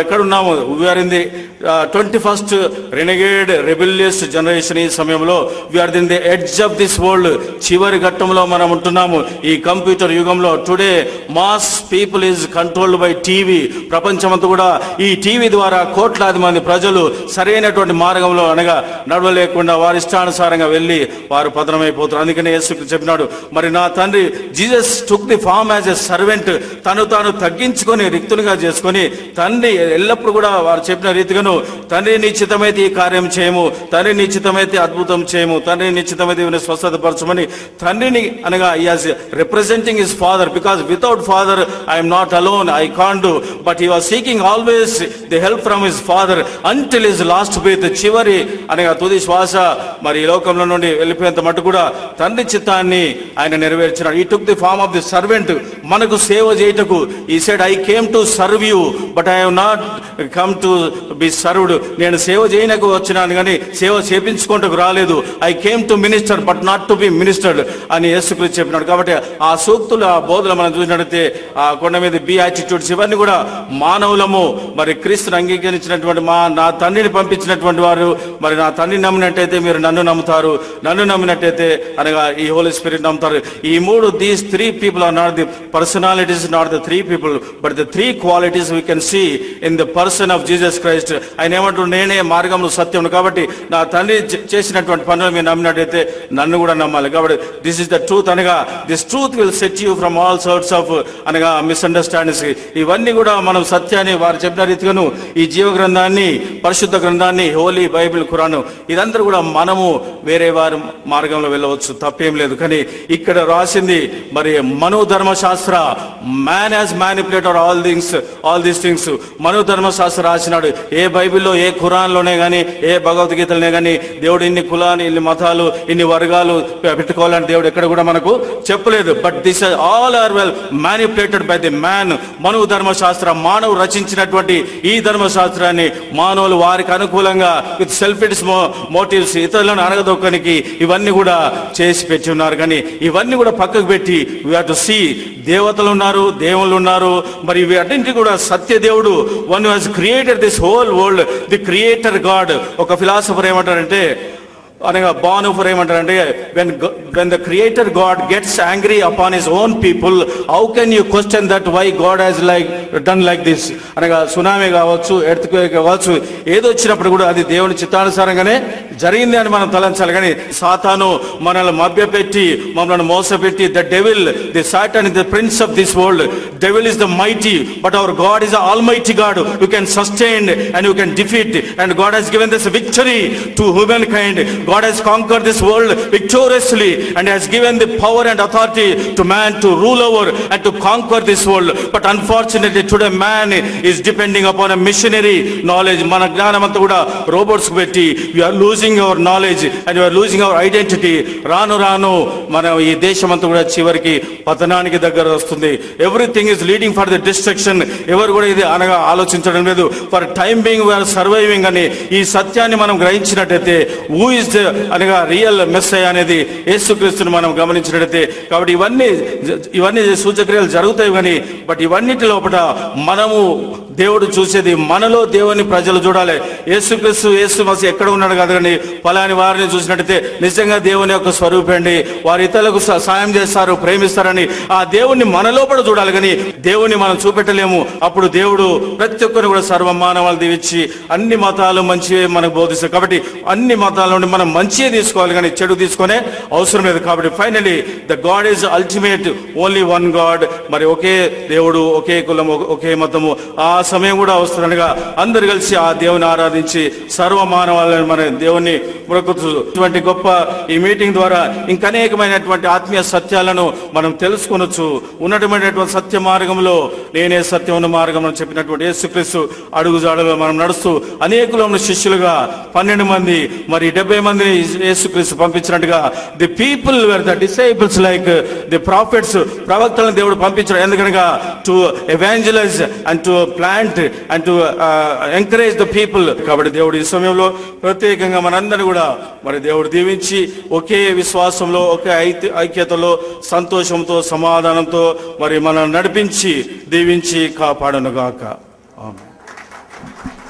ఉన్నాము we're in the twenty first renegade rebellious generation ఈ సమయంలో we're in the edge of this world చివరి ఘట్టంలో మనం ఉంటున్నాము ఈ కంప్యూటర్ యుగంలో today mass people is controlled by TV ప్రపంచమంతా కూడా ఈ టీవీ ద్వారా కోట్లాది మంది ప్రజలు సరైనటువంటి మార్గంలో అనగా నడవలేకుండా వారి ఇష్టానుసారంగా వెళ్ళి వారు పతనమైపోతారు అందుకనే యేసు చెప్పినాడు మరి నా తండ్రి Jesus took the form as a servant తను తాను తగ్గించుకొని రిక్తునిగా చేసుకొని తండ్రి ఎల్లప్పుడు కూడా వారు చెప్పిన రీతిగాను తండ్రి నిశ్చితమైతే ఈ కార్యం చేయము తండ్రి నిశ్చితమైతే అద్భుతం చేయము తండ్రి నిశ్చితమైతే ఈయన స్వస్థతపరచమని తండ్రిని అనగా as representing his father because without father I'm not alone I can do but he was seeking always the help from his father until his last breath చివరి అనగా తుది శ్వాస మరి ఈ లోకంలో నుండి వెళ్ళిపోయేంత మట్టు కూడా తండ్రి చిత్తాన్ని ఆయన నెరవేర్చినాడు ఈ took the form of the servant మనకు సేవ చేయుటకు ఈ said I came to serve you but I have not come to be served నేను సేవ చేయనకు వచ్చినాను కానీ సేవ చేపించుకుంటకు రాలేదు I came to minister but not to be ministered అని యేసుక్రీస్తు చెప్పినాడు కాబట్టి ఆ సూక్తులు ఆ బోధలు మనం చూసినట్లయితే ఆ కొండ మీద బి యాటిట్యూడ్స్ ఇవన్నీ కూడా మానవులము మరి క్రీస్తుని అంగీకరించినటువంటి మా నా తండ్రిని పంపించినటువంటి వారు మరి నా తండ్రిని నమ్మినట్టయితే మీరు నన్ను నమ్ముతారు నన్ను నమ్మినట్టయితే అనగా ఈ హోలీ స్పిరిట్ నమ్ముతారు ఈ మూడు these three people are not the personalities not the three people but the three qualities we can see in the person of Jesus Christ ఆయన ఏమంటారు నేనే మార్గంలో సత్యం కాబట్టి నా తండ్రి చే- చేసినటువంటి పనులు మీరు నమ్మినట్టయితే నన్ను కూడా నమ్మాలి కాబట్టి దిస్ ఇస్ ద ట్రూత్ అనగా this truth will set you from all sorts of అనగా మిస్అండర్స్టాండింగ్స్ ఇవన్నీ కూడా మనం సత్యాన్ని వారు చెప్పిన రీతిగాను ఈ జీవ గ్రంథాన్ని పరిశుద్ధ గ్రంథాన్ని హోలీ బైబిల్ ఖురాను ఇదంతా కూడా మనము వేరే వారి మార్గంలో వెళ్ళవచ్చు తప్పేం లేదు కానీ ఇక్కడ రాసింది మరి మనో ధర్మశాస్త్ర man as manipulator all things all these things మనో ధర్మశాస్త్ర రాసినాడు ఏ బైబిల్లో ఏ ఖురాన్లోనే కానీ ఏ భగవద్గీతలోనే కానీ దేవుడు ఇన్ని కులాలు ఇన్ని మతాలు ఇన్ని వర్గాలు పెట్టుకోవాలని దేవుడు ఎక్కడ కూడా మనకు చెప్పలేదు but this all are well manipulated by the man మనువు ధర్మశాస్త్ర మానవు రచించినటువంటి ఈ ధర్మశాస్త్రాన్ని మానవులు వారికి అనుకూలంగా విత్ సెల్ఫిడ్స్ మోటివ్స్ ఇతరులను అనగదొక్కనికి ఇవన్నీ కూడా చేసి పెట్టి ఉన్నారు కానీ ఇవన్నీ కూడా పక్కకు పెట్టి వీ టు సీ దేవతలు ఉన్నారు దేవుళ్ళు ఉన్నారు మరి వీటన్నింటి కూడా సత్య దేవుడు one has created this whole world the creator God ఒక ఫిలాసఫర్ ఏమంటారంటే అనగా బానుఫర్ ఏమంటారంటే when when the creator God gets angry upon his own people how can you question that why God has like done like this అనగా tsunami కావచ్చు earth కావచ్చు ఏదో వచ్చినప్పుడు కూడా అది దేవుని చిత్తానుసారంగానే జరిగింది అని మనం తలంచాలి కానీ సాతాను మనల్ని మభ్యపెట్టి మమ్మల్ని మోసపెట్టి the devil the Satan the prince of this world devil is the mighty but our God is almighty God you can sustain and you can defeat and God has given this victory to human kind God has conquered this world victoriously and has given the power and authority to man to rule over and to conquer this world. But unfortunately today man is depending upon a missionary knowledge. మన జ్ఞానం అంతా కూడా robots పెట్టి we are losing our knowledge and we are losing our identity. రాను రాను మన ఈ దేశం అంతా కూడా చివరికి పతనానికి దగ్గర వస్తుంది everything is leading for the destruction ఎవరు కూడా ఇది అనగా ఆలోచించడం లేదు for time being we're surviving అని ఈ సత్యాన్ని మనం గ్రహించినట్టయితే హూ ఇస్ అనగా రియల్ మెస్సై అనేది యేసుక్రీస్తుని మనం గమనించినట్టయితే కాబట్టి ఇవన్నీ ఇవన్నీ సూచక్రియలు జరుగుతాయి కానీ బట్ ఇవన్నిటి లోపల మనము దేవుడు చూసేది మనలో దేవుని ప్రజలు చూడాలి యేసుక్రీస్తు యేసు మసి ఎక్కడ ఉన్నాడు కాదు కానీ ఫలాని వారిని చూసినట్టయితే నిజంగా దేవుని యొక్క స్వరూపండి వారి ఇతరులకు స- సాయం చేస్తారు ప్రేమిస్తారని ఆ దేవుణ్ణి మనలోపల చూడాలి కానీ దేవుని మనం చూపెట్టలేము అప్పుడు దేవుడు ప్రతి ఒక్కరిని కూడా సర్వ మానవాలు దీవించి అన్ని మతాలు మంచివే మనకు బోధిస్తారు కాబట్టి అన్ని మతాల నుండి మనం మంచిగా తీసుకోవాలి కానీ చెడు తీసుకునే అవసరం లేదు కాబట్టి finally the God is ultimate only one God మరి ఒకే దేవుడు ఒకే కులం ఒక- ఒకే మతము ఆ సమయం కూడా వస్తుందనగా అందరు కలిసి ఆ దేవుని ఆరాధించి సర్వ మానవాళ్ళని మన దేవుని మొక్కుతూ ఇటువంటి గొప్ప ఈ మీటింగ్ ద్వారా ఇంకనేకమైనటువంటి ఆత్మీయ సత్యాలను మనం తెలుసుకొనొచ్చు ఉన్నతమైనటువంటి సత్య మార్గంలో నేనే సత్యం ఉన్న మార్గం అని చెప్పినటువంటి యేసుక్రీస్తు అడుగుజాడలో మనం నడుస్తూ అనేకులను శిష్యులుగా పన్నెండు మంది మరి డెబ్బై మందిని యేసుక్రీస్తు పంపించినట్టుగా the people were the disciples like the prophets ప్రవక్తలను దేవుడు పంపించడం ఎందుకనగా to evangelize and to plant and to encourage the people కాబట్టి దేవుడు ఈ సమయంలో ప్రత్యేకంగా మనందరినీ కూడా మరి దేవుడు దీవించి ఒకే విశ్వాసంలో ఒకే ఐక్య ఐక్యతలో సంతోషంతో సమాధానంతో మరి మనం నడిపించి దీవించి కాపాడనుగాక ఆమె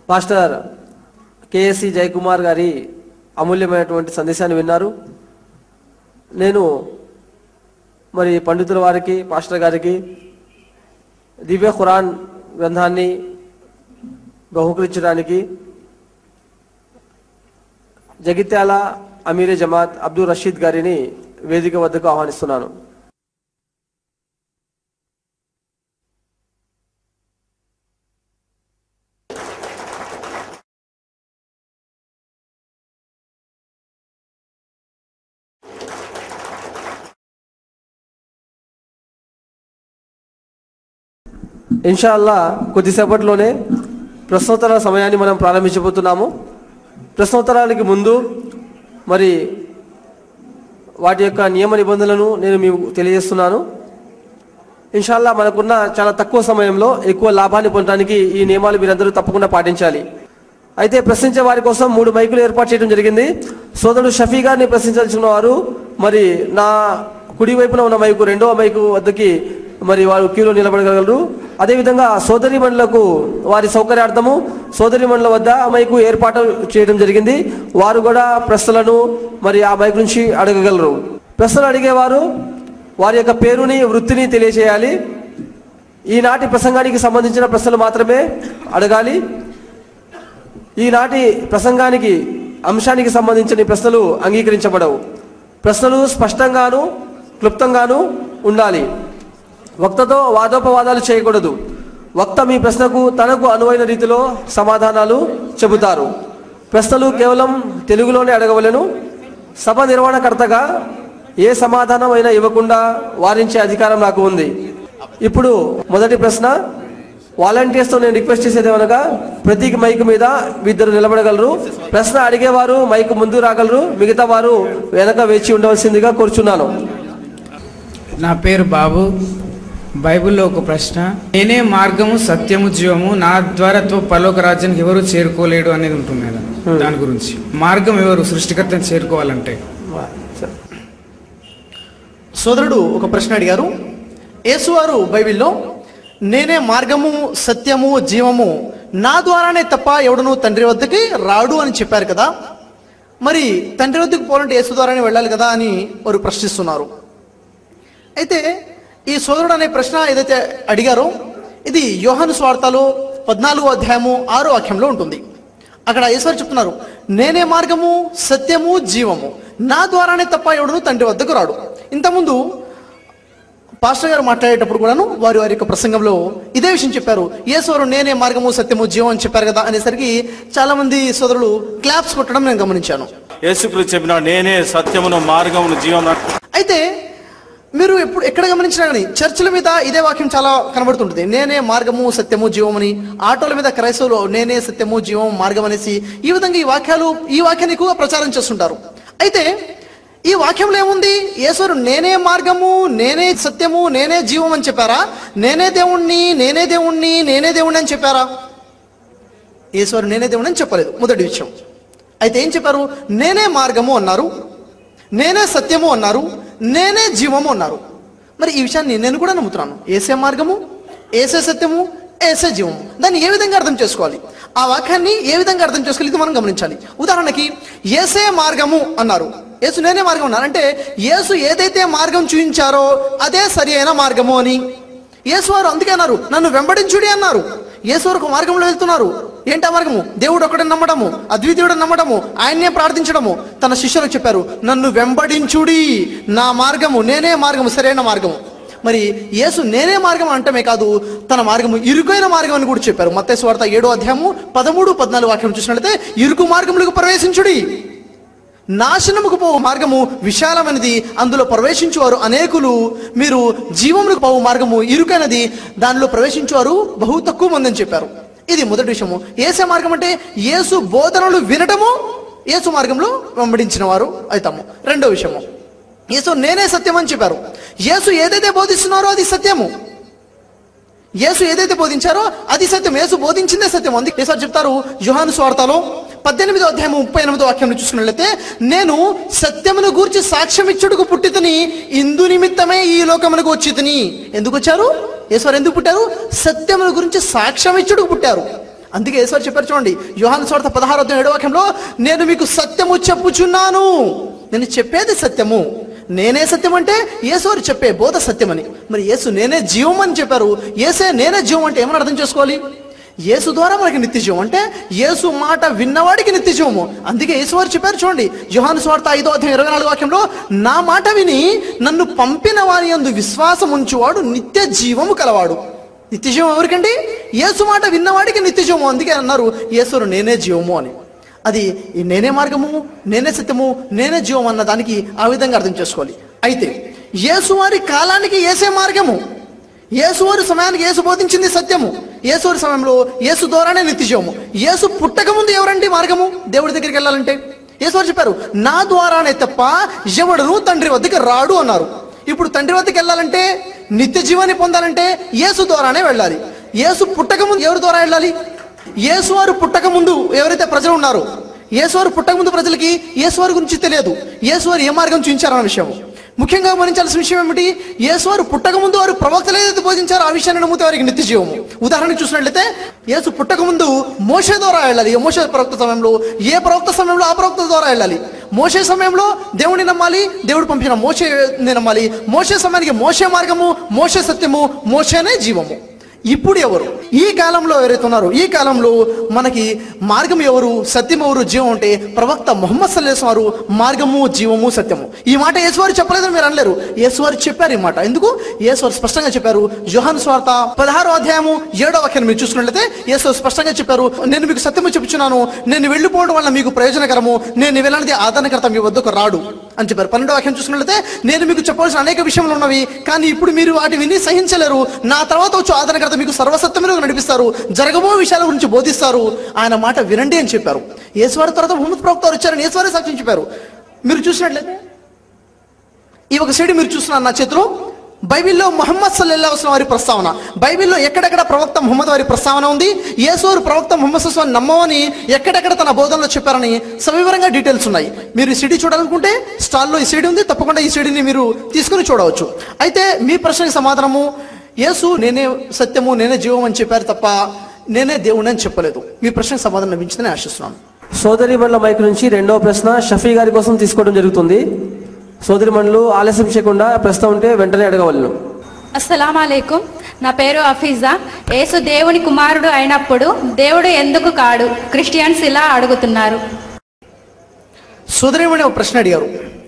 పాస్టర్ కేఎస్సి జయకుమార్ గారి అమూల్యమైనటువంటి సందేశాన్ని విన్నారు నేను మరి పండితుల వారికి పాస్టర్ గారికి దివ్య ఖురాన్ గ్రంథాన్ని బహుకరించడానికి జగిత్యాల అమీరే జమాత్ అబ్దుల్ రషీద్ గారిని వేదిక వద్దకు ఆహ్వానిస్తున్నాను ఇన్షాల్లా కొద్దిసేపట్లోనే ప్రశ్నోత్తరాల సమయాన్ని మనం ప్రారంభించబోతున్నాము ప్రశ్నోత్తరాలకి ముందు మరి వాటి యొక్క నియమ నిబంధనలను నేను మీకు తెలియజేస్తున్నాను ఇన్షాల్లా మనకున్న చాలా తక్కువ సమయంలో ఎక్కువ లాభాన్ని పొందడానికి ఈ నియమాలు మీరందరూ తప్పకుండా పాటించాలి అయితే ప్రశ్నించే వారి కోసం మూడు మైకులు ఏర్పాటు చేయడం జరిగింది సోదరుడు షఫీ గారిని ప్రశ్నించాల్సిన వారు మరి నా కుడి వైపున ఉన్న మైకు రెండవ మైకు వద్దకి మరి వారు క్యూలో నిలబడగలరు అదేవిధంగా సోదరి మండలకు వారి సౌకర్యార్థము సోదరి మండల వద్ద ఆ మైకు ఏర్పాటు చేయడం జరిగింది వారు కూడా ప్రశ్నలను మరి ఆ మైకు నుంచి అడగగలరు ప్రశ్నలు అడిగేవారు వారి యొక్క పేరుని వృత్తిని తెలియజేయాలి ఈనాటి ప్రసంగానికి సంబంధించిన ప్రశ్నలు మాత్రమే అడగాలి ఈనాటి ప్రసంగానికి అంశానికి సంబంధించిన ప్రశ్నలు అంగీకరించబడవు ప్రశ్నలు స్పష్టంగాను క్లుప్తంగాను ఉండాలి వక్తతో వాదోపవాదాలు చేయకూడదు వక్త మీ ప్రశ్నకు తనకు అనువైన రీతిలో సమాధానాలు చెబుతారు ప్రశ్నలు కేవలం తెలుగులోనే అడగవలెను సభ నిర్వహణకర్తగా ఏ సమాధానం అయినా ఇవ్వకుండా వారించే అధికారం నాకు ఉంది ఇప్పుడు మొదటి ప్రశ్న వాలంటీర్స్తో నేను రిక్వెస్ట్ చేసేది ఏమనగా ప్రతి మైక్ మీద ఇద్దరు నిలబడగలరు ప్రశ్న అడిగేవారు మైక్ ముందు రాగలరు మిగతా వారు వెనక వేచి ఉండవలసిందిగా కోరుచున్నాను నా పేరు బాబు బైబిల్లో ఒక ప్రశ్న నేనే మార్గము సత్యము జీవము నా ద్వారా తో పరలోక రాజ్యానికి ఎవరు చేరుకోలేడు అనేది ఉంటుంది కదా దాని గురించి మార్గం ఎవరు సృష్టికర్తను చేరుకోవాలంటే సోదరుడు ఒక ప్రశ్న అడిగారు యేసువారు బైబిల్లో నేనే మార్గము సత్యము జీవము నా ద్వారానే తప్ప ఎవడను తండ్రి వద్దకి రాడు అని చెప్పారు కదా మరి తండ్రి వద్దకు పోవాలంటే యేసు ద్వారానే వెళ్ళాలి కదా అని వారు ప్రశ్నిస్తున్నారు అయితే ఈ సోదరుడు అనే ప్రశ్న ఏదైతే అడిగారో ఇది యోహాను స్వార్థలో పద్నాలుగో అధ్యాయము ఆరో వాక్యంలో ఉంటుంది అక్కడ ఈశ్వరు చెప్తున్నారు నేనే మార్గము సత్యము జీవము నా ద్వారానే తప్ప ఎవడును తండ్రి వద్దకు రాడు ఇంతకుముందు పాస్టర్ గారు మాట్లాడేటప్పుడు కూడాను వారి వారి యొక్క ప్రసంగంలో ఇదే విషయం చెప్పారు ఏసోరు నేనే మార్గము సత్యము జీవం అని చెప్పారు కదా అనేసరికి చాలా మంది సోదరులు క్లాప్స్ కొట్టడం నేను గమనించాను యేసుక్రీస్తు చెప్పిన నేనే సత్యమును మార్గమును జీవన అయితే మీరు ఎప్పుడు ఎక్కడ గమనించినా కానీ చర్చిల మీద ఇదే వాక్యం చాలా కనబడుతుంటుంది నేనే మార్గము సత్యము జీవం అని ఆటోల మీద క్రైస్తవులు నేనే సత్యము జీవం మార్గం అనేసి ఈ విధంగా ఈ వాక్యాలు ఈ వాక్యాన్ని ఎక్కువగా ప్రచారం చేస్తుంటారు అయితే ఈ వాక్యంలో ఏముంది యేసోరు నేనే మార్గము నేనే సత్యము నేనే జీవం అని చెప్పారా నేనే దేవుణ్ణి నేనే దేవుణ్ణి నేనే దేవుణ్ణి అని చెప్పారా ఈశ్వరు నేనే దేవుడు అని చెప్పలేదు మొదటి విషయం అయితే ఏం చెప్పారు నేనే మార్గము అన్నారు నేనే సత్యము అన్నారు నేనే జీవము అన్నారు మరి ఈ విషయాన్ని నేను కూడా నమ్ముతున్నాను ఏసే మార్గము ఏసే సత్యము ఏసే జీవము దాన్ని ఏ విధంగా అర్థం చేసుకోవాలి ఆ వాక్యాన్ని ఏ విధంగా అర్థం చేసుకోవాలి ఇది మనం గమనించాలి ఉదాహరణకి ఏసే మార్గము అన్నారు యేసు నేనే మార్గం అన్నారు అంటే యేసు ఏదైతే మార్గం చూపించారో అదే సరి అయిన మార్గము అని యేసువారు అందుకే అన్నారు నన్ను వెంబడించుడి అన్నారు యేసువారు ఒక మార్గంలో వెళ్తున్నారు ఏంటి ఆ మార్గము దేవుడు ఒకటే నమ్మడము అద్వితీయుడు నమ్మడము ఆయన్నే ప్రార్థించడము తన శిష్యులకు చెప్పారు నన్ను వెంబడించుడి నా మార్గము నేనే మార్గము సరైన మార్గము మరి యేసు నేనే మార్గం అంటమే కాదు తన మార్గము ఇరుకైన మార్గం అని కూడా చెప్పారు మత్తేసు వార్త ఏడో అధ్యాయము పదమూడు పద్నాలుగు వాక్యం చూసినట్లయితే ఇరుకు మార్గములకు ప్రవేశించుడి నాశనముకు పోవు మార్గము విశాలమైనది అందులో ప్రవేశించువారు అనేకులు మీరు జీవములకు పోవు మార్గము ఇరుకైనది దానిలో ప్రవేశించువారు బహు తక్కువ మంది అని చెప్పారు ఇది మొదటి విషయము ఏసే మార్గం అంటే యేసు బోధనలు వినటము యేసు మార్గంలో వెంబడించిన వారు అవుతాము రెండో విషయము యేసు నేనే సత్యం అని చెప్పారు యేసు ఏదైతే బోధిస్తున్నారో అది సత్యము యేసు ఏదైతే బోధించారో అది సత్యం యేసు బోధించిందే సత్యం అందుకే యేసు చెప్తారు యుహాను స్వార్థలో పద్దెనిమిదో అధ్యాయం ముప్పై ఎనిమిదో వాక్యం చూసుకున్నట్లయితే నేను సత్యమును గూర్చి సాక్ష్యం ఇచ్చుడుకు పుట్టితని ఇందు నిమిత్తమే ఈ లోకమునకు వచ్చితిని ఎందుకు వచ్చారు యేశ్వరు ఎందుకు పుట్టారు సత్యమును గురించి సాక్ష్యం ఇచ్చుడుకు పుట్టారు అందుకే యేసువారు చెప్పారు చూడండి యోహాను స్వార్థ పదహారు ఏడో వాక్యంలో నేను మీకు సత్యము చెప్పుచున్నాను నేను చెప్పేది సత్యము నేనే సత్యం అంటే యేసువారు చెప్పే బోధ సత్యమని మరి యేసు నేనే జీవం అని చెప్పారు యేసే నేనే జీవం అంటే ఏమని అర్థం చేసుకోవాలి యేసు ద్వారా మనకి నిత్య జీవం అంటే యేసు మాట విన్నవాడికి నిత్య జీవము అందుకే యేసువారు చెప్పారు చూడండి యోహాను స్వార్థ ఐదో అధ్యాయం ఇరవై నాలుగు వాక్యంలో నా మాట విని నన్ను పంపిన వారి యందు విశ్వాసం ఉంచువాడు నిత్య జీవము కలవాడు నిత్య జీవం ఎవరికండి యేసు మాట విన్నవాడికి నిత్య జీవము అందుకే అన్నారు యేసురు నేనే జీవము అని అది ఈ నేనే మార్గము నేనే సత్యము నేనే జీవం అన్న దానికి ఆ విధంగా అర్థం చేసుకోవాలి అయితే యేసు వారి కాలానికి ఏసే మార్గము యేసువారి సమయానికి యేసు బోధించింది సత్యము యేసువారి సమయంలో యేసు ద్వారానే నిత్య జీవము యేసు పుట్టక ముందు ఎవరండి మార్గము దేవుడి దగ్గరికి వెళ్ళాలంటే యేసువారు చెప్పారు నా ద్వారానే తప్ప ఎవడును తండ్రి వద్దకు రాడు అన్నారు ఇప్పుడు తండ్రి వద్దకు వెళ్ళాలంటే నిత్య జీవాన్ని పొందాలంటే యేసు ద్వారానే వెళ్ళాలి యేసు పుట్టక ముందు ఎవరి ద్వారా వెళ్ళాలి యేసువారు పుట్టక ముందు ఎవరైతే ప్రజలు ఉన్నారో యేసువారు పుట్టక ముందు ప్రజలకి యేసువారి గురించి తెలియదు యేసువారు ఏ మార్గం చూపించారన్న విషయం ముఖ్యంగా గమనించాల్సిన విషయం ఏమిటి యేసువారు పుట్టక ముందు వారు ప్రవక్తలు ఏదైతే బోధించారో ఆ విషయాన్ని నమ్మితే వారికి నిత్య జీవము ఉదాహరణకు చూసినట్లయితే యేసు పుట్టక ముందు మోషే ద్వారా వెళ్ళాలి ఏ మోషే ప్రవక్త సమయంలో ఏ ప్రవక్త సమయంలో ఆ ప్రవక్త ద్వారా వెళ్ళాలి మోషే సమయంలో దేవుని నమ్మాలి దేవుడు పంపిన మోషే నమ్మాలి మోషే సమయానికి మోషే మార్గము మోషే సత్యము మోషేనే జీవము ఇప్పుడు ఎవరు ఈ కాలంలో ఎవరైతే ఉన్నారో ఈ కాలంలో మనకి మార్గం ఎవరు సత్యం ఎవరు జీవం అంటే ప్రవక్త మొహమ్మద్ సల్లేస్ వారు మార్గము జీవము సత్యము ఈ మాట యేసువారు చెప్పలేదని మీరు అనలేరు యేసువారు చెప్పారు ఈ మాట ఎందుకు యేసువారు స్పష్టంగా చెప్పారు జోహాన్ స్వార్త పదహారో అధ్యాయము ఏడో వాక్యాన్ని మీరు చూసుకున్నట్లయితే యేసు స్పష్టంగా చెప్పారు నేను మీకు సత్యము చెప్పుచున్నాను నేను వెళ్ళిపోవడం వల్ల మీకు ప్రయోజనకరము నేను వెళ్ళినది ఆదరణకర్త మీ వద్దకు రాడు అని చెప్పారు పన్నెండో వాక్యం చూసుకున్నట్లయితే నేను మీకు చెప్పవలసిన అనేక విషయములు ఉన్నవి కానీ ఇప్పుడు మీరు వాటి విని సహించలేరు నా తర్వాత వచ్చి ఆదరణకర్త మీకు సర్వసత్యములు నడిపిస్తారు జరగబో విషయాల గురించి బోధిస్తారు ఆయన మాట వినండి అని చెప్పారు యేసువారి తర్వాత ముహమ్మద్ ప్రవక్త వారు వచ్చారని యేసువారే సాక్ష్యం చెప్పారు మీరు చూసినట్లయితే ఈ ఒక సైడ్ మీరు చూస్తున్నారు నా చేతిలో బైబిల్లో మొహమ్మద్ సల్లల్లా వస్లం వారి ప్రస్తావన బైబిల్లో ఎక్కడెక్కడ ప్రవక్త ముహమ్మద్ వారి ప్రస్తావన ఉంది యేసోరు ప్రవక్త ముహమ్మద్ సస్వాన్ నమ్మవని ఎక్కడెక్కడ తన బోధనలో చెప్పారని సవివరంగా డీటెయిల్స్ ఉన్నాయి మీరు ఈ సిడీ చూడాలనుకుంటే స్టాల్లో ఈ సిడీ ఉంది తప్పకుండా ఈ సిడీని మీరు తీసుకుని చూడవచ్చు అయితే మీ ప్రశ్నకి సమాధానము యేసు నేనే సత్యము నేనే జీవం అని చెప్పారు తప్ప నేనే దేవుని అని చెప్పలేదు మీ ప్రశ్నకి సమాధానం లభించిందని ఆశిస్తున్నాను సోదరి మండల మైక్ నుంచి రెండవ ప్రశ్న షఫీ గారి కోసం తీసుకోవడం జరుగుతుంది సోదరి మండలు ఆలస్యం చేయకుండా ప్రశ్న ఉంటే వెంటనే అడగవలను అస్సలం అలైకుం నా పేరు అఫీజా యేసు దేవుని కుమారుడు అయినప్పుడు దేవుడు ఎందుకు కాడు క్రిస్టియన్స్ ఇలా అడుగుతున్నారు సోదరేమని ఒక ప్రశ్న అడిగారు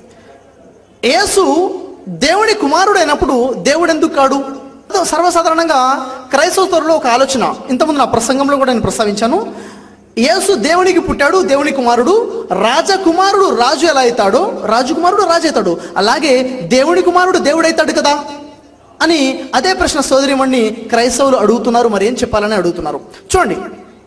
యేసు దేవుని కుమారుడు అయినప్పుడు దేవుడు ఎందుకు కాడు సర్వసాధారణంగా క్రైస్తవులో ఒక ఆలోచన ఇంతకుముందు నా ప్రసంగంలో కూడా నేను ప్రస్తావించాను యేసు దేవునికి పుట్టాడు దేవుని కుమారుడు రాజకుమారుడు రాజు ఎలా అవుతాడో రాజకుమారుడు రాజు అవుతాడు అలాగే దేవుని కుమారుడు దేవుడు అవుతాడు కదా అని అదే ప్రశ్న సోదరిమణ్ణి క్రైస్తవులు అడుగుతున్నారు మరి ఏం చెప్పాలని అడుగుతున్నారు చూడండి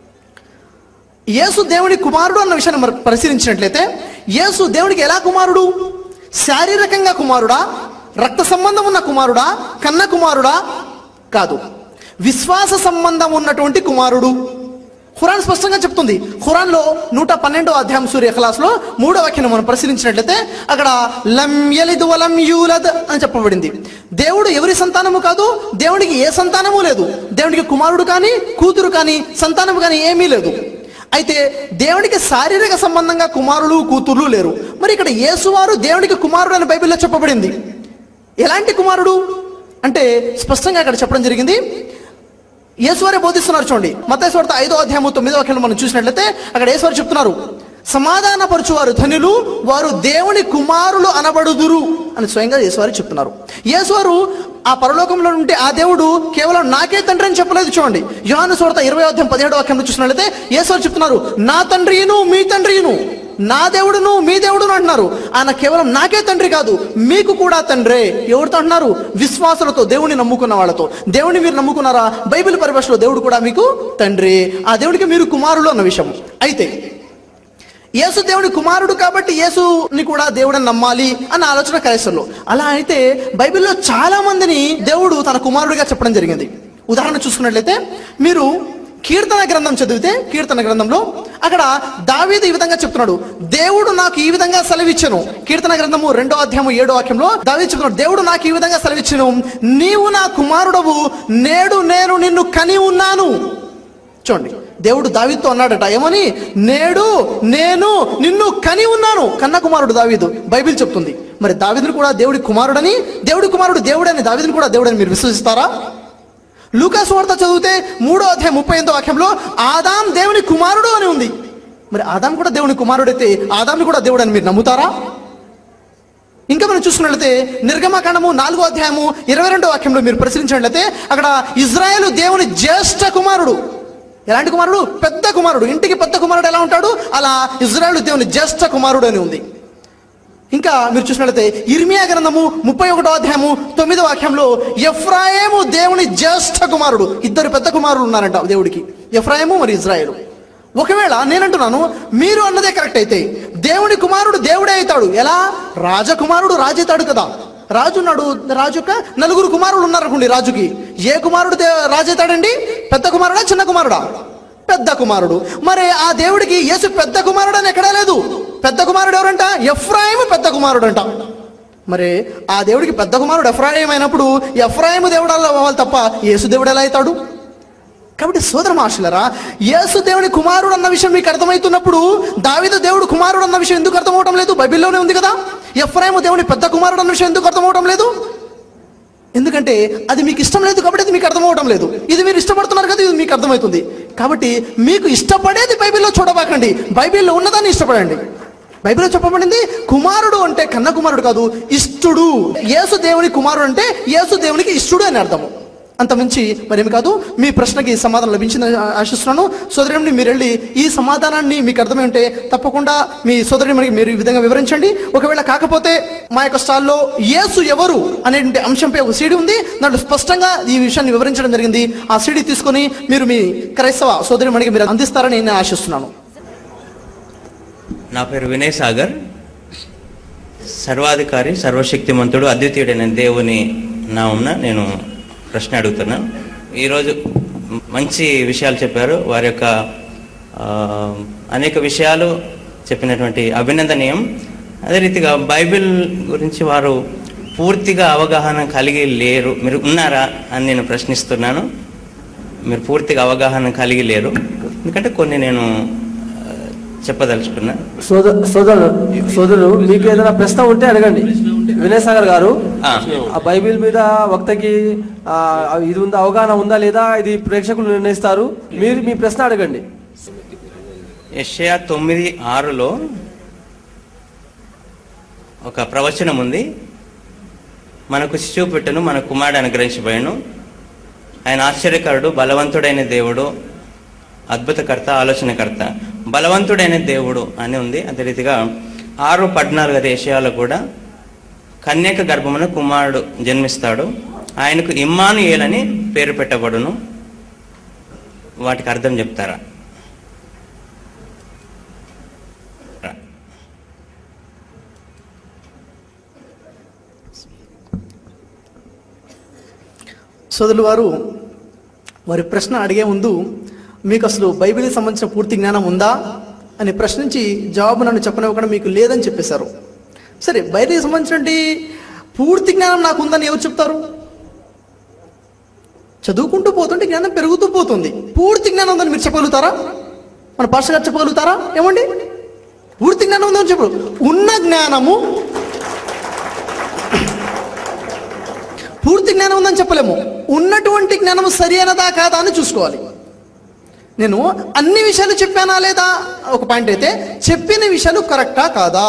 యేసు దేవుని కుమారుడు అన్న విషయాన్ని మరి పరిశీలించినట్లయితే యేసు దేవునికి ఎలా కుమారుడు శారీరకంగా కుమారుడా రక్త సంబంధం ఉన్న కుమారుడా కన్న కుమారుడా కాదు విశ్వాస సంబంధం ఉన్నటువంటి కుమారుడు ఖురాన్ స్పష్టంగా చెప్తుంది ఖురాన్లో నూట పన్నెండో అధ్యాయం సూర్య లో మూడో వాక్యం మనం పరిశీలించినట్లయితే అక్కడ లం యలిద్ వలం యూలద్ అని చెప్పబడింది దేవుడు ఎవరి సంతానము కాదు దేవునికి ఏ సంతానము లేదు దేవునికి కుమారుడు కానీ కూతురు కానీ సంతానము కానీ ఏమీ లేదు అయితే దేవునికి శారీరక సంబంధంగా కుమారులు కూతుర్లు లేరు మరి ఇక్కడ యేసువారు దేవునికి కుమారుడు అని బైబిల్లో చెప్పబడింది ఎలాంటి కుమారుడు అంటే స్పష్టంగా అక్కడ చెప్పడం జరిగింది యేసువారే బోధిస్తున్నారు చూడండి మతేశ్వరత ఐదో అధ్యాయము తొమ్మిదో వాక్యం మనం చూసినట్లయితే అక్కడ యేసువారు చెప్తున్నారు సమాధానపరచువారు ధనులు వారు దేవుని కుమారులు అనబడుదురు అని స్వయంగా యేసువారు చెప్తున్నారు యేసువారు ఆ పరలోకంలో ఉంటే ఆ దేవుడు కేవలం నాకే తండ్రి అని చెప్పలేదు చూడండి యోహాను స్వార్థ ఇరవై అధ్యాయం పదిహేడో వాక్యం చూసినట్లయితే యేసువారు చెప్తున్నారు నా తండ్రియును మీ తండ్రియును నా దేవుడును మీ దేవుడును అంటున్నారు ఆయన కేవలం నాకే తండ్రి కాదు మీకు కూడా తండ్రే ఎవరితో అంటున్నారు విశ్వాసులతో దేవుని నమ్ముకున్న వాళ్ళతో దేవుని మీరు నమ్ముకున్నారా బైబిల్ పరిభాషలో దేవుడు కూడా మీకు తండ్రి ఆ దేవుడికి మీరు కుమారులు అన్న విషయం అయితే యేసు దేవుడి కుమారుడు కాబట్టి యేసుని కూడా దేవుడని నమ్మాలి అన్న ఆలోచన క్రైస్తవులు అలా అయితే బైబిల్లో చాలా మందిని దేవుడు తన కుమారుడిగా చెప్పడం జరిగింది ఉదాహరణ చూసుకున్నట్లయితే మీరు కీర్తన గ్రంథం చదివితే కీర్తన గ్రంథంలో అక్కడ దావీదు ఈ విధంగా చెప్తున్నాడు దేవుడు నాకు ఈ విధంగా సెలవిచ్చను కీర్తన గ్రంథము రెండో అధ్యాయము ఏడో వాక్యంలో దావీదు చెప్తున్నాడు దేవుడు నాకు ఈ విధంగా సెలవిచ్చను నీవు నా కుమారుడవు నేడు నేను నిన్ను కని ఉన్నాను చూడండి దేవుడు దావీదుతో అన్నాడట ఏమని నేడు నేను నిన్ను కని ఉన్నాను కన్న కుమారుడు దావీదు బైబిల్ చెప్తుంది మరి దావీదుని కూడా దేవుడి కుమారుడని దేవుడి కుమారుడు దేవుడని దావీదుని కూడా దేవుడని మీరు విశ్వసిస్తారా లూకాసు వార్త చదివితే మూడో అధ్యాయం ముప్పై ఎనిమిదో వాక్యంలో ఆదాం దేవుని కుమారుడు అని ఉంది మరి ఆదాం కూడా దేవుని కుమారుడైతే ఆదాంని కూడా దేవుడు అని మీరు నమ్ముతారా ఇంకా మనం చూసుకున్నట్లయితే నిర్గమకాండము నాలుగో అధ్యాయము ఇరవై రెండో వాక్యంలో మీరు పరిశీలించినట్లయితే అక్కడ ఇజ్రాయేల్ దేవుని జ్యేష్ఠ కుమారుడు ఎలాంటి కుమారుడు పెద్ద కుమారుడు ఇంటికి పెద్ద కుమారుడు ఎలా ఉంటాడు అలా ఇజ్రాయేల్ దేవుని జ్యేష్ఠ కుమారుడు అని ఉంది ఇంకా మీరు చూసినట్లయితే ఇర్మియా గ్రంథము ముప్పై ఒకటో అధ్యాయము తొమ్మిదో వాక్యంలో ఎఫ్రాయేము దేవుని జ్యేష్ఠ కుమారుడు ఇద్దరు పెద్ద కుమారులు ఉన్నారంట దేవుడికి ఎఫ్రాయిము మరి ఇజ్రాయేలు ఒకవేళ నేనంటున్నాను మీరు అన్నదే కరెక్ట్ అయితే దేవుని కుమారుడు దేవుడే అవుతాడు ఎలా రాజకుమారుడు రాజు అవుతాడు కదా రాజు ఉన్నాడు రాజు యొక్క నలుగురు కుమారులు ఉన్నారనుకోండి రాజుకి ఏ కుమారుడు దే- రాజు అవుతాడండి పెద్ద కుమారుడా చిన్న కుమారుడా పెద్ద కుమారుడు మరి ఆ దేవుడికి యేసు పెద్ద కుమారుడు అని ఎక్కడా లేదు పెద్ద కుమారుడు ఎవరంట ఎఫ్రాయిము పెద్ద కుమారుడు అంట మరి ఆ దేవుడికి పెద్ద కుమారుడు ఎఫ్రాయిం అయినప్పుడు ఎఫ్రాయిము దేవుడు అలా అవ్వాలి తప్ప యేసు దేవుడు ఎలా అవుతాడు కాబట్టి సోదర మాషులరా యేసు దేవుని కుమారుడు అన్న విషయం మీకు అర్థమవుతున్నప్పుడు దావిద దేవుడు కుమారుడు అన్న విషయం ఎందుకు అర్థమవటం లేదు బైబిల్లోనే ఉంది కదా ఎఫ్రాయిము దేవుని పెద్ద కుమారుడు అన్న విషయం ఎందుకు అర్థమవటం లేదు ఎందుకంటే అది మీకు ఇష్టం లేదు కాబట్టి అది మీకు అర్థమవటం లేదు ఇది మీరు ఇష్టపడుతున్నారు కదా ఇది మీకు అర్థమవుతుంది కాబట్టి మీకు ఇష్టపడేది బైబిల్లో చూడబాకండి బైబిల్లో ఉన్నదాన్ని ఇష్టపడండి బైబిల్లో చెప్పబడింది కుమారుడు అంటే కన్న కుమారుడు కాదు ఇష్టుడు యేసు దేవుని కుమారుడు అంటే యేసు దేవునికి ఇష్టుడు అని అర్థము అంత మించి మరేమి కాదు మీ ప్రశ్నకి సమాధానం లభించిందని ఆ- ఆశిస్తున్నాను సోదరుని మీరు వెళ్ళి ఈ సమాధానాన్ని మీకు అర్థమై ఉంటే తప్పకుండా మీ సోదరుని మనకి మీరు ఈ విధంగా వివరించండి ఒకవేళ కాకపోతే మా యొక్క స్టాల్లో యేసు ఎవరు అనేటువంటి అంశంపై ఒక సీడీ ఉంది దాంట్లో స్పష్టంగా ఈ విషయాన్ని వివరించడం జరిగింది ఆ సీడీ తీసుకొని మీరు మీ క్రైస్తవ సోదరి మనకి మీరు అందిస్తారని నేను ఆశిస్తున్నాను నా పేరు వినయ్ సాగర్ సర్వాధికారి సర్వశక్తిమంతుడు అద్వితీయుడైన దేవుని నామంన నేను ప్రశ్న అడుగుతున్నాను ఈరోజు మంచి విషయాలు చెప్పారు వారి యొక్క ఆ, అనేక విషయాలు చెప్పినటువంటి అభినందనీయం అదే రీతిగా బైబిల్ గురించి వారు పూర్తిగా అవగాహన కలిగి లేరు మీరు ఉన్నారా అని నేను ప్రశ్నిస్తున్నాను మీరు పూర్తిగా అవగాహన కలిగి లేరు ఎందుకంటే కొన్ని నేను ఆ, చెప్పదలుచుకున్నా సోదరు సోదరు సోదరులు మీకు ఏదైనా ప్రశ్న ఉంటే అడగండి వినయ్ సాగర్ గారు ఆ. ఆ బైబిల్ మీద వక్తకి ఆ, ఇది ఉందా అవగాహన ఉందా లేదా ఇది ప్రేక్షకులు నిర్ణయిస్తారు మీరు మీ ప్రశ్న అడగండి యెషయా తొమ్మిది ఆరులో ఒక ప్రవచనం ఉంది మనకు శిశువు పెట్టను మన కుమారుడు అనుగ్రహించబోయాను ఆయన ఆశ్చర్యకరుడు బలవంతుడైన దేవుడు అద్భుతకర్త ఆలోచనకర్త బలవంతుడైన దేవుడు అని ఉంది అదే రీతిగా ఆరు పద్నాలుగు అదే యెషయాలో కూడా కన్యక గర్భమున కుమారుడు జన్మిస్తాడు ఆయనకు ఇమ్మానుయేలని పేరు పెట్టబడును వాటికి అర్థం చెప్తారా సోదరులు వారు వారి ప్రశ్న అడిగే ముందు మీకు అసలు బైబిల్కి సంబంధించిన పూర్తి జ్ఞానం ఉందా అని ప్రశ్నించి జవాబు నన్ను చెప్పనివ్వకుండా మీకు లేదని చెప్పేశారు సరే బైబిల్కి సంబంధించినటువంటి పూర్తి జ్ఞానం నాకు ఉందని ఎవరు చెప్తారు చదువుకుంటూ పోతుంటే జ్ఞానం పెరుగుతూ పోతుంది పూర్తి జ్ఞానం ఉందని మీరు చెప్పగలుగుతారా మన పాస్టర్ గారు చెప్పగలుగుతారా ఏమండి పూర్తి జ్ఞానం ఉందని చెప్పరు ఉన్న జ్ఞానము పూర్తి జ్ఞానం ఉందని చెప్పలేము ఉన్నటువంటి జ్ఞానం సరి అయినదా కాదా అని చూసుకోవాలి నేను అన్ని విషయాలు చెప్పానా లేదా ఒక పాయింట్ అయితే చెప్పిన విషయాలు కరెక్టా కాదా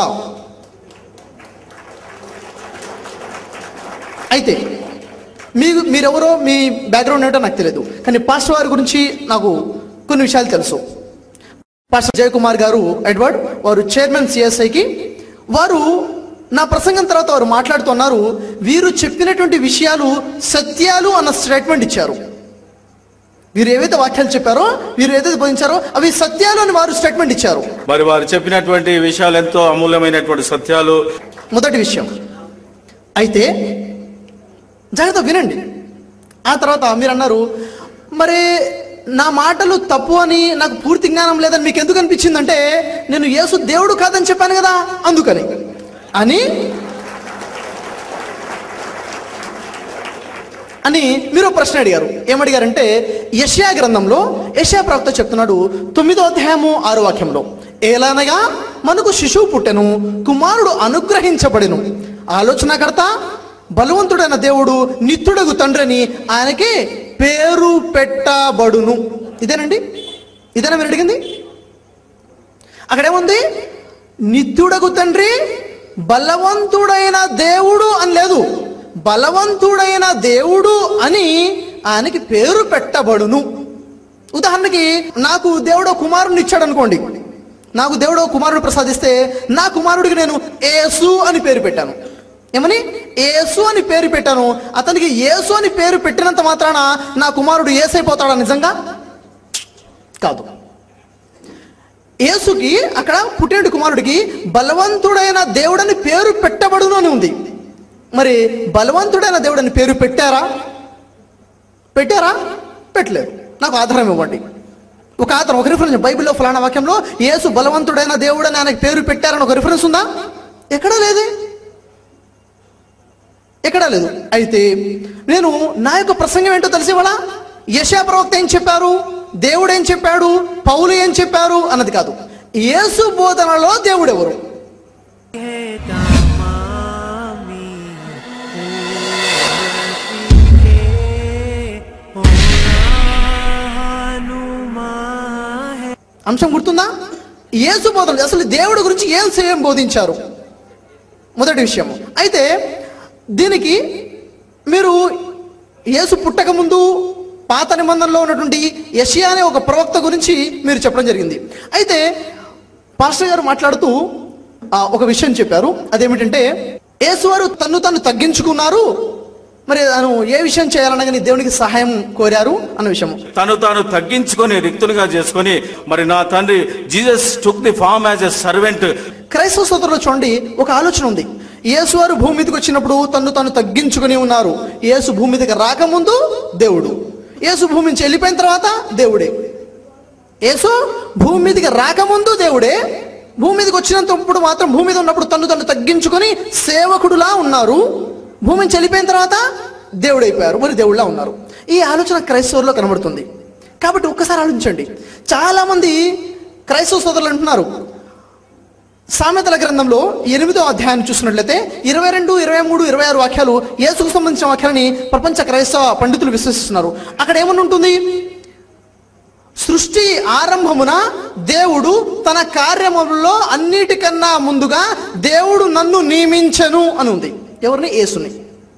అయితే మీరు మీరెవరో మీ బ్యాక్గ్రౌండ్ ఏంటో నాకు తెలియదు కానీ పాస్టర్ వారి గురించి నాకు కొన్ని విషయాలు తెలుసు పాస్టర్ జయకుమార్ గారు ఎడ్వర్డ్ వారు చైర్మన్ సిఎస్ఐకి వారు నా ప్రసంగం తర్వాత వారు మాట్లాడుతున్నారు వీరు చెప్పినటువంటి విషయాలు సత్యాలు అన్న స్టేట్మెంట్ ఇచ్చారు వీరు ఏవైతే వాక్యాలు చెప్పారో వీరు ఏదైతే బోధించారో అవి సత్యాలు అని వారు స్టేట్మెంట్ ఇచ్చారు మరి వారు చెప్పినటువంటి విషయాలు ఎంతో అమూల్యమైనటువంటి సత్యాలు మొదటి విషయం అయితే జాగ్రత్త వినండి ఆ తర్వాత మీరు అన్నారు మరి నా మాటలు తప్పు అని నాకు పూర్తి జ్ఞానం లేదని మీకు ఎందుకు అనిపించిందంటే నేను యేసు దేవుడు కాదని చెప్పాను కదా అందుకని అని అని మీరు ఒక ప్రశ్న అడిగారు ఏమడిగారంటే యష్యా గ్రంథంలో యష్యా ప్రవక్త చెప్తున్నాడు తొమ్మిదో అధ్యాయము ఆరు వాక్యంలో ఏలనగా మనకు శిశువు పుట్టెను కుమారుడు అనుగ్రహించబడెను ఆలోచనకర్త బలవంతుడైన దేవుడు నిత్యుడగు తండ్రిని ఆయనకి పేరు పెట్టబడును ఇదేనండి ఇదేనా మీరు అడిగింది అక్కడేముంది నిత్యుడగు తండ్రి బలవంతుడైన దేవుడు అని లేదు బలవంతుడైన దేవుడు అని ఆయనకి పేరు పెట్టబడును ఉదాహరణకి నాకు దేవుడు ఒక కుమారుడిని ఇచ్చాడు అనుకోండి నాకు దేవుడు ఒక కుమారుడు ప్రసాదిస్తే నా కుమారుడికి నేను ఏసు అని పేరు పెట్టాను ఏమని ఏసు అని పేరు పెట్టాను అతనికి ఏసు అని పేరు పెట్టినంత మాత్రాన నా కుమారుడు ఏసైపోతాడా నిజంగా కాదు యేసుకి అక్కడ పుట్టినటి కుమారుడికి బలవంతుడైన దేవుడని పేరు పెట్టబడును అని ఉంది మరి బలవంతుడైన దేవుడని పేరు పెట్టారా పెట్టారా పెట్టలేదు నాకు ఆధారం ఇవ్వండి ఒక ఆధారం ఒక రిఫరెన్స్ బైబిల్లో ఫలానా వాక్యంలో యేసు బలవంతుడైన దేవుడని ఆయనకు పేరు పెట్టారని ఒక రిఫరెన్స్ ఉందా ఎక్కడా లేదే ఎక్కడా లేదు అయితే నేను నా యొక్క ప్రసంగం ఏంటో తెలిసి వాళ్ళ యశా ప్రవక్త ఏం చెప్పారు దేవుడు ఏం చెప్పాడు పౌలు ఏం చెప్పారు అన్నది కాదు యేసు బోధనలో దేవుడు ఎవరు అంశం గుర్తుందా యేసు బోధన అసలు దేవుడి గురించి ఏం ఏం బోధించారు మొదటి విషయం అయితే దీనికి మీరు యేసు పుట్టక ముందు పాత నిబంధనలో ఉన్నటువంటి యషియా అనే ఒక ప్రవక్త గురించి మీరు చెప్పడం జరిగింది అయితే పాస్టర్ గారు మాట్లాడుతూ ఆ, ఒక విషయం చెప్పారు అదేమిటంటే యేసువారు తన్ను తను తగ్గించుకున్నారు మరి తను ఏ విషయం చేయాలనగానే దేవునికి సహాయం కోరారు అన్న విషయం తను తాను తగ్గించుకొని రిక్తునిగా చేసుకొని మరి నా తండ్రి Jesus took the form as a servant క్రైస్తవ సోదరులు చూడండి ఒక ఆలోచన ఉంది యేసువారు భూమి మీదకి వచ్చినప్పుడు తను తను తగ్గించుకుని ఉన్నారు యేసు భూమి మీదకి రాకముందు దేవుడు యేసు భూమి నుంచి వెళ్ళిపోయిన తర్వాత దేవుడే యేసు భూమి మీదకి రాకముందు దేవుడే భూమి మీదకి వచ్చినంతప్పుడు మాత్రం భూమి మీద ఉన్నప్పుడు తను తను తగ్గించుకొని సేవకుడులా ఉన్నారు భూమి నుంచి వెళ్ళిపోయిన తర్వాత దేవుడైపోయారు మరి దేవుళ్ళ ఉన్నారు ఈ ఆలోచన క్రైస్తవుల్లో కనబడుతుంది కాబట్టి ఒక్కసారి ఆలోచించండి చాలా మంది క్రైస్తవ సోదరులు అంటున్నారు సామెతల గ్రంథంలో ఎనిమిదో అధ్యాయాన్ని చూసినట్లయితే ఇరవై రెండు ఇరవై మూడు ఇరవై ఆరు వాక్యాలు యేసుకు సంబంధించిన వాక్యాలని ప్రపంచ క్రైస్తవ పండితులు విశ్వసిస్తున్నారు అక్కడ ఏమని ఉంటుంది సృష్టి ఆరంభమున దేవుడు తన కార్యములలో అన్నిటికన్నా ముందుగా దేవుడు నన్ను నియమించెను అని ఉంది ఎవరిని యేసుని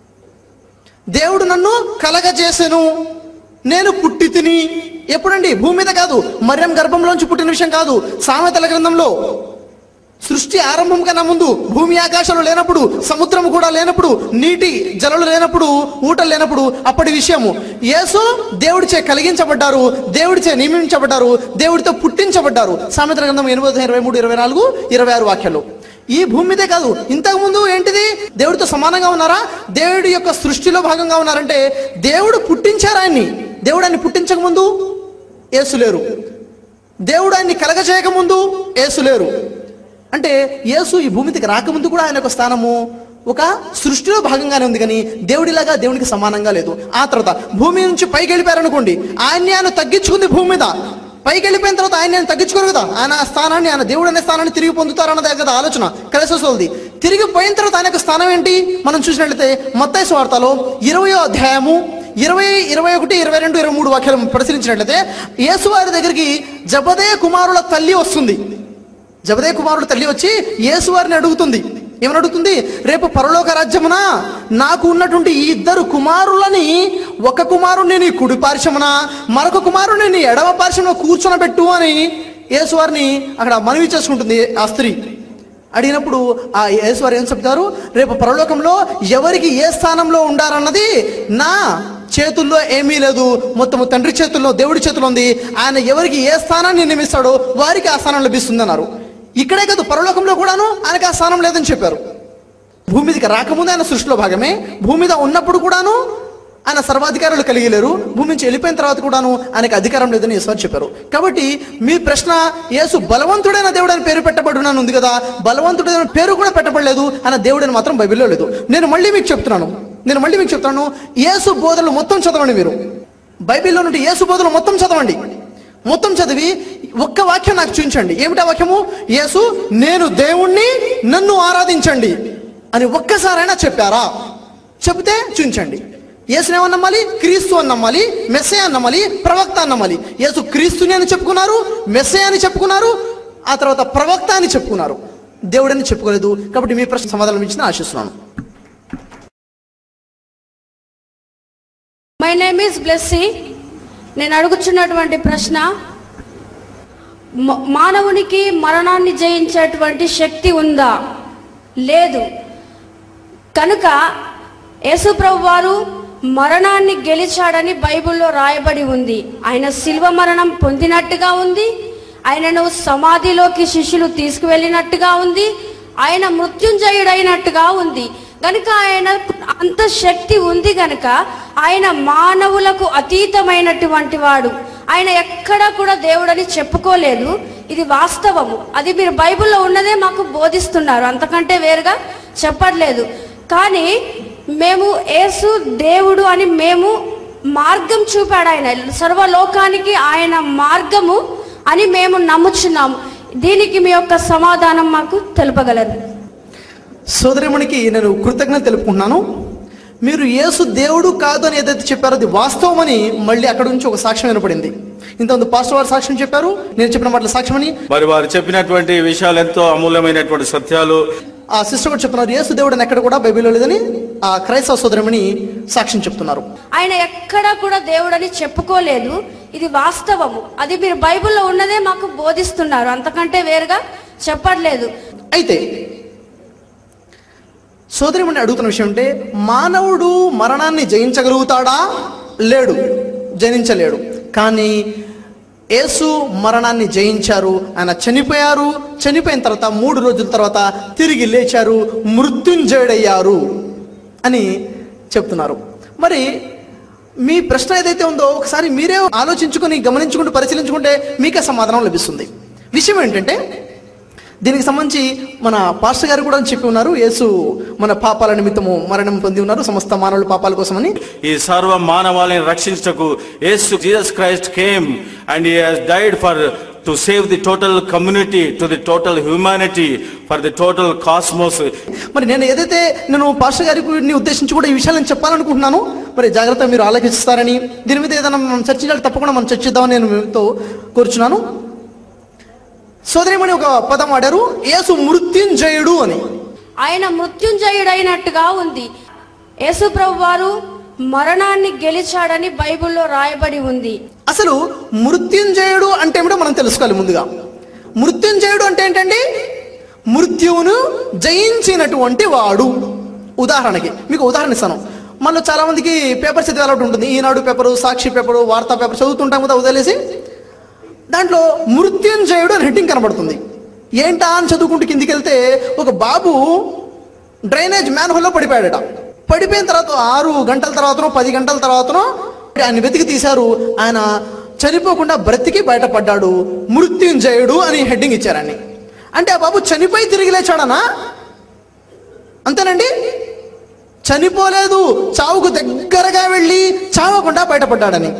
దేవుడు నన్ను కలగజేసెను నేను పుట్టి తిని ఎప్పుడండి భూమి మీద కాదు మర్యం గర్భంలోంచి పుట్టిన విషయం కాదు సామెతల గ్రంథంలో సృష్టి ఆరంభం కన్నా ముందు భూమి ఆకాశాలు లేనప్పుడు సముద్రం కూడా లేనప్పుడు నీటి జలలు లేనప్పుడు ఊటలు లేనప్పుడు అప్పటి విషయము యేసు దేవుడిచే కలిగించబడ్డారు దేవుడిచే నియమించబడ్డారు దేవుడితో పుట్టించబడ్డారు సామెతల గ్రంథం ఎనిమిది ఇరవై మూడు ఇరవై నాలుగు ఇరవై ఆరు వాక్యాలు ఈ భూమి మీదే కాదు ఇంతకు ముందు ఏంటిది దేవుడితో సమానంగా ఉన్నారా దేవుడి యొక్క సృష్టిలో భాగంగా ఉన్నారంటే దేవుడు పుట్టించారు ఆయన్ని దేవుడు ఆయన్ని పుట్టించక ముందు యేసు లేరు దేవుడు ఆయన్ని కలగజేయక ముందు యేసు లేరు అంటే యేసు ఈ భూమికి రాకముందు కూడా ఆయన యొక్క స్థానము ఒక సృష్టిలో భాగంగానే ఉంది కానీ దేవుడిలాగా దేవునికి సమానంగా లేదు ఆ తర్వాత భూమి నుంచి పైకి వెళ్ళిపోయారు అనుకోండి ఆయన్ని ఆయన తగ్గించుకుంది భూమి మీద పైకి వెళ్ళిపోయిన తర్వాత ఆయన ఆయన తగ్గించుకోరు కదా ఆయన ఆ స్థానాన్ని ఆయన దేవుడు అనే స్థానాన్ని తిరిగి పొందుతారన్నదే కదా ఆలోచన క్రైస్తవులది తిరిగి పోయిన తర్వాత ఆయన యొక్క స్థానం ఏంటి మనం చూసినట్లయితే మత్తయి వార్తలో ఇరవయో అధ్యాయము ఇరవై ఇరవై ఒకటి ఇరవై రెండు ఇరవై మూడు వాక్యాలు పరిశీలించినట్లయితే యేసువారి దగ్గరికి జబదే కుమారుల తల్లి వస్తుంది జబదే కుమారుడు తల్లి వచ్చి యేసువారిని అడుగుతుంది ఏమని అడుగుతుంది రేపు పరలోక రాజ్యమున నాకు ఉన్నటువంటి ఈ ఇద్దరు కుమారులని ఒక కుమారుని నీ కుడి పార్శ్వమున మరొక కుమారుని నీ ఎడవ పార్శ్వమున కూర్చొనబెట్టు అని యేసువారిని అక్కడ మనవి చేసుకుంటుంది ఆ స్త్రీ అడిగినప్పుడు ఆ యేసువారు ఏం చెప్తారు రేపు పరలోకంలో ఎవరికి ఏ స్థానంలో ఉండారన్నది నా చేతుల్లో ఏమీ లేదు మొత్తం తండ్రి చేతుల్లో దేవుడి చేతుల్లో ఉంది ఆయన ఎవరికి ఏ స్థానాన్ని నియమిస్తాడో వారికి ఆ స్థానం లభిస్తుంది అన్నారు ఇక్కడే కాదు పరలోకంలో కూడాను ఆయనకి ఆ స్థానం లేదని చెప్పారు భూమి మీదకి రాకముందు ఆయన సృష్టిలో భాగమే భూమి మీద ఉన్నప్పుడు కూడాను ఆయన సర్వాధికారులు కలిగి లేరు భూమి నుంచి వెళ్ళిపోయిన తర్వాత కూడాను ఆయనకు అధికారం లేదని యేసు చెప్పారు కాబట్టి మీ ప్రశ్న యేసు బలవంతుడైన దేవుడు అని పేరు పెట్టబడునని ఉంది కదా బలవంతుడైన పేరు కూడా పెట్టబడలేదు ఆయన దేవుడని మాత్రం బైబిల్లో లేదు నేను మళ్ళీ మీకు చెప్తున్నాను నేను మళ్ళీ మీకు చెప్తాను యేసు బోధనలు మొత్తం చదవండి మీరు బైబిల్లో నుండి యేసు బోధనలు మొత్తం చదవండి మొత్తం చదివి ఒక్క వాక్యం నాకు చూపించండి ఏమిటా వాక్యము యేసు నేను దేవుణ్ణి నన్ను ఆరాధించండి అని ఒక్కసారైనా చెప్పారా చెబితే చూపించండి యేసుని ఏమని నమ్మాలి క్రీస్తు అని నమ్మాలి మెస్సే అని నమ్మాలి ప్రవక్త అని నమ్మాలి యేసు క్రీస్తుని అని చెప్పుకున్నారు మెస్సే అని చెప్పుకున్నారు ఆ తర్వాత ప్రవక్త అని చెప్పుకున్నారు దేవుడని చెప్పుకోలేదు కాబట్టి మీ ప్రశ్న సమాధానం ఇచ్చిన ఆశిస్తున్నాను మై నేమ్ ఈస్ బ్లెస్సీ నేను అడుగుచున్నటువంటి ప్రశ్న మ- మానవునికి మరణాన్ని జయించేటువంటి శక్తి ఉందా లేదు కనుక యేసుప్రభు వారు మరణాన్ని గెలిచాడని బైబిల్లో రాయబడి ఉంది ఆయన శిల్వ మరణం పొందినట్టుగా ఉంది ఆయనను సమాధిలోకి శిష్యులు తీసుకువెళ్ళినట్టుగా ఉంది ఆయన మృత్యుంజయుడైనట్టుగా ఉంది గనుక ఆయన అంత శక్తి ఉంది గనుక ఆయన మానవులకు అతీతమైనటువంటి వాడు ఆయన ఎక్కడా కూడా దేవుడని చెప్పుకోలేదు ఇది వాస్తవము అది మీరు బైబిల్లో ఉన్నదే మాకు బోధిస్తున్నారు అంతకంటే వేరుగా చెప్పట్లేదు కానీ మేము యేసు దేవుడు అని మేము మార్గం చూపాడు ఆయన సర్వలోకానికి ఆయన మార్గము అని మేము నమ్ముచున్నాము దీనికి మీ యొక్క సమాధానం మాకు తెలుపగలరు సోదరిమణికి నేను కృతజ్ఞత తెలుపుకుంటున్నాను మీరు యేసు దేవుడు కాదు అని ఏదైతే చెప్పారో అది వాస్తవమని మళ్ళీ అక్కడ నుంచి ఒక సాక్ష్యం వినపడింది ఇంతకుముందు పాస్టర్ వారు సాక్ష్యం చెప్పారు నేను చెప్పిన మాటల సాక్ష్యమని మరి వారు చెప్పినటువంటి విషయాలు ఎంతో అమూల్యమైనటువంటి సత్యాలు ఆ సిస్టర్ కూడా చెప్తున్నారు యేసు దేవుడు అని ఎక్కడ కూడా బైబిల్లో లేదని ఆ క్రైస్తవ సోదరిమణి సాక్ష్యం చెప్తున్నారు ఆయన ఎక్కడా కూడా దేవుడని చెప్పుకోలేదు ఇది వాస్తవము అది మీరు బైబిల్లో ఉన్నదే మాకు బోధిస్తున్నారు అంతకంటే వేరుగా చెప్పట్లేదు అయితే సోదరిమణి అడుగుతున్న విషయం అంటే మానవుడు మరణాన్ని జయించగలుగుతాడా లేడు జయించలేడు కానీ యేసు మరణాన్ని జయించారు ఆయన చనిపోయారు చనిపోయిన తర్వాత మూడు రోజుల తర్వాత తిరిగి లేచారు మృత్యుంజయుడయ్యారు అని చెప్తున్నారు మరి మీ ప్రశ్న ఏదైతే ఉందో ఒకసారి మీరే ఆలోచించుకొని గమనించుకుంటూ పరిశీలించుకుంటే మీకే సమాధానం లభిస్తుంది విషయం ఏంటంటే దీనికి సంబంధించి మన పాస్టర్ గారు కూడా చెప్పి ఉన్నారు యేసు మన పాపాల నిమిత్తము మరణం పొంది ఉన్నారు సమస్త మానవుల పాపాల కోసమని ఈ సర్వ మానవాళిని రక్షించటకు యేసు Jesus Christ came and he has died for to save the total community to the total humanity for the total cosmos మరి నేను ఏదైతే నేను పాస్టర్ గారికి ఉద్దేశించి కూడా ఈ విషయాలను చెప్పాలనుకుంటున్నాను మరి జాగ్రత్తగా మీరు ఆలోచిస్తారని దీని మీద ఏదైనా మనం చర్చించాలి తప్పకుండా మనం చర్చిద్దామని నేను మీతో కోరుచున్నాను సోదరిమణి ఒక పదం వాడారు యేసు మృత్యుంజయుడు అని ఆయన మృత్యుంజయుడైనట్టుగా ఉంది యేసుప్రభు వారు మరణాన్ని గెలిచాడని బైబిల్లో రాయబడి ఉంది అసలు మృత్యుంజయుడు అంటే ఏమిటో మనం తెలుసుకోవాలి ముందుగా మృత్యుంజయుడు అంటే ఏంటండి మృత్యువును జయించినటువంటి వాడు ఉదాహరణకి మీకు ఉదాహరణ ఇస్తాను మనలో చాలా మందికి పేపర్ చదివే అలవాటు ఉంటుంది Eenadu paper Sakshi paper Vaartha paper చదువుతుంటాం కదా వదిలేసి దాంట్లో మృత్యుంజయుడు అని హెడ్డింగ్ కనబడుతుంది ఏంటా అని చదువుకుంటూ కిందికి వెళ్తే ఒక బాబు డ్రైనేజ్ మ్యాన్ హోల్లో పడిపోయాడట పడిపోయిన తర్వాత ఆరు గంటల తర్వాతనో పది గంటల తర్వాతనో ఆయన వెతికి తీశారు ఆయన చనిపోకుండా బ్రతికి బయటపడ్డాడు మృత్యుంజయుడు అని హెడ్డింగ్ ఇచ్చారని అంటే ఆ బాబు చనిపోయి తిరిగి లేచాడనా అంతేనండి చనిపోలేదు చావుకు దగ్గరగా వెళ్ళి చావకుండా బయటపడ్డాడని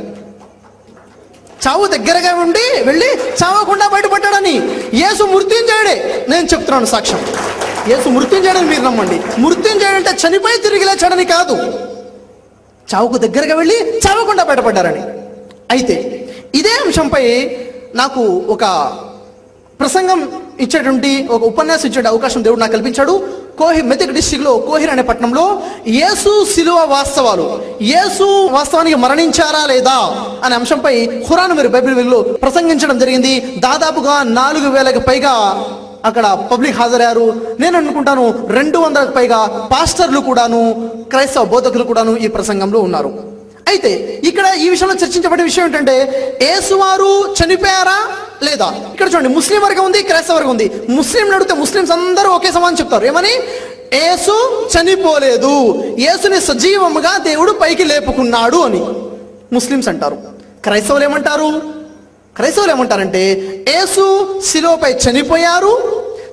చావు దగ్గరగా ఉండి వెళ్ళి చావకుండా బయటపడ్డాడని యేసు మృత్యుంజయుడే నేను చెప్తున్నాను సాక్ష్యం యేసు మృత్యుంజయుడని మీరు నమ్మండి మృత్యుంజయుడు అంటే చనిపోయి తిరిగి లేచాడని కాదు చావుకు దగ్గరగా వెళ్ళి చావకుండా బయటపడ్డారని అయితే ఇదే అంశంపై నాకు ఒక ప్రసంగం ఇచ్చేటువంటి ఒక ఉపన్యాసం ఇచ్చే అవకాశం దేవుడు నాకు కల్పించాడు కోహి మెదక్ డిస్టిక్ లో కోహిర్ అనే పట్టణంలో యేసు శిలువ వాస్తవాలు యేసు వాస్తవానికి మరణించారా లేదా అనే అంశంపై ఖురాన్ మీరు బైబిల్ వీళ్ళు ప్రసంగించడం జరిగింది దాదాపుగా నాలుగు వేలకు పైగా అక్కడ పబ్లిక్ హాజరయ్యారు నేను అనుకుంటాను రెండు వందలకు పైగా పాస్టర్లు కూడాను క్రైస్తవ బోధకులు కూడాను ఈ ప్రసంగంలో ఉన్నారు అయితే ఇక్కడ ఈ విషయంలో చర్చించబడే విషయం ఏంటంటే ఏసువారు చనిపోయారా లేదా ఇక్కడ చూడండి ముస్లిం వర్గం ఉంది క్రైస్తవ వర్గం ఉంది ముస్లింలు అడిగితే ముస్లింస్ అందరూ ఒకే సమానం చెప్తారు ఏమని ఏసు చనిపోలేదు యేసుని సజీవముగా దేవుడు పైకి లేపుకున్నాడు అని ముస్లింస్ అంటారు క్రైస్తవులు ఏమంటారు క్రైస్తవులు ఏమంటారంటే యేసు శిలువపై చనిపోయారు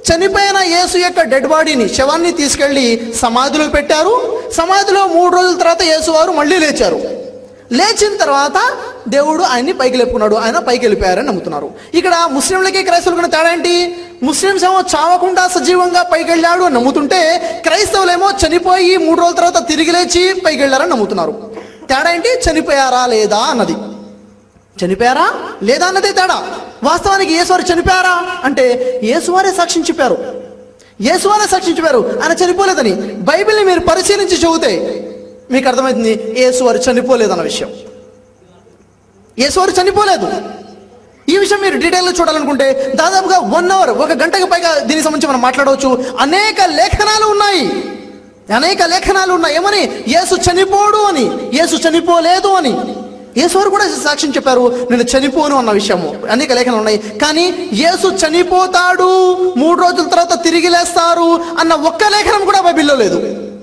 చనిపోయిన యేసు యొక్క డెడ్ బాడీని శవాన్ని తీసుకెళ్లి సమాధిలో పెట్టారు సమాధిలో మూడు రోజుల తర్వాత యేసు వారు మళ్ళీ లేచారు లేచిన తర్వాత దేవుడు ఆయన్ని పైకి లేపుకున్నాడు ఆయన పైకి వెళ్ళిపోయారని నమ్ముతున్నారు ఇక్కడ ముస్లింలకి క్రైస్తవులకి తేడా ఏంటి ముస్లింస్ ఏమో చావకుండా సజీవంగా పైకి వెళ్ళాడు అని నమ్ముతుంటే క్రైస్తవులేమో చనిపోయి మూడు రోజుల తర్వాత తిరిగి లేచి పైకి వెళ్ళారని నమ్ముతున్నారు తేడా ఏంటి చనిపోయారా లేదా అన్నది చనిపోయారా లేదా అన్నదే తేడా వాస్తవానికి యేసువారు చనిపోయారా అంటే యేసువారే సాక్ష్యం చెప్పారు యేసువారే సాక్ష్యం చెప్పారు ఆయన చనిపోలేదని బైబిల్ని మీరు పరిశీలించి చదివితే మీకు అర్థమవుతుంది యేసువారు చనిపోలేదన్న విషయం యేసువారు చనిపోలేదు ఈ విషయం మీరు డీటెయిల్గా చూడాలనుకుంటే దాదాపుగా వన్ అవర్ ఒక గంటకు పైగా దీనికి సంబంధించి మనం మాట్లాడవచ్చు అనేక లేఖనాలు ఉన్నాయి అనేక లేఖనాలు ఉన్నాయి ఏమని యేసు చనిపోడు అని యేసు చనిపోలేదు అని యేసువారు కూడా సాక్ష్యం చెప్పారు నేను చనిపోను అన్న విషయము అనేక లేఖనాలు ఉన్నాయి కానీ యేసు చనిపోతాడు మూడు రోజుల తర్వాత తిరిగి లేస్తారు అన్న ఒక్క లేఖనం కూడా బైబిల్లో లేదు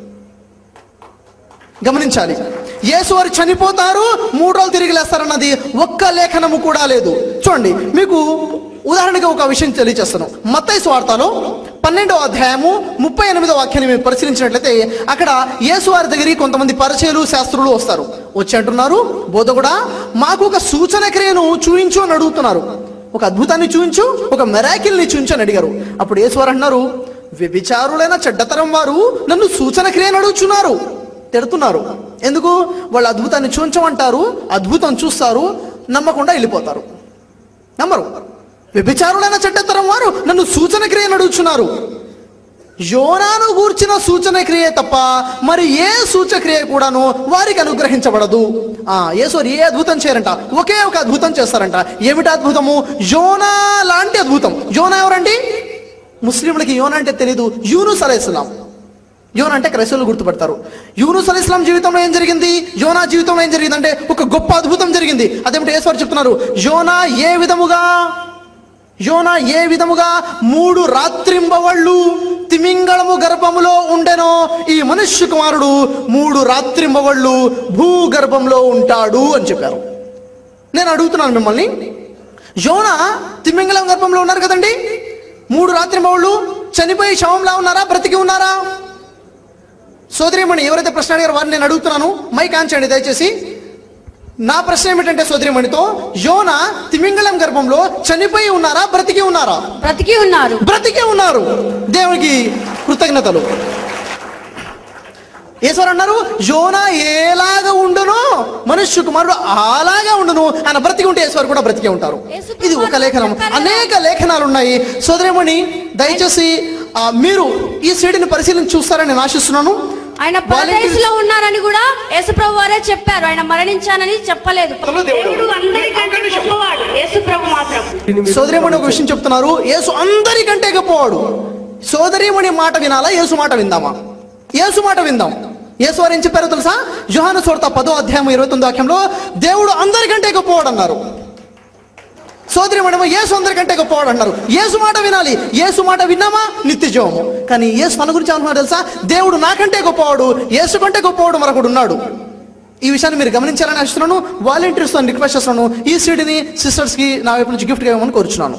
గమనించాలి యేసు వారు చనిపోతారు మూడు రోజులు తిరిగి లేస్తారన్నది ఒక్క లేఖనము కూడా లేదు చూడండి మీకు ఉదాహరణగా ఒక విషయం తెలియజేస్తాను మత్తయి వార్తలో పన్నెండవ అధ్యాయము ముప్పై ఎనిమిదో వాక్యాన్ని మీరు పరిశీలించినట్లయితే అక్కడ యేసు వారి దగ్గరికి కొంతమంది పరిచయలు శాస్త్రులు వస్తారు వచ్చి అంటున్నారు బోధకుడా మాకు ఒక సూచన క్రియను చూయించు అని అడుగుతున్నారు ఒక అద్భుతాన్ని చూయించు ఒక మెరాకిల్ని చూయించు అని అడిగారు అప్పుడు యేసు వారు అంటున్నారు వ్యభిచారులైన చెడ్డతరం వారు నన్ను సూచన క్రియను అడుగుచున్నారు తిడుతున్నారు ఎందుకు వాళ్ళు అద్భుతాన్ని చూంచమంటారు అద్భుతం చూస్తారు నమ్మకుండా వెళ్ళిపోతారు నమ్మరు వ్యభిచారులైన చెడ్డతరం వారు నన్ను సూచన క్రియను అడుగుచున్నారు యోనాను గూర్చిన సూచన క్రియ తప్ప మరి ఏ సూచక్రియ కూడాను వారికి అనుగ్రహించబడదు ఆ యేసోరు ఏ అద్భుతం చేయరంట ఒకే ఒక అద్భుతం చేస్తారంట ఏమిటి అద్భుతము యోనా లాంటి అద్భుతం యోనా ఎవరండి ముస్లింలకి యోనా అంటే తెలీదు యూనుస్ అలైస్లాం యోనా అంటే క్రైస్తవులు గుర్తుపడతారు యూనుస్ అలీ ఇస్లాం జీవితంలో ఏం జరిగింది యోనా జీవితంలో ఏం జరిగింది అంటే ఒక గొప్ప అద్భుతం జరిగింది అదేమిటి యేసువారు చెప్తున్నారు యోనా ఏ విధముగా యోనా ఏ విధముగా మూడు రాత్రింబవళ్ళు తిమింగళము గర్భములో ఉండెనో ఈ మనుష్య కుమారుడు మూడు రాత్రింబవళ్ళు భూగర్భంలో ఉంటాడు అని చెప్పారు నేను అడుగుతున్నాను మిమ్మల్ని యోనా తిమింగళం గర్భంలో ఉన్నారు కదండి మూడు రాత్రింబవళ్ళు చనిపోయి శవంలా ఉన్నారా బ్రతికి ఉన్నారా సోదరిమణి ఎవరైతే ప్రశ్న అడిగారో వారిని నేను అడుగుతున్నాను మైక్ ఆన్ చేయండి దయచేసి నా ప్రశ్న ఏమిటంటే సోదరిమణితో యోన తిమింగళం గర్భంలో చనిపోయి ఉన్నారా బ్రతికి ఉన్నారా బ్రతికి ఉన్నారు బ్రతికే ఉన్నారు దేవునికి కృతజ్ఞతలు ఈశ్వరు అన్నారు యోన ఏలాగా ఉండునో మనుష్య కుమారుడు అలాగా ఉండును ఆయన బ్రతికి ఉంటే ఈశ్వరు కూడా బ్రతికే ఉంటారు ఇది ఒక లేఖనం అనేక లేఖనాలు ఉన్నాయి సోదరిమణి దయచేసి ఆ, మీరు ఈ సీడీని పరిశీలించి చూస్తారని నేను ఆశిస్తున్నాను ఆయన పరదేశ్ లో ఉన్నారని కూడా యేసుప్రభు వారే చెప్పారు ఆయన మరణించానని చెప్పలేదు దేవుడు అందరికంటే గొప్పవాడు యేసుప్రభు మాత్రం సోదరిమణి ఒక విషయం చెప్తున్నారు యేసు అందరికంటే గొప్పవాడు సోదరిమణి మాట వినాలా యేసు మాట విందామా యేసు మాట విందాం యేసు వారు ఏం చెప్పారో తెలుసా యోహాను సోర్త పదో అధ్యాయం ఇరవై తొమ్మిదో వాక్యంలో దేవుడు అందరికంటే గొప్పవాడు అన్నారు సోదరిమణిమో యేసు అందరికంటే గొప్పవాడు అన్నారు యేసు మాట వినాలి యేసు మాట విన్నామా నిత్య జీవము కానీ యేసు మన గురించి అనుకున్నారు తెలుసా దేవుడు నాకంటే గొప్పవాడు యేసు కంటే గొప్పవాడు మరొకడు ఉన్నాడు ఈ విషయాన్ని మీరు గమనించాలని ఆశిస్తున్నాను వాలంటీర్స్ రిక్వెస్ట్ చేస్తున్నాను ఈ సీడీని సిస్టర్స్ కి నా వైపు నుంచి గిఫ్ట్ ఇవ్వమని కోరుచున్నాను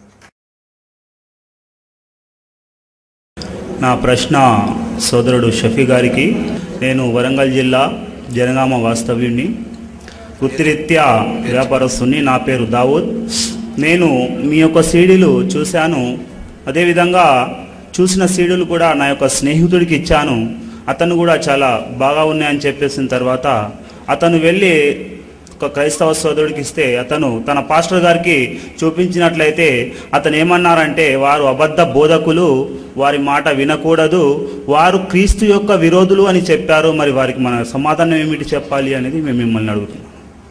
నా ప్రశ్న సోదరుడు షఫీ గారికి నేను వరంగల్ జిల్లా జనగామ వాస్తవ్యుడిని వృత్తిరీత్యా వ్యాపారస్తుని నా పేరు దావూద్ నేను మీ యొక్క సీడీలు చూశాను అదేవిధంగా చూసిన సీడీలు కూడా నా యొక్క స్నేహితుడికి ఇచ్చాను అతను కూడా చాలా బాగా ఉన్నాయని చెప్పేసిన తర్వాత అతను వెళ్ళి ఒక క్రైస్తవ సోదరుడికి ఇస్తే అతను తన పాస్టర్ గారికి చూపించినట్లయితే అతను ఏమన్నారంటే వారు అబద్ధ బోధకులు వారి మాట వినకూడదు వారు క్రీస్తు యొక్క విరోధులు అని చెప్పారు మరి వారికి మన సమాధానం ఏమిటి చెప్పాలి అనేది మేము మిమ్మల్ని అడుగుతున్నాం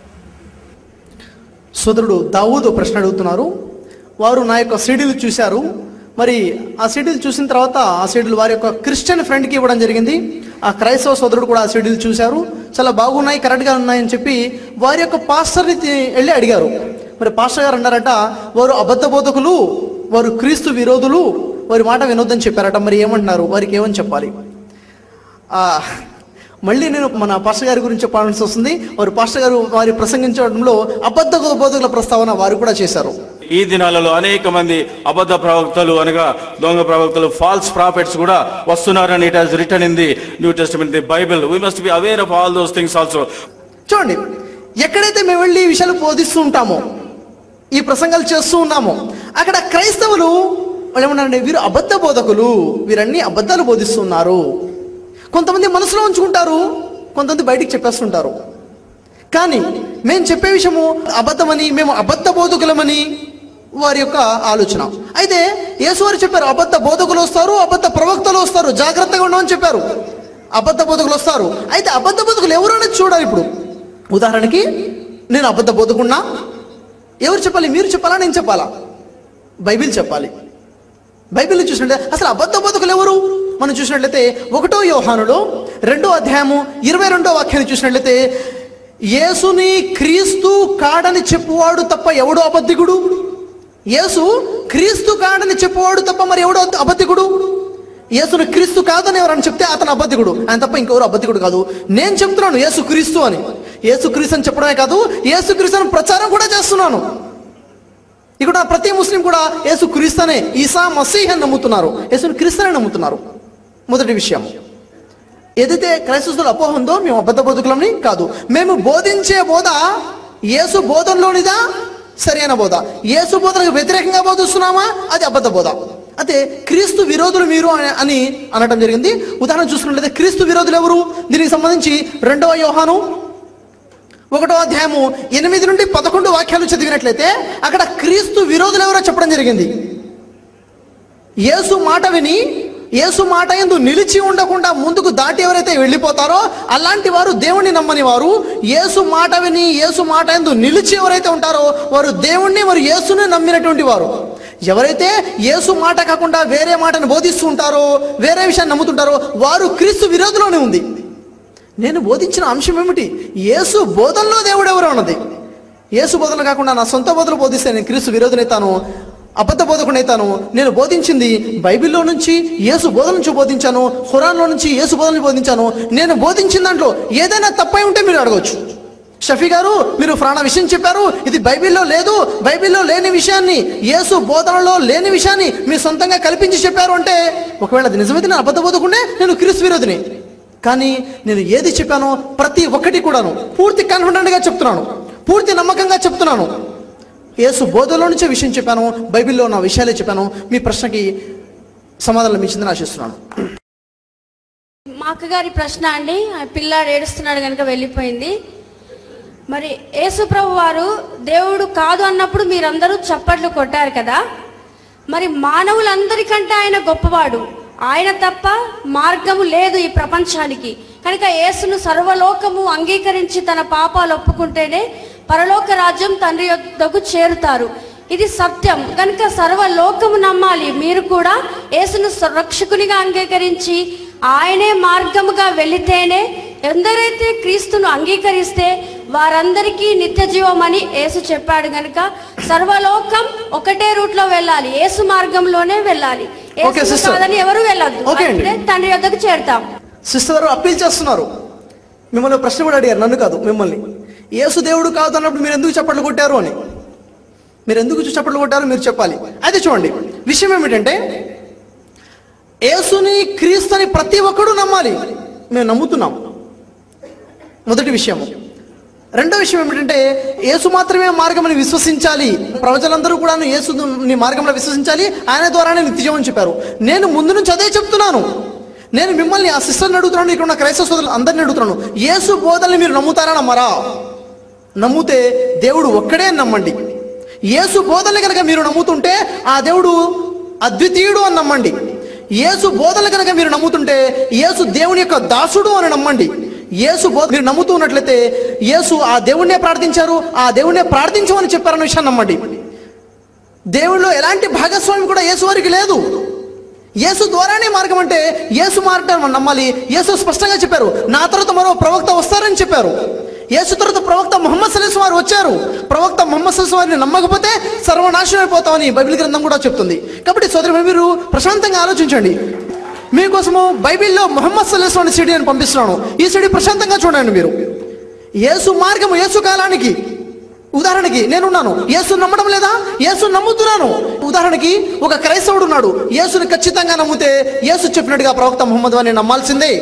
సోదరుడు దావూద్ ప్రశ్న అడుగుతున్నారు వారు నా యొక్క సీడీలు చూశారు మరి ఆ సీడీలు చూసిన తర్వాత ఆ సీడీలు వారి యొక్క క్రిస్టియన్ ఫ్రెండ్కి ఇవ్వడం జరిగింది ఆ క్రైస్తవ సోదరుడు కూడా ఆ సీడీలు చూశారు చాలా బాగున్నాయి కరెక్ట్గా ఉన్నాయని చెప్పి వారి యొక్క పాస్టర్ని తీ- వెళ్ళి అడిగారు మరి పాస్టర్ గారు అన్నారట వారు అబద్ధ బోధకులు వారు క్రీస్తు విరోధులు వారి మాట వినొద్దని చెప్పారట మరి ఏమంటున్నారు వారికి ఏమని చెప్పాలి ఆ, మళ్ళీ నేను మన పాస్టర్ గారి గురించి చెప్పాల్సి వస్తుంది వారు పాస్టర్ గారు వారి ప్రసంగించడంలో అబద్ధ బోధకుల ప్రస్తావన వారు కూడా చేశారు ఈ దినాలలో అనేక మంది అబద్ధ ప్రవక్తలు అనగా దొంగ ప్రవక్తలు ఫాల్స్ ప్రాఫిట్స్ కూడా వస్తున్నారని it has return in the New Testament the Bible we must be aware of all those things also చూడండి ఎక్కడైతే మేము వెళ్ళి ఈ విషయాలు బోధిస్తూ ఉంటామో ఈ ప్రసంగాలు చేస్తూ ఉన్నామో అక్కడ క్రైస్తవులు వాళ్ళు ఏమన్నారంటే వీరు అబద్ధ బోధకులు వీరన్ని అబద్ధాలు బోధిస్తున్నారు కొంతమంది మనసులో ఉంచుకుంటారు కొంతమంది బయటికి చెప్పేస్తుంటారు కానీ మేము చెప్పే విషయము అబద్ధమని మేము అబద్ధ బోధకులమని వారి యొక్క ఆలోచన అయితే యేసువారు చెప్పారు అబద్ధ బోధకులు వస్తారు అబద్ధ ప్రవక్తలు వస్తారు జాగ్రత్తగా ఉండమని చెప్పారు అబద్ధ బోధకులు వస్తారు అయితే అబద్ధ బోధకులు ఎవరు అనేది చూడాలి ఇప్పుడు ఉదాహరణకి నేను అబద్ధ బోధకున్నా ఎవరు చెప్పాలి మీరు చెప్పాలా నేను చెప్పాలా బైబిల్ చెప్పాలి బైబిల్ చూసినట్లయితే అసలు అబద్ధ బోధకులు ఎవరు మనం చూసినట్లయితే ఒకటో యోహానులో రెండో అధ్యాయము ఇరవై రెండో వాక్యాన్ని చూసినట్లయితే యేసుని క్రీస్తు కాడని చెప్పువాడు తప్ప ఎవడు అబద్ధికుడు యేసు క్రీస్తు కాడని చెప్పువాడు తప్ప మరి ఎవడు అబద్ధికుడు యేసును క్రీస్తు కాదని ఎవరని చెప్తే అతను అబద్ధికుడు ఆయన తప్ప ఇంకెవరు అబద్ధికుడు కాదు నేను చెప్తున్నాను యేసు క్రీస్తు అని యేసు క్రీస్తు అని చెప్పడమే కాదు యేసు క్రీస్తు అని ప్రచారం కూడా చేస్తున్నాను ఇక్కడ ప్రతి ముస్లిం కూడా యేసు క్రీస్తనే ఈసా మసీహ్ అని నమ్ముతున్నారు యేసుని క్రీస్తునే నమ్ముతున్నారు మొదటి విషయం ఏదైతే క్రైస్తవులు అపోహ ఉందో మేము అబద్ధ బోధకులని కాదు మేము బోధించే బోధ యేసు బోధనలోనిదా సరైన బోధ యేసు బోధనకు వ్యతిరేకంగా బోధిస్తున్నామా అది అబద్ధ బోధ అయితే క్రీస్తు విరోధులు మీరు అని- అని అనడం జరిగింది ఉదాహరణ చూసుకున్నట్లయితే క్రీస్తు విరోధులు ఎవరు దీనికి సంబంధించి రెండవ యోహాను ఒకటో అధ్యాయము ఎనిమిది నుండి పదకొండు వాక్యాలు చదివినట్లయితే అక్కడ క్రీస్తు విరోధులు ఎవరో చెప్పడం జరిగింది యేసు మాట విని యేసు మాట ఎందు నిలిచి ఉండకుండా ముందుకు దాటి ఎవరైతే వెళ్ళిపోతారో అలాంటి వారు దేవుణ్ణి నమ్మని వారు యేసు మాట విని యేసు మాట ఎందు నిలిచి ఎవరైతే ఉంటారో వారు దేవుణ్ణి వారు యేసుని నమ్మినటువంటి వారు ఎవరైతే యేసు మాట కాకుండా వేరే మాటను బోధిస్తూ ఉంటారో వేరే విషయాన్ని నమ్ముతుంటారో వారు క్రీస్తు విరోధులోనే ఉంది నేను బోధించిన అంశం ఏమిటి యేసు బోధనలో దేవుడు ఎవరు అన్నది యేసు బోధన కాకుండా నా సొంత బోధన బోధిస్తే నేను క్రీస్తు విరోధనైతాను అబద్ధ బోధకుడైతాను నేను బోధించింది బైబిల్లో నుంచి యేసు బోధన నుంచి బోధించాను ఖురాన్లో నుంచి యేసు బోధన నుంచి బోధించాను నేను బోధించిన దాంట్లో ఏదైనా తప్పై ఉంటే మీరు అడగవచ్చు షఫీ గారు మీరు ప్రాణ విషయం చెప్పారు ఇది బైబిల్లో లేదు బైబిల్లో లేని విషయాన్ని యేసు బోధనలో లేని విషయాన్ని మీరు సొంతంగా కల్పించి చెప్పారు అంటే ఒకవేళ అది నిజమైతే నేను అబద్ధ బోధకుండే నేను క్రీస్తు విరోధిని కానీ నేను ఏది చెప్పానో ప్రతి ఒక్కటి కూడాను పూర్తి కాన్ఫిడెంట్గా చెప్తున్నాను పూర్తి నమ్మకంగా చెప్తున్నాను యేసు బోధలో నుంచే విషయం చెప్పాను బైబిల్లో ఉన్న విషయాలే చెప్పాను మీ ప్రశ్నకి సమాధానం లభించిందని ఆశిస్తున్నాను మా అక్కగారి ప్రశ్న అండి ఆ పిల్లాడు ఏడుస్తున్నాడు కనుక వెళ్ళిపోయింది మరి యేసుప్రభు వారు దేవుడు కాదు అన్నప్పుడు మీరందరూ చప్పట్లు కొట్టారు కదా మరి మానవులందరికంటే ఆయన గొప్పవాడు ఆయన తప్ప మార్గము లేదు ఈ ప్రపంచానికి కనుక యేసును సర్వలోకము అంగీకరించి తన పాపాలు ఒప్పుకుంటేనే పరలోక రాజ్యం తండ్రి యొద్దకు చేరుతారు ఇది సత్యం కనుక సర్వలోకము నమ్మాలి మీరు కూడా యేసును రక్షకునిగా అంగీకరించి ఆయనే మార్గముగా వెళితేనే ఎందరైతే క్రీస్తును అంగీకరిస్తే వారందరికీ నిత్య జీవం అని యేసు చెప్పాడు గనుక సర్వలోకం ఒకటే రూట్ లో వెళ్ళాలి యేసు మార్గంలోనే వెళ్ళాలి Okay, యేసును sister. కాదని ఎవరు వెళ్ళొద్దు Okay అండి. అప్పుడే తండ్రి యొద్దకు చేరుతాం సిస్టర్ గారు అప్పీల్ చేస్తున్నారు మిమ్మల్ని ఒక ప్రశ్న కూడా అడిగారు నన్ను కాదు మిమ్మల్ని యేసు దేవుడు కాదు అన్నప్పుడు మీరు ఎందుకు చప్పట్లు కొట్టారు అని మీరు ఎందుకు చప్పట్లు కొట్టారో మీరు చెప్పాలి అయితే చూడండి విషయం ఏమిటంటే యేసుని క్రీస్తుని ప్రతి ఒక్కరూ నమ్మాలి మేము నమ్ముతున్నాం మొదటి విషయము రెండో విషయం ఏమిటంటే యేసు మాత్రమే మార్గమని విశ్వసించాలి ప్రజలందరూ కూడా యేసు నీ మార్గంలో విశ్వసించాలి ఆయన ద్వారానే నిత్యజీవం అని చెప్పారు నేను ముందు నుంచి అదే చెప్తున్నాను నేను మిమ్మల్ని ఆ సిస్టర్ని అడుగుతున్నాను ఇక్కడ ఉన్న క్రైస్తవ సోదరులు అందరిని అడుగుతున్నాను యేసు బోధనని మీరు నమ్ముతారా నమ్మరా నమ్మితే దేవుడు ఒక్కడే అని నమ్మండి యేసు బోధనలు కనుక మీరు నమ్ముతుంటే ఆ దేవుడు అద్వితీయుడు అని నమ్మండి యేసు బోధనలు కనుక మీరు నమ్ముతుంటే యేసు దేవుని యొక్క దాసుడు అని నమ్మండి యేసు బోధ మీరు నమ్ముతూ ఉన్నట్లయితే యేసు ఆ దేవుణ్ణే ప్రార్థించారు ఆ దేవుణ్ణే ప్రార్థించమని చెప్పారన్న విషయాన్ని నమ్మండి దేవుళ్ళో ఎలాంటి భాగస్వామి కూడా యేసు వారికి లేదు యేసు ద్వారానే మార్గం అంటే యేసు మార్గం మనం నమ్మాలి యేసు స్పష్టంగా చెప్పారు నా తర్వాత మరో ప్రవక్త వస్తారని చెప్పారు యేసు తర్వాత ప్రవక్త మొహమ్మద్ సలీస్ వారు వచ్చారు ప్రవక్త మొహమ్మద్ సలీస్ వారిని నమ్మకపోతే సర్వనాశనం అయిపోతామని బైబిల్ గ్రంథం కూడా చెప్తుంది కాబట్టి సోదరు మీరు ప్రశాంతంగా ఆలోచించండి మీకోసము బైబిల్లో మొహమ్మద్ సలీస్ వారి సిడి అని పంపిస్తున్నాను ఈ సిడి ప్రశాంతంగా చూడండి మీరు యేసు మార్గము యేసు కాలానికి ఉదాహరణకి నేనున్నాను యేసు నమ్మడం లేదా యేసు నమ్ముతున్నాను ఉదాహరణకి ఒక క్రైస్తవుడు ఉన్నాడు యేసుని ఖచ్చితంగా నమ్మితే యేసు చెప్పినట్టుగా ప్రవక్త ముహమ్మద్ అని నమ్మాల్సిందే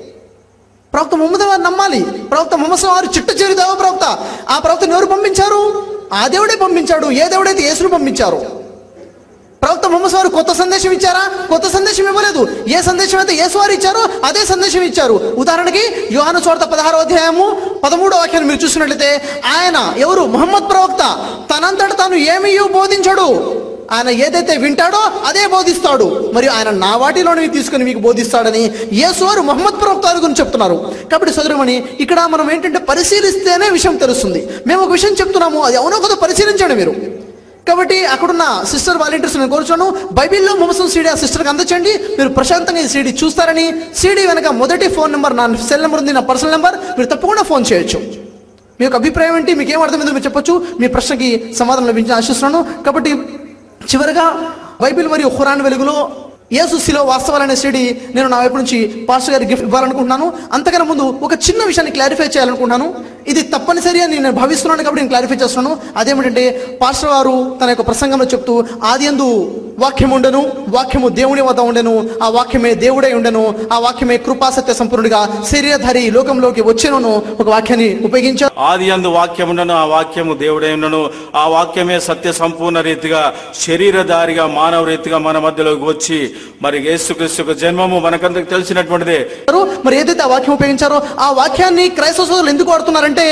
ప్రవక్త ముహమ్మద్ వారు నమ్మాలి ప్రవక్త ముహమ్మద్ వారు చిట్ట చివరి దేవ ప్రవక్త ఆ ప్రవక్తను ఎవరు పంపించారు ఆ దేవుడే పంపించాడు ఏ దేవుడైతే యేసును పంపించారు ప్రవక్త ముహమ్మద్ వారు కొత్త సందేశం ఇచ్చారా కొత్త సందేశం ఇవ్వలేదు ఏ సందేశం అయితే యేసు వారు ఇచ్చారో అదే సందేశం ఇచ్చారు ఉదాహరణకి యోహాను చోట పదహారో అధ్యాయము పదమూడో వాక్యాన్ని మీరు చూసినట్లయితే ఆయన ఎవరు ముహమ్మద్ ప్రవక్త తనంతట తాను ఏమీ బోధించడు ఆయన ఏదైతే వింటాడో అదే బోధిస్తాడు మరియు ఆయన నా వాటిలోని తీసుకుని మీకు బోధిస్తాడని యేసు వారు మొహమ్మద్ ప్రవక్త వారి గురించి చెప్తున్నారు కాబట్టి సదురమని ఇక్కడ మనం ఏంటంటే పరిశీలిస్తేనే విషయం తెలుస్తుంది మేము ఒక విషయం చెప్తున్నాము అది అవునో కదా పరిశీలించండి మీరు కాబట్టి అక్కడున్న సిస్టర్ వాలంటీర్స్ నేను కోరుచున్నాను బైబిల్లో ముమసం సీడీ ఆ సిస్టర్కి అందచండి మీరు ప్రశాంతంగా ఈ సీడీ చూస్తారని సీడీ వెనక మొదటి ఫోన్ నెంబర్ నా సెల్ నెంబర్ ఉంది నా పర్సనల్ నెంబర్ మీరు తప్పకుండా ఫోన్ చేయొచ్చు మీ యొక్క అభిప్రాయం ఏంటి మీకు ఏం అర్థమైందో మీరు చెప్పొచ్చు మీ ప్రశ్నకి సమాధానం లభించి ఆశిస్తున్నాను కాబట్టి చివరిగా బైబిల్ మరియు ఖురాన్ వెలుగులో యేసు శిలో వాస్తవాలనే సిడి నేను నా వైపు నుంచి పాస్టర్ గారికి గిఫ్ట్ ఇవ్వాలనుకుంటున్నాను అంతకన్నా ముందు ఒక చిన్న విషయాన్ని క్లారిఫై చేయాలనుకుంటున్నాను ఇది తప్పనిసరి అని నేను భావిస్తున్నాను కాబట్టి నేను క్లారిఫై చేస్తున్నాను అదేమిటంటే పాస్టర్ గారు తన యొక్క ప్రసంగంలో చెప్తూ ఆది ఎందు వాక్యం ఉండను వాక్యము దేవుని వద్ద ఉండెను ఆ వాక్యమే దేవుడై ఉండెను ఆ వాక్యమే కృపాసత్య సంపూర్ణుడిగా శరీరధారి ఈ లోకంలోకి వచ్చెను ఒక వాక్యాన్ని ఉపయోగించారు ఆది అందు వాక్యముండను ఆ వాక్యము దేవుడై ఉండను ఆ వాక్యమే సత్య సంపూర్ణ రీతిగా శరీరధారిగా మానవ రీతిగా మన మధ్యలోకి వచ్చి మరి యేసుక్రీస్తు యొక్క జన్మము మనకందరికి తెలిసినటువంటిదే మరి ఏదైతే ఆ వాక్యం ఉపయోగించారో ఆ వాక్యాన్ని క్రైస్తవ సోదరులు ఎందుకు వాడుతున్నారంటే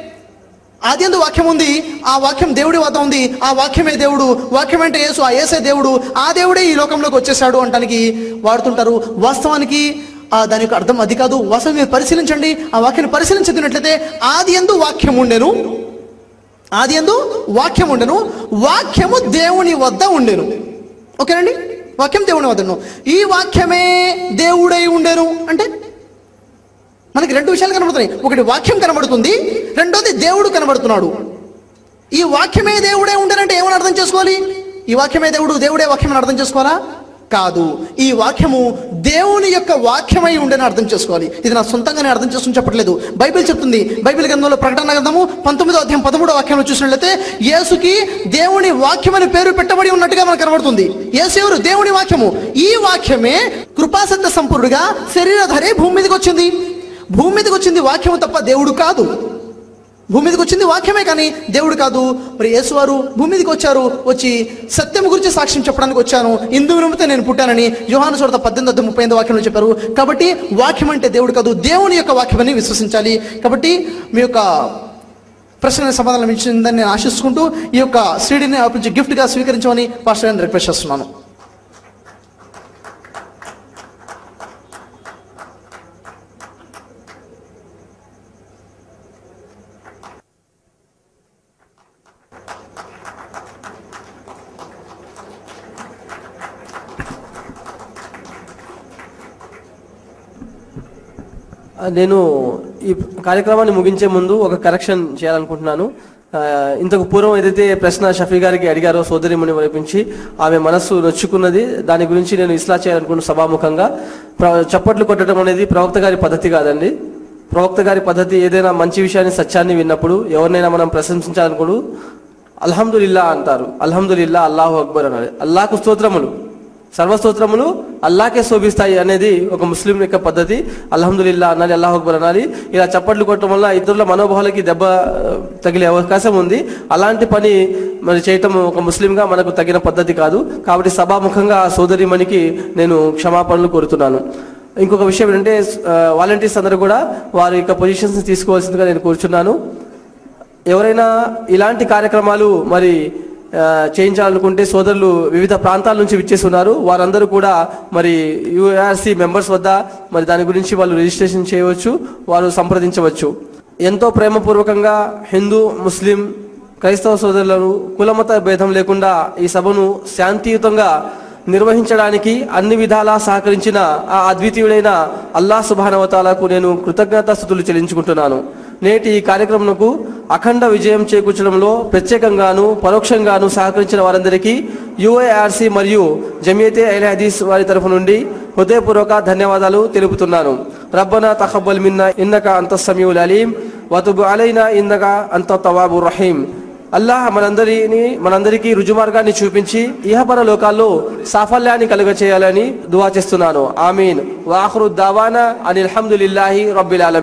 ఆది ఎందు వాక్యం ఉంది ఆ వాక్యం దేవుడి వద్ద ఉంది ఆ వాక్యమే దేవుడు వాక్యం అంటే యేసు ఆ యేసే దేవుడు ఆ దేవుడే ఈ లోకంలోకి వచ్చేసాడు అంటానికి వాడుతుంటారు వాస్తవానికి ఆ దాని యొక్క అర్థం అది కాదు వాస్తవం మీరు పరిశీలించండి ఆ వాక్యాన్ని పరిశీలించుతున్నట్లయితే ఆది ఎందు వాక్యం ఉండెను ఆది ఎందు వాక్యం ఉండెను వాక్యము దేవుని వద్ద ఉండెను ఓకేనండి వాక్యం దేవుని వద్ద ఉండెను ఈ వాక్యమే దేవుడై ఉండెను అంటే మనకి రెండు విషయాలు కనబడుతున్నాయి ఒకటి వాక్యం కనబడుతుంది రెండోది దేవుడు కనబడుతున్నాడు ఈ వాక్యమే దేవుడే ఉండనంటే ఏమని అర్థం చేసుకోవాలి ఈ వాక్యమే దేవుడు దేవుడే వాక్యం అని అర్థం చేసుకోవాలా కాదు ఈ వాక్యము దేవుని యొక్క వాక్యమై ఉండని అర్థం చేసుకోవాలి ఇది నా సొంతంగా నేను అర్థం చేసుకుని చెప్పట్లేదు బైబిల్ చెప్తుంది బైబిల్ గ్రంథంలో ప్రకటన గ్రంథము పంతొమ్మిదో అధ్యాయం పదమూడో వాక్యంలో చూసినట్లయితే యేసుకి దేవుని వాక్యం అని పేరు పెట్టబడి ఉన్నట్టుగా మనకు కనబడుతుంది యేసు ఎవరు దేవుని వాక్యము ఈ వాక్యమే కృపాసత్య సంపూర్ణుడిగా శరీరధరే భూమి మీదకి వచ్చింది భూమి మీదకి వచ్చింది వాక్యము తప్ప దేవుడు కాదు భూమి మీదకి వచ్చింది వాక్యమే కానీ దేవుడు కాదు మరి యేసువారు భూమి మీదకి వచ్చారు వచ్చి సత్యం గురించి సాక్ష్యం చెప్పడానికి వచ్చాను ఇందు నిమిత్తం నేను పుట్టానని యోహాను చోట పద్దెనిమిది వద్ద ముప్పై ఎనిమిది వాక్యంలో చెప్పారు కాబట్టి వాక్యం అంటే దేవుడు కాదు దేవుని యొక్క వాక్యమని విశ్వసించాలి కాబట్టి మీ యొక్క ప్రశ్న సమాధానం ఇచ్చిందని నేను ఆశిస్తుంటూ ఈ యొక్క సీడీని అర్పించి గిఫ్ట్గా స్వీకరించమని పాస్టర్ గారిని రిక్వెస్ట్ చేస్తున్నాను నేను ఈ కార్యక్రమాన్ని ముగించే ముందు ఒక కరెక్షన్ చేయాలనుకుంటున్నాను ఆ, ఇంతకు పూర్వం ఏదైతే ప్రశ్న షఫీ గారికి అడిగారో సోదరిమణి వైపించి ఆమె మనస్సు నొచ్చుకున్నది దాని గురించి నేను ఇస్లా చేయాలనుకున్న సభాముఖంగా ప్ర- చప్పట్లు కొట్టడం అనేది ప్రవక్త గారి పద్ధతి కాదండి ప్రవక్త గారి పద్ధతి ఏదైనా మంచి విషయాన్ని సత్యాన్ని విన్నప్పుడు ఎవరినైనా మనం ప్రశంసించాలనుకుడు అల్హమ్దులిల్లా అంటారు అల్హమ్దులిల్లా అల్లాహు అక్బర్ అనాలి అల్లాహకు స్తోత్రములు సర్వస్తోత్రములు అల్లాకే శోభిస్తాయి అనేది ఒక ముస్లిం యొక్క పద్ధతి అల్హమ్దులిల్లా అనాలి అల్లాహ్ అక్బర్ అనాలి ఇలా చప్పట్లు కొట్టడం వల్ల ఇతరుల మనోభావాలకి దెబ్బ ఆ, తగిలే అవకాశం ఉంది అలాంటి పని మరి చేయటం ఒక ముస్లింగా మనకు తగిన పద్ధతి కాదు కాబట్టి సభాముఖంగా ఆ సోదరిమణికి నేను క్షమాపణలు కోరుతున్నాను ఇంకొక విషయం ఏంటంటే వాలంటీర్స్ అందరూ కూడా వారి యొక్క పొజిషన్స్ తీసుకోవాల్సిందిగా నేను కూర్చున్నాను ఎవరైనా ఇలాంటి కార్యక్రమాలు మరి ఆ, చేయించాలనుకుంటే సోదరులు వివిధ ప్రాంతాల నుంచి విచ్చేసి ఉన్నారు వారందరూ కూడా మరి యుఆర్సి మెంబర్స్ వద్ద మరి దాని గురించి వాళ్ళు రిజిస్ట్రేషన్ చేయవచ్చు వారు సంప్రదించవచ్చు ఎంతో ప్రేమపూర్వకంగా హిందూ ముస్లిం క్రైస్తవ సోదరులను కులమత భేదం లేకుండా ఈ సభను శాంతియుతంగా నిర్వహించడానికి అన్ని విధాలా సహకరించిన ఆ అద్వితీయుడైన అల్లా సుబానవతాలకు నేను కృతజ్ఞతాస్థుతులు చెల్లించుకుంటున్నాను నేటి ఈ కార్యక్రమంకు అఖండ విజయం చేకూర్చడంలో ప్రత్యేకంగాను పరోక్షంగాను సహకరించిన వారందరికీ యుఐఆర్సి మరియు జమియతే ఐల్ హదీస్ వారి తరఫు నుండి హృదయపూర్వక ధన్యవాదాలు తెలుపుతున్నాను రబ్బనా తఖబ్బల్ మిన్నా ఇన్నక అంత సమీవుల్ అలీం వతుబు అలైనా ఇన్నక అంత తవాబు రహీం అల్లాహ్ మనందరిని మనందరికీ రుజుమార్గాన్ని చూపించి ఇహపర లోకాల్లో సాఫల్యాన్ని కలుగ చేయాలని దువా చేస్తున్నాను ఆమీన్ వాహరు దావానా అనిల్ హమ్దులిల్లాహి రబ్బిల్ ఆలమీన్